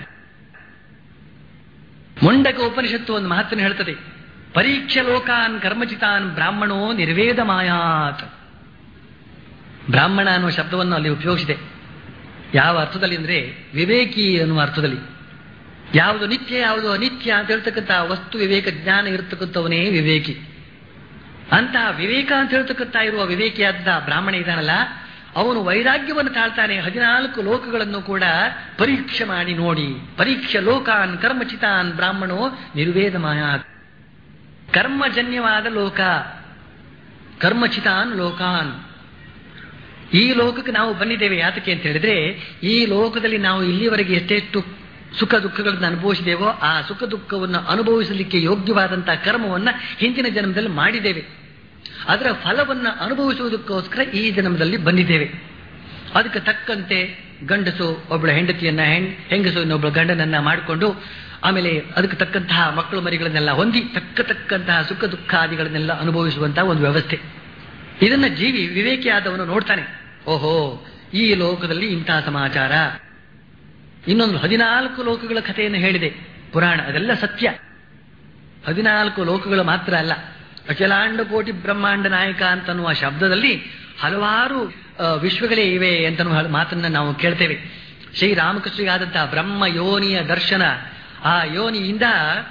ಮುಂಡಕ ಉಪನಿಷತ್ತು ಒಂದು ಮಹತ್ವನ ಹೇಳ್ತದೆ ಪರೀಕ್ಷೆ ಲೋಕಾನ್ ಕರ್ಮಚಿತಾನ್ ಬ್ರಾಹ್ಮಣೋ ನಿರ್ವೇದ ಮಾಯಾತ್ ಬ್ರಾಹ್ಮಣ ಅನ್ನುವ ಶಬ್ದವನ್ನು ಅಲ್ಲಿ ಉಪಯೋಗಿಸಿದೆ ಯಾವ ಅರ್ಥದಲ್ಲಿ ಅಂದ್ರೆ ವಿವೇಕಿ ಅನ್ನುವ ಅರ್ಥದಲ್ಲಿ ಯಾವುದು ನಿತ್ಯ ಯಾವುದು ಅನಿತ್ಯ ಅಂತ ಹೇಳ್ತಕ್ಕಂಥ ವಸ್ತು ವಿವೇಕ ಜ್ಞಾನ ಇರತಕ್ಕಂಥವನೇ ವಿವೇಕಿ ಅಂತಹ ವಿವೇಕ ಅಂತ ಹೇಳ್ತಕ್ಕಂತ ಇರುವ ವಿವೇಕಿಯಾದ ಬ್ರಾಹ್ಮಣ ಇದಾನಲ್ಲ ಅವನು ವೈರಾಗ್ಯವನ್ನು ತಾಳ್ತಾನೆ ಹದಿನಾಲ್ಕು ಲೋಕಗಳನ್ನು ಕೂಡ ಪರೀಕ್ಷೆ ಮಾಡಿ ನೋಡಿ ಪರೀಕ್ಷೆ ಲೋಕಾನ್ ಕರ್ಮಚಿತಾನ್ ಬ್ರಾಹ್ಮಣೋ ನಿರ್ವೇದಮಯ ಕರ್ಮಜನ್ಯವಾದ ಲೋಕ ಕರ್ಮಚಿತಾನ್ ಲೋಕಾನ್ ಈ ಲೋಕಕ್ಕೆ ನಾವು ಬಂದಿದ್ದೇವೆ ಯಾತಕ್ಕೆ ಅಂತ ಹೇಳಿದ್ರೆ ಈ ಲೋಕದಲ್ಲಿ ನಾವು ಇಲ್ಲಿವರೆಗೆ ಎಷ್ಟೆಷ್ಟು ಸುಖ ದುಃಖಗಳನ್ನು ಅನುಭವಿಸಿದ್ದೇವೋ ಆ ಸುಖ ದುಃಖವನ್ನು ಅನುಭವಿಸಲಿಕ್ಕೆ ಯೋಗ್ಯವಾದಂತಹ ಕರ್ಮವನ್ನ ಹಿಂದಿನ ಜನ್ಮದಲ್ಲಿ ಮಾಡಿದ್ದೇವೆ ಅದರ ಫಲವನ್ನು ಅನುಭವಿಸುವುದಕ್ಕೋಸ್ಕರ ಈ ಜನ್ಮದಲ್ಲಿ ಬಂದಿದ್ದೇವೆ ಅದಕ್ಕೆ ತಕ್ಕಂತೆ ಗಂಡಸು ಒಬ್ಬಳ ಹೆಂಡತಿಯನ್ನ ಹೆಣ್ ಹೆಂಗಸು ಇನ್ನೊಬ್ಬಳ ಗಂಡನನ್ನ ಮಾಡಿಕೊಂಡು ಆಮೇಲೆ ಅದಕ್ಕೆ ತಕ್ಕಂತಹ ಮಕ್ಕಳು ಮರಿಗಳನ್ನೆಲ್ಲ ಹೊಂದಿ ತಕ್ಕ ತಕ್ಕಂತಹ ಸುಖ ದುಃಖಾದಿಗಳನ್ನೆಲ್ಲ ಅನುಭವಿಸುವಂತಹ ಒಂದು ವ್ಯವಸ್ಥೆ ಇದನ್ನ ಜೀವಿ ವಿವೇಕಿಯಾದವನು ನೋಡ್ತಾನೆ ಓಹೋ ಈ ಲೋಕದಲ್ಲಿ ಇಂತಹ ಸಮಾಚಾರ ಇನ್ನೊಂದು ಹದಿನಾಲ್ಕು ಲೋಕಗಳ ಕಥೆಯನ್ನು ಹೇಳಿದೆ ಪುರಾಣ ಅದೆಲ್ಲ ಸತ್ಯ ಹದಿನಾಲ್ಕು ಲೋಕಗಳು ಮಾತ್ರ ಅಲ್ಲ ಅಖಿಲಾಂಡ ಕೋಟಿ ಬ್ರಹ್ಮಾಂಡ ನಾಯಕ ಅಂತನ್ನುವ ಶಬ್ದದಲ್ಲಿ ಹಲವಾರು ಆ, ವಿಶ್ವಗಳೇ ಇವೆ ಅಂತನ್ನುವ ಮಾತನ್ನ ನಾವು ಕೇಳ್ತೇವೆ ಶ್ರೀರಾಮಕೃಷ್ಣರಿಗಾದಂತಹ ಬ್ರಹ್ಮ ಯೋನಿಯ ದರ್ಶನ ಆ ಯೋನಿಯಿಂದ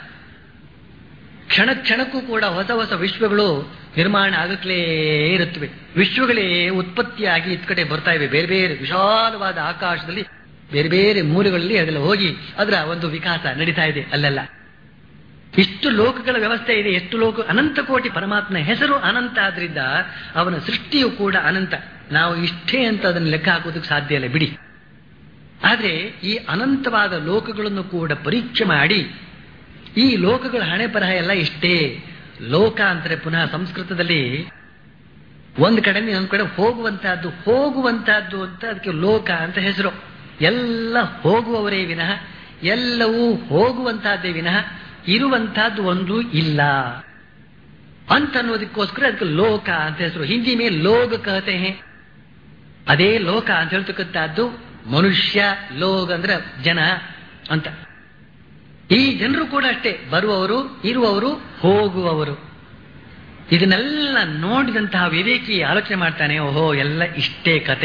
ಕ್ಷಣ ಕ್ಷಣಕ್ಕೂ ಕೂಡ ಹೊಸ ಹೊಸ ವಿಶ್ವಗಳು ನಿರ್ಮಾಣ ಆಗಲೇ ಇರುತ್ತವೆ ವಿಶ್ವಗಳೇ ಉತ್ಪತ್ತಿಯಾಗಿ ಇತ್ ಕಡೆ ಬರ್ತಾ ಇವೆ ಬೇರೆ ಬೇರೆ ವಿಶಾಲವಾದ ಆಕಾಶದಲ್ಲಿ ಬೇರೆ ಬೇರೆ ಮೂಲೆಗಳಲ್ಲಿ ಅದೆಲ್ಲ ಹೋಗಿ ಅದರ ಒಂದು ವಿಕಾಸ ನಡೀತಾ ಇದೆ ಅಲ್ಲೆಲ್ಲ ಇಷ್ಟು ಲೋಕಗಳ ವ್ಯವಸ್ಥೆ ಇದೆ ಎಷ್ಟು ಲೋಕ ಅನಂತ ಕೋಟಿ ಪರಮಾತ್ಮನ ಹೆಸರು ಅನಂತ ಆದ್ರಿಂದ ಅವನ ಸೃಷ್ಟಿಯು ಕೂಡ ಅನಂತ ನಾವು ಇಷ್ಟೇ ಅಂತ ಅದನ್ನು ಲೆಕ್ಕ ಹಾಕೋದಕ್ಕೆ ಸಾಧ್ಯ ಇಲ್ಲ ಬಿಡಿ ಆದ್ರೆ ಈ ಅನಂತವಾದ ಲೋಕಗಳನ್ನು ಕೂಡ ಪರೀಕ್ಷೆ ಮಾಡಿ ಈ ಲೋಕಗಳ ಹಣೆ ಬರಹ ಎಲ್ಲ ಇಷ್ಟೇ ಲೋಕ ಅಂದ್ರೆ ಪುನಃ ಸಂಸ್ಕೃತದಲ್ಲಿ ಒಂದು ಕಡೆ ಇನ್ನೊಂದು ಕಡೆ ಹೋಗುವಂತಹದ್ದು ಹೋಗುವಂತಹದ್ದು ಅಂತ ಅದಕ್ಕೆ ಲೋಕ ಅಂತ ಹೆಸರು ಎಲ್ಲ ಹೋಗುವವರೇ ವಿನಃ ಎಲ್ಲವೂ ಹೋಗುವಂತಹದ್ದೇ ವಿನಃ ಇರುವಂತಹದ್ದು ಒಂದು ಇಲ್ಲ ಅಂತ ಅನ್ನೋದಕ್ಕೋಸ್ಕರ ಅದಕ್ಕೆ ಲೋಕ ಅಂತ ಹೆಸರು ಹಿಂದಿ ಮೇಲೆ ಲೋಗ ಕಹತೆ ಹೇ ಅದೇ ಲೋಕ ಅಂತ ಹೇಳ್ತಕ್ಕಂಥದ್ದು ಮನುಷ್ಯ ಲೋಗ ಅಂದ್ರೆ ಜನ ಅಂತ ಈ ಜನರು ಕೂಡ ಅಷ್ಟೇ ಬರುವವರು ಇರುವವರು ಹೋಗುವವರು ಇದನ್ನೆಲ್ಲ ನೋಡಿದಂತಹ ವಿವೇಕಿ ಆಲೋಚನೆ ಮಾಡ್ತಾನೆ ಓಹೋ ಎಲ್ಲ ಇಷ್ಟೇ ಕತೆ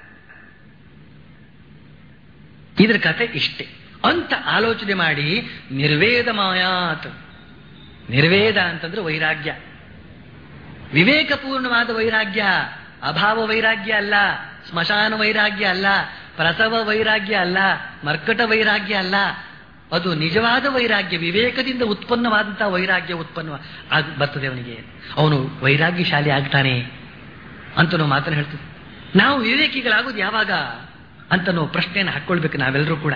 ಇದರ ಕತೆ ಇಷ್ಟೇ ಅಂತ ಆಲೋಚನೆ ಮಾಡಿ ನಿರ್ವೇದ ಮಾಯಾತ್ ನಿರ್ವೇದ ಅಂತಂದ್ರೆ ವೈರಾಗ್ಯ ವಿವೇಕಪೂರ್ಣವಾದ ವೈರಾಗ್ಯ ಅಭಾವ ವೈರಾಗ್ಯ ಅಲ್ಲ ಸ್ಮಶಾನ ವೈರಾಗ್ಯ ಅಲ್ಲ ಪ್ರಸವ ವೈರಾಗ್ಯ ಅಲ್ಲ ಮರ್ಕಟ ವೈರಾಗ್ಯ ಅಲ್ಲ ಅದು ನಿಜವಾದ ವೈರಾಗ್ಯ ವಿವೇಕದಿಂದ ಉತ್ಪನ್ನವಾದಂತಹ ವೈರಾಗ್ಯ ಉತ್ಪನ್ನ ಆಗ್ ಬರ್ತದೆ ಅವನಿಗೆ ಅವನು ವೈರಾಗ್ಯಶಾಲಿ ಆಗ್ತಾನೆ ಅಂತ ನಾವು ಮಾತನ್ನು ಹೇಳ್ತೀವಿ ನಾವು ವಿವೇಕಿಗಳಾಗೋದು ಯಾವಾಗ ಅಂತ ನಾವು ಪ್ರಶ್ನೆಯನ್ನು ಹಾಕೊಳ್ಬೇಕು ನಾವೆಲ್ಲರೂ ಕೂಡ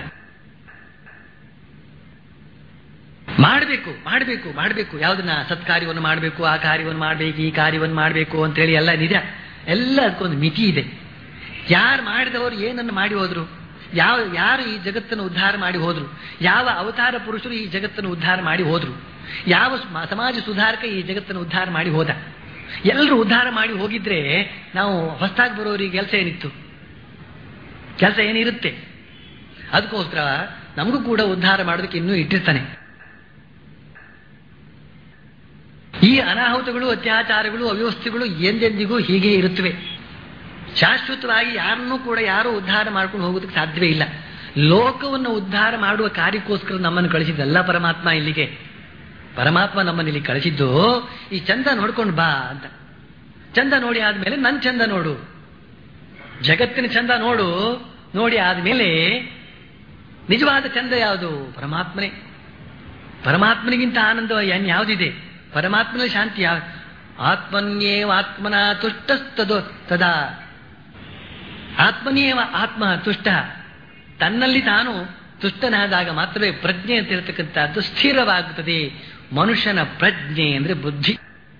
ಮಾಡಬೇಕು ಮಾಡಬೇಕು ಮಾಡಬೇಕು ಯಾವ್ದನ್ನ ಸತ್ಕಾರ್ಯವನ್ನು ಮಾಡಬೇಕು ಆ ಕಾರ್ಯವನ್ನು ಮಾಡಬೇಕು ಈ ಕಾರ್ಯವನ್ನು ಮಾಡಬೇಕು ಅಂತ ಹೇಳಿ ಎಲ್ಲ ನಿಜ ಎಲ್ಲ ಅದಕ್ಕೊಂದು ಮಿತಿ ಇದೆ ಯಾರು ಮಾಡಿದವರು ಏನನ್ನು ಮಾಡಿ ಹೋದ್ರು ಯಾವ ಯಾರು ಈ ಜಗತ್ತನ್ನು ಉದ್ಧಾರ ಮಾಡಿ ಹೋದ್ರು ಯಾವ ಅವತಾರ ಪುರುಷರು ಈ ಜಗತ್ತನ್ನು ಉದ್ಧಾರ ಮಾಡಿ ಹೋದ್ರು ಯಾವ ಸ್ಮ- ಸಮಾಜ ಸುಧಾರಕ ಈ ಜಗತ್ತನ್ನು ಉದ್ಧಾರ ಮಾಡಿ ಹೋದ ಎಲ್ಲರೂ ಉದ್ಧಾರ ಮಾಡಿ ಹೋಗಿದ್ರೆ ನಾವು ಹೊಸದಾಗಿ ಬರೋರಿಗೆ ಕೆಲಸ ಏನಿತ್ತು ಕೆಲಸ ಏನಿರುತ್ತೆ ಅದಕ್ಕೋಸ್ಕರ ನಮಗೂ ಕೂಡ ಉದ್ಧಾರ ಮಾಡೋದಕ್ಕೆ ಇನ್ನೂ ಇಟ್ಟಿರ್ತಾನೆ ಈ ಅನಾಹುತಗಳು ಅತ್ಯಾಚಾರಗಳು ಅವ್ಯವಸ್ಥೆಗಳು ಎಂದೆಂದಿಗೂ ಹೀಗೆ ಇರುತ್ತವೆ ಶಾಶ್ವತವಾಗಿ ಯಾರನ್ನೂ ಕೂಡ ಯಾರೂ ಉದ್ಧಾರ ಮಾಡ್ಕೊಂಡು ಹೋಗೋದಕ್ಕೆ ಸಾಧ್ಯವೇ ಇಲ್ಲ ಲೋಕವನ್ನು ಉದ್ಧಾರ ಮಾಡುವ ಕಾರ್ಯಕ್ಕೋಸ್ಕರ ನಮ್ಮನ್ನು ಕಳಿಸಿದ್ದಲ್ಲ ಪರಮಾತ್ಮ ಇಲ್ಲಿಗೆ ಪರಮಾತ್ಮ ನಮ್ಮನ್ನು ಇಲ್ಲಿ ಕಳಿಸಿದ್ದು ಈ ಚಂದ ನೋಡ್ಕೊಂಡು ಬಾ ಅಂತ ಚಂದ ನೋಡಿ ಆದ್ಮೇಲೆ ನನ್ ಚಂದ ನೋಡು ಜಗತ್ತಿನ ಚಂದ ನೋಡು ನೋಡಿ ಆದ್ಮೇಲೆ ನಿಜವಾದ ಚಂದ ಯಾವುದು ಪರಮಾತ್ಮನೇ ಪರಮಾತ್ಮನಿಗಿಂತ ಆನಂದ ಏನ್ ಯಾವುದಿದೆ ಪರಮಾತ್ಮನ ಶಾಂತಿ ಯಾವ ಆತ್ಮನ್ಯೇವ ಆತ್ಮನ ತುಷ್ಟಸ್ತದೋ ತದಾ ಆತ್ಮನೇವ ಆತ್ಮ ತುಷ್ಟ ತನ್ನಲ್ಲಿ ತಾನು ತುಷ್ಟನಾದಾಗ ಮಾತ್ರವೇ ಪ್ರಜ್ಞೆ ಅಂತ ಇರತಕ್ಕಂಥದ್ದು ಸ್ಥಿರವಾಗುತ್ತದೆ ಮನುಷ್ಯನ ಪ್ರಜ್ಞೆ ಅಂದ್ರೆ ಬುದ್ಧಿ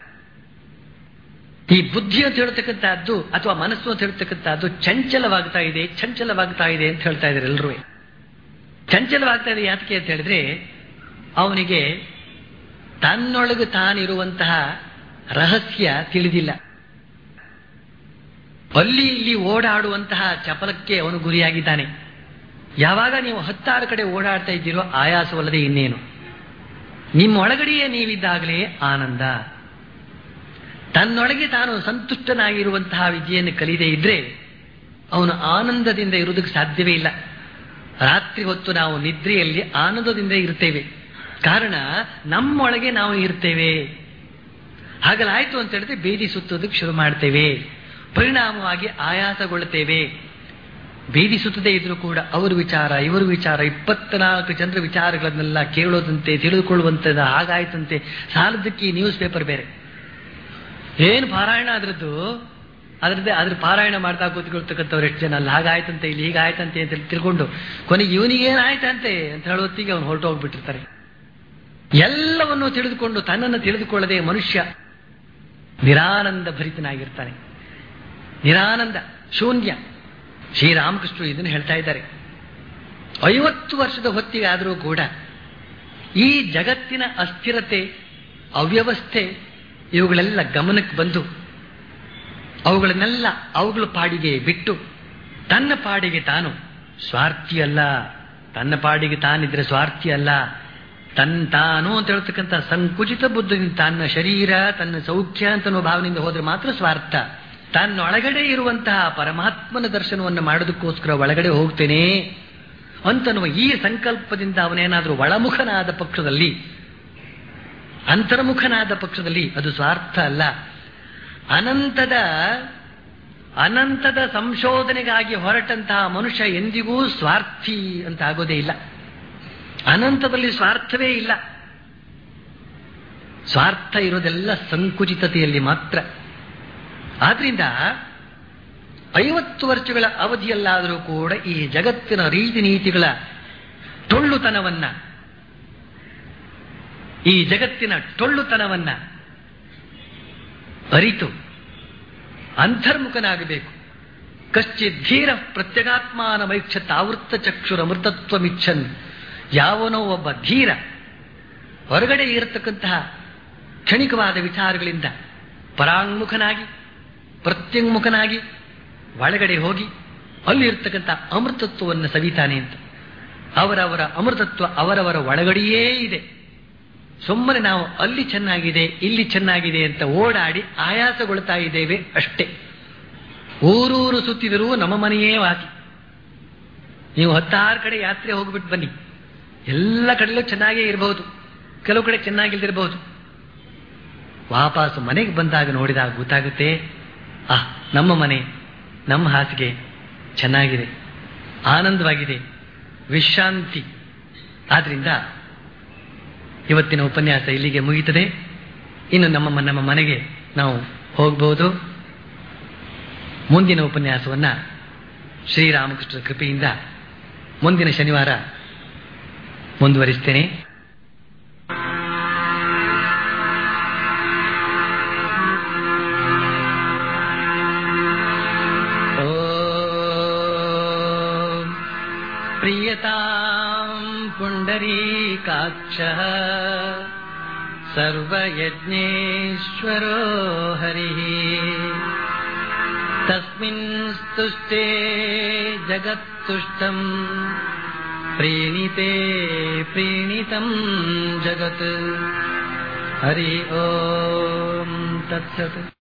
ಈ ಬುದ್ಧಿ ಅಂತ ಹೇಳ್ತಕ್ಕಂಥದ್ದು ಅಥವಾ ಮನಸ್ಸು ಅಂತ ಹೇಳ್ತಕ್ಕಂಥದ್ದು ಚಂಚಲವಾಗ್ತಾ ಇದೆ ಚಂಚಲವಾಗ್ತಾ ಇದೆ ಅಂತ ಹೇಳ್ತಾ ಇದ್ದಾರೆ ಎಲ್ಲರೂ ಚಂಚಲವಾಗ್ತಾ ಇದೆ ಯಾತಕ್ಕೆ ಅಂತ ಹೇಳಿದ್ರೆ ಅವನಿಗೆ ತನ್ನೊಳಗೆ ತಾನಿರುವಂತಹ ರಹಸ್ಯ ತಿಳಿದಿಲ್ಲ ಅಲ್ಲಿ ಇಲ್ಲಿ ಓಡಾಡುವಂತಹ ಚಪಲಕ್ಕೆ ಅವನು ಗುರಿಯಾಗಿದ್ದಾನೆ ಯಾವಾಗ ನೀವು ಹತ್ತಾರು ಕಡೆ ಓಡಾಡ್ತಾ ಇದ್ದೀರೋ ಆಯಾಸವಲ್ಲದೆ ಇನ್ನೇನು ನಿಮ್ಮ ಒಳಗಡೆಯೇ ನೀವಿದ್ದಾಗಲೇ ಆನಂದ ತನ್ನೊಳಗೆ ತಾನು ಸಂತುಷ್ಟನಾಗಿರುವಂತಹ ವಿದ್ಯೆಯನ್ನು ಕಲಿಯದೇ ಇದ್ರೆ ಅವನು ಆನಂದದಿಂದ ಇರುವುದಕ್ಕೆ ಸಾಧ್ಯವೇ ಇಲ್ಲ ರಾತ್ರಿ ಹೊತ್ತು ನಾವು ನಿದ್ರೆಯಲ್ಲಿ ಆನಂದದಿಂದ ಇರ್ತೇವೆ ಕಾರಣ ನಮ್ಮೊಳಗೆ ನಾವು ಇರ್ತೇವೆ ಹಾಗಲಾಯ್ತು ಅಂತ ಹೇಳಿದ್ರೆ ಬೀದಿ ಸುತ್ತೋದಕ್ಕೆ ಶುರು ಮಾಡ್ತೇವೆ ಪರಿಣಾಮವಾಗಿ ಆಯಾಸಗೊಳ್ಳುತ್ತೇವೆ ಬೀದಿ ಸುತ್ತದೇ ಇದ್ರೂ ಕೂಡ ಅವರ ವಿಚಾರ ಇವರ ವಿಚಾರ ಇಪ್ಪತ್ನಾಲ್ಕು ಜನರ ವಿಚಾರಗಳನ್ನೆಲ್ಲ ಕೇಳೋದಂತೆ ತಿಳಿದುಕೊಳ್ಳುವಂತದ ಹಾಗಾಯ್ತಂತೆ ಸಾಲದಕ್ಕೆ ನ್ಯೂಸ್ ಪೇಪರ್ ಬೇರೆ ಏನು ಪಾರಾಯಣ ಅದರದ್ದು ಅದರದ್ದೇ ಅದ್ರ ಪಾರಾಯಣ ಮಾಡ್ತಾ ಕೂತ್ಕೊಳ್ತಕ್ಕಂಥವ್ರು ಎಷ್ಟು ಜನ ಅಲ್ಲಿ ಹಾಗಾಯ್ತಂತೆ ಇಲ್ಲಿ ಹೀಗಾಯ್ತಂತೆ ಅಂತ ಹೇಳಿ ತಿಳ್ಕೊಂಡು ಕೊನೆಗೆ ಇವನಿಗೇನಾಯ್ತಂತೆ ಅಂತ ಹೇಳೋತ್ತಿಗೆ ಅವ್ನು ಹೊರಟು ಹೋಗ್ಬಿಟ್ಟಿರ್ತಾರೆ ಎಲ್ಲವನ್ನೂ ತಿಳಿದುಕೊಂಡು ತನ್ನನ್ನು ತಿಳಿದುಕೊಳ್ಳದೆ ಮನುಷ್ಯ ನಿರಾನಂದ ಭರಿತನಾಗಿರ್ತಾನೆ ನಿರಾನಂದ ಶೂನ್ಯ ಶ್ರೀರಾಮಕೃಷ್ಣರು ಇದನ್ನು ಹೇಳ್ತಾ ಇದ್ದಾರೆ ಐವತ್ತು ವರ್ಷದ ಹೊತ್ತಿಗೆ ಆದರೂ ಕೂಡ ಈ ಜಗತ್ತಿನ ಅಸ್ಥಿರತೆ ಅವ್ಯವಸ್ಥೆ ಇವುಗಳೆಲ್ಲ ಗಮನಕ್ಕೆ ಬಂದು ಅವುಗಳನ್ನೆಲ್ಲ ಅವುಗಳ ಪಾಡಿಗೆ ಬಿಟ್ಟು ತನ್ನ ಪಾಡಿಗೆ ತಾನು ಸ್ವಾರ್ಥಿ ಅಲ್ಲ ತನ್ನ ಪಾಡಿಗೆ ತಾನಿದ್ರೆ ಸ್ವಾರ್ಥಿ ಅಲ್ಲ ತನ್ ತಾನು ಅಂತ ಹೇಳ್ತಕ್ಕಂಥ ಸಂಕುಚಿತ ಬುದ್ಧದಿಂದ ತನ್ನ ಶರೀರ ತನ್ನ ಸೌಖ್ಯ ಅಂತ ಅನ್ನೋ ಭಾವನೆಯಿಂದ ಹೋದ್ರೆ ಮಾತ್ರ ಸ್ವಾರ್ಥ ತನ್ನೊಳಗಡೆ ಇರುವಂತಹ ಪರಮಾತ್ಮನ ದರ್ಶನವನ್ನು ಮಾಡೋದಕ್ಕೋಸ್ಕರ ಒಳಗಡೆ ಹೋಗ್ತೇನೆ ಅಂತನ್ನುವ ಈ ಸಂಕಲ್ಪದಿಂದ ಅವನೇನಾದರೂ ಒಳಮುಖನಾದ ಪಕ್ಷದಲ್ಲಿ ಅಂತರ್ಮುಖನಾದ ಪಕ್ಷದಲ್ಲಿ ಅದು ಸ್ವಾರ್ಥ ಅಲ್ಲ ಅನಂತದ ಅನಂತದ ಸಂಶೋಧನೆಗಾಗಿ ಹೊರಟಂತಹ ಮನುಷ್ಯ ಎಂದಿಗೂ ಸ್ವಾರ್ಥಿ ಅಂತ ಆಗೋದೇ ಇಲ್ಲ ಅನಂತದಲ್ಲಿ ಸ್ವಾರ್ಥವೇ ಇಲ್ಲ ಸ್ವಾರ್ಥ ಇರೋದೆಲ್ಲ ಸಂಕುಚಿತತೆಯಲ್ಲಿ ಮಾತ್ರ ಆದ್ರಿಂದ ಐವತ್ತು ವರ್ಷಗಳ ಅವಧಿಯಲ್ಲಾದರೂ ಕೂಡ ಈ ಜಗತ್ತಿನ ರೀತಿ ನೀತಿಗಳ ಟೊಳ್ಳುತನವನ್ನ ಈ ಜಗತ್ತಿನ ಟೊಳ್ಳುತನವನ್ನ ಅರಿತು ಅಂತರ್ಮುಖನಾಗಬೇಕು ಕಶ್ಚಿತ್ ಧೀರ ಪ್ರತ್ಯಗಾತ್ಮಾನ ಮೈಕ್ಷ ತಾವೃತ್ತ ಚಕ್ಷುರ ಮೃತತ್ವಮಿಚ್ಛನ್ ಯಾವನೋ ಒಬ್ಬ ಧೀರ ಹೊರಗಡೆ ಇರತಕ್ಕಂತಹ ಕ್ಷಣಿಕವಾದ ವಿಚಾರಗಳಿಂದ ಪರಾಂಗುಖನಾಗಿ ಪ್ರತ್ಯಂಗುಖನಾಗಿ ಒಳಗಡೆ ಹೋಗಿ ಅಲ್ಲಿ ಇರ್ತಕ್ಕಂಥ ಅಮೃತತ್ವವನ್ನು ಸವಿತಾನೆ ಅಂತ ಅವರವರ ಅಮೃತತ್ವ ಅವರವರ ಒಳಗಡೆಯೇ ಇದೆ ಸುಮ್ಮನೆ ನಾವು ಅಲ್ಲಿ ಚೆನ್ನಾಗಿದೆ ಇಲ್ಲಿ ಚೆನ್ನಾಗಿದೆ ಅಂತ ಓಡಾಡಿ ಆಯಾಸಗೊಳ್ತಾ ಇದ್ದೇವೆ ಅಷ್ಟೇ ಊರೂರು ಸುತ್ತಿದರೂ ನಮ್ಮ ಮನೆಯೇ ವಾಸಿ ನೀವು ಹತ್ತಾರು ಕಡೆ ಯಾತ್ರೆ ಹೋಗ್ಬಿಟ್ಟು ಬನ್ನಿ ಎಲ್ಲ ಕಡೆಯಲ್ಲೂ ಚೆನ್ನಾಗೇ ಇರಬಹುದು ಕೆಲವು ಕಡೆ ಚೆನ್ನಾಗಿಲ್ದಿರಬಹುದು ವಾಪಸ್ ಮನೆಗೆ ಬಂದಾಗ ನೋಡಿದಾಗ ಗೊತ್ತಾಗುತ್ತೆ ಆ ನಮ್ಮ ಮನೆ ನಮ್ಮ ಹಾಸಿಗೆ ಚೆನ್ನಾಗಿದೆ ಆನಂದವಾಗಿದೆ ವಿಶ್ರಾಂತಿ ಆದ್ರಿಂದ ಇವತ್ತಿನ ಉಪನ್ಯಾಸ ಇಲ್ಲಿಗೆ ಮುಗಿಯುತ್ತದೆ ಇನ್ನು ನಮ್ಮ ನಮ್ಮ ಮನೆಗೆ ನಾವು ಹೋಗಬಹುದು ಮುಂದಿನ ಉಪನ್ಯಾಸವನ್ನ ಶ್ರೀರಾಮಕೃಷ್ಣರ ಕೃಪೆಯಿಂದ ಮುಂದಿನ ಶನಿವಾರ ಮುಂದುವರಿಸ್ತೇನೆ ಓಂ ಪ್ರಿಯತಾಂ ಪುಂಡರೀಕಾಕ್ಷಃ ಸರ್ವಯಜ್ಞೇಶ್ವರೋ ಹರಿः ತಸ್ಮಿನ್ ಸ್ತುಷ್ಟೇ ಜಗತ್ತುಷ್ಟಂ ಪ್ರೀಣಿತೆ ಪ್ರೀಣಿತಂ ಜಗತ್ ಹರಿ ಓಂ ತತ್ಸತ್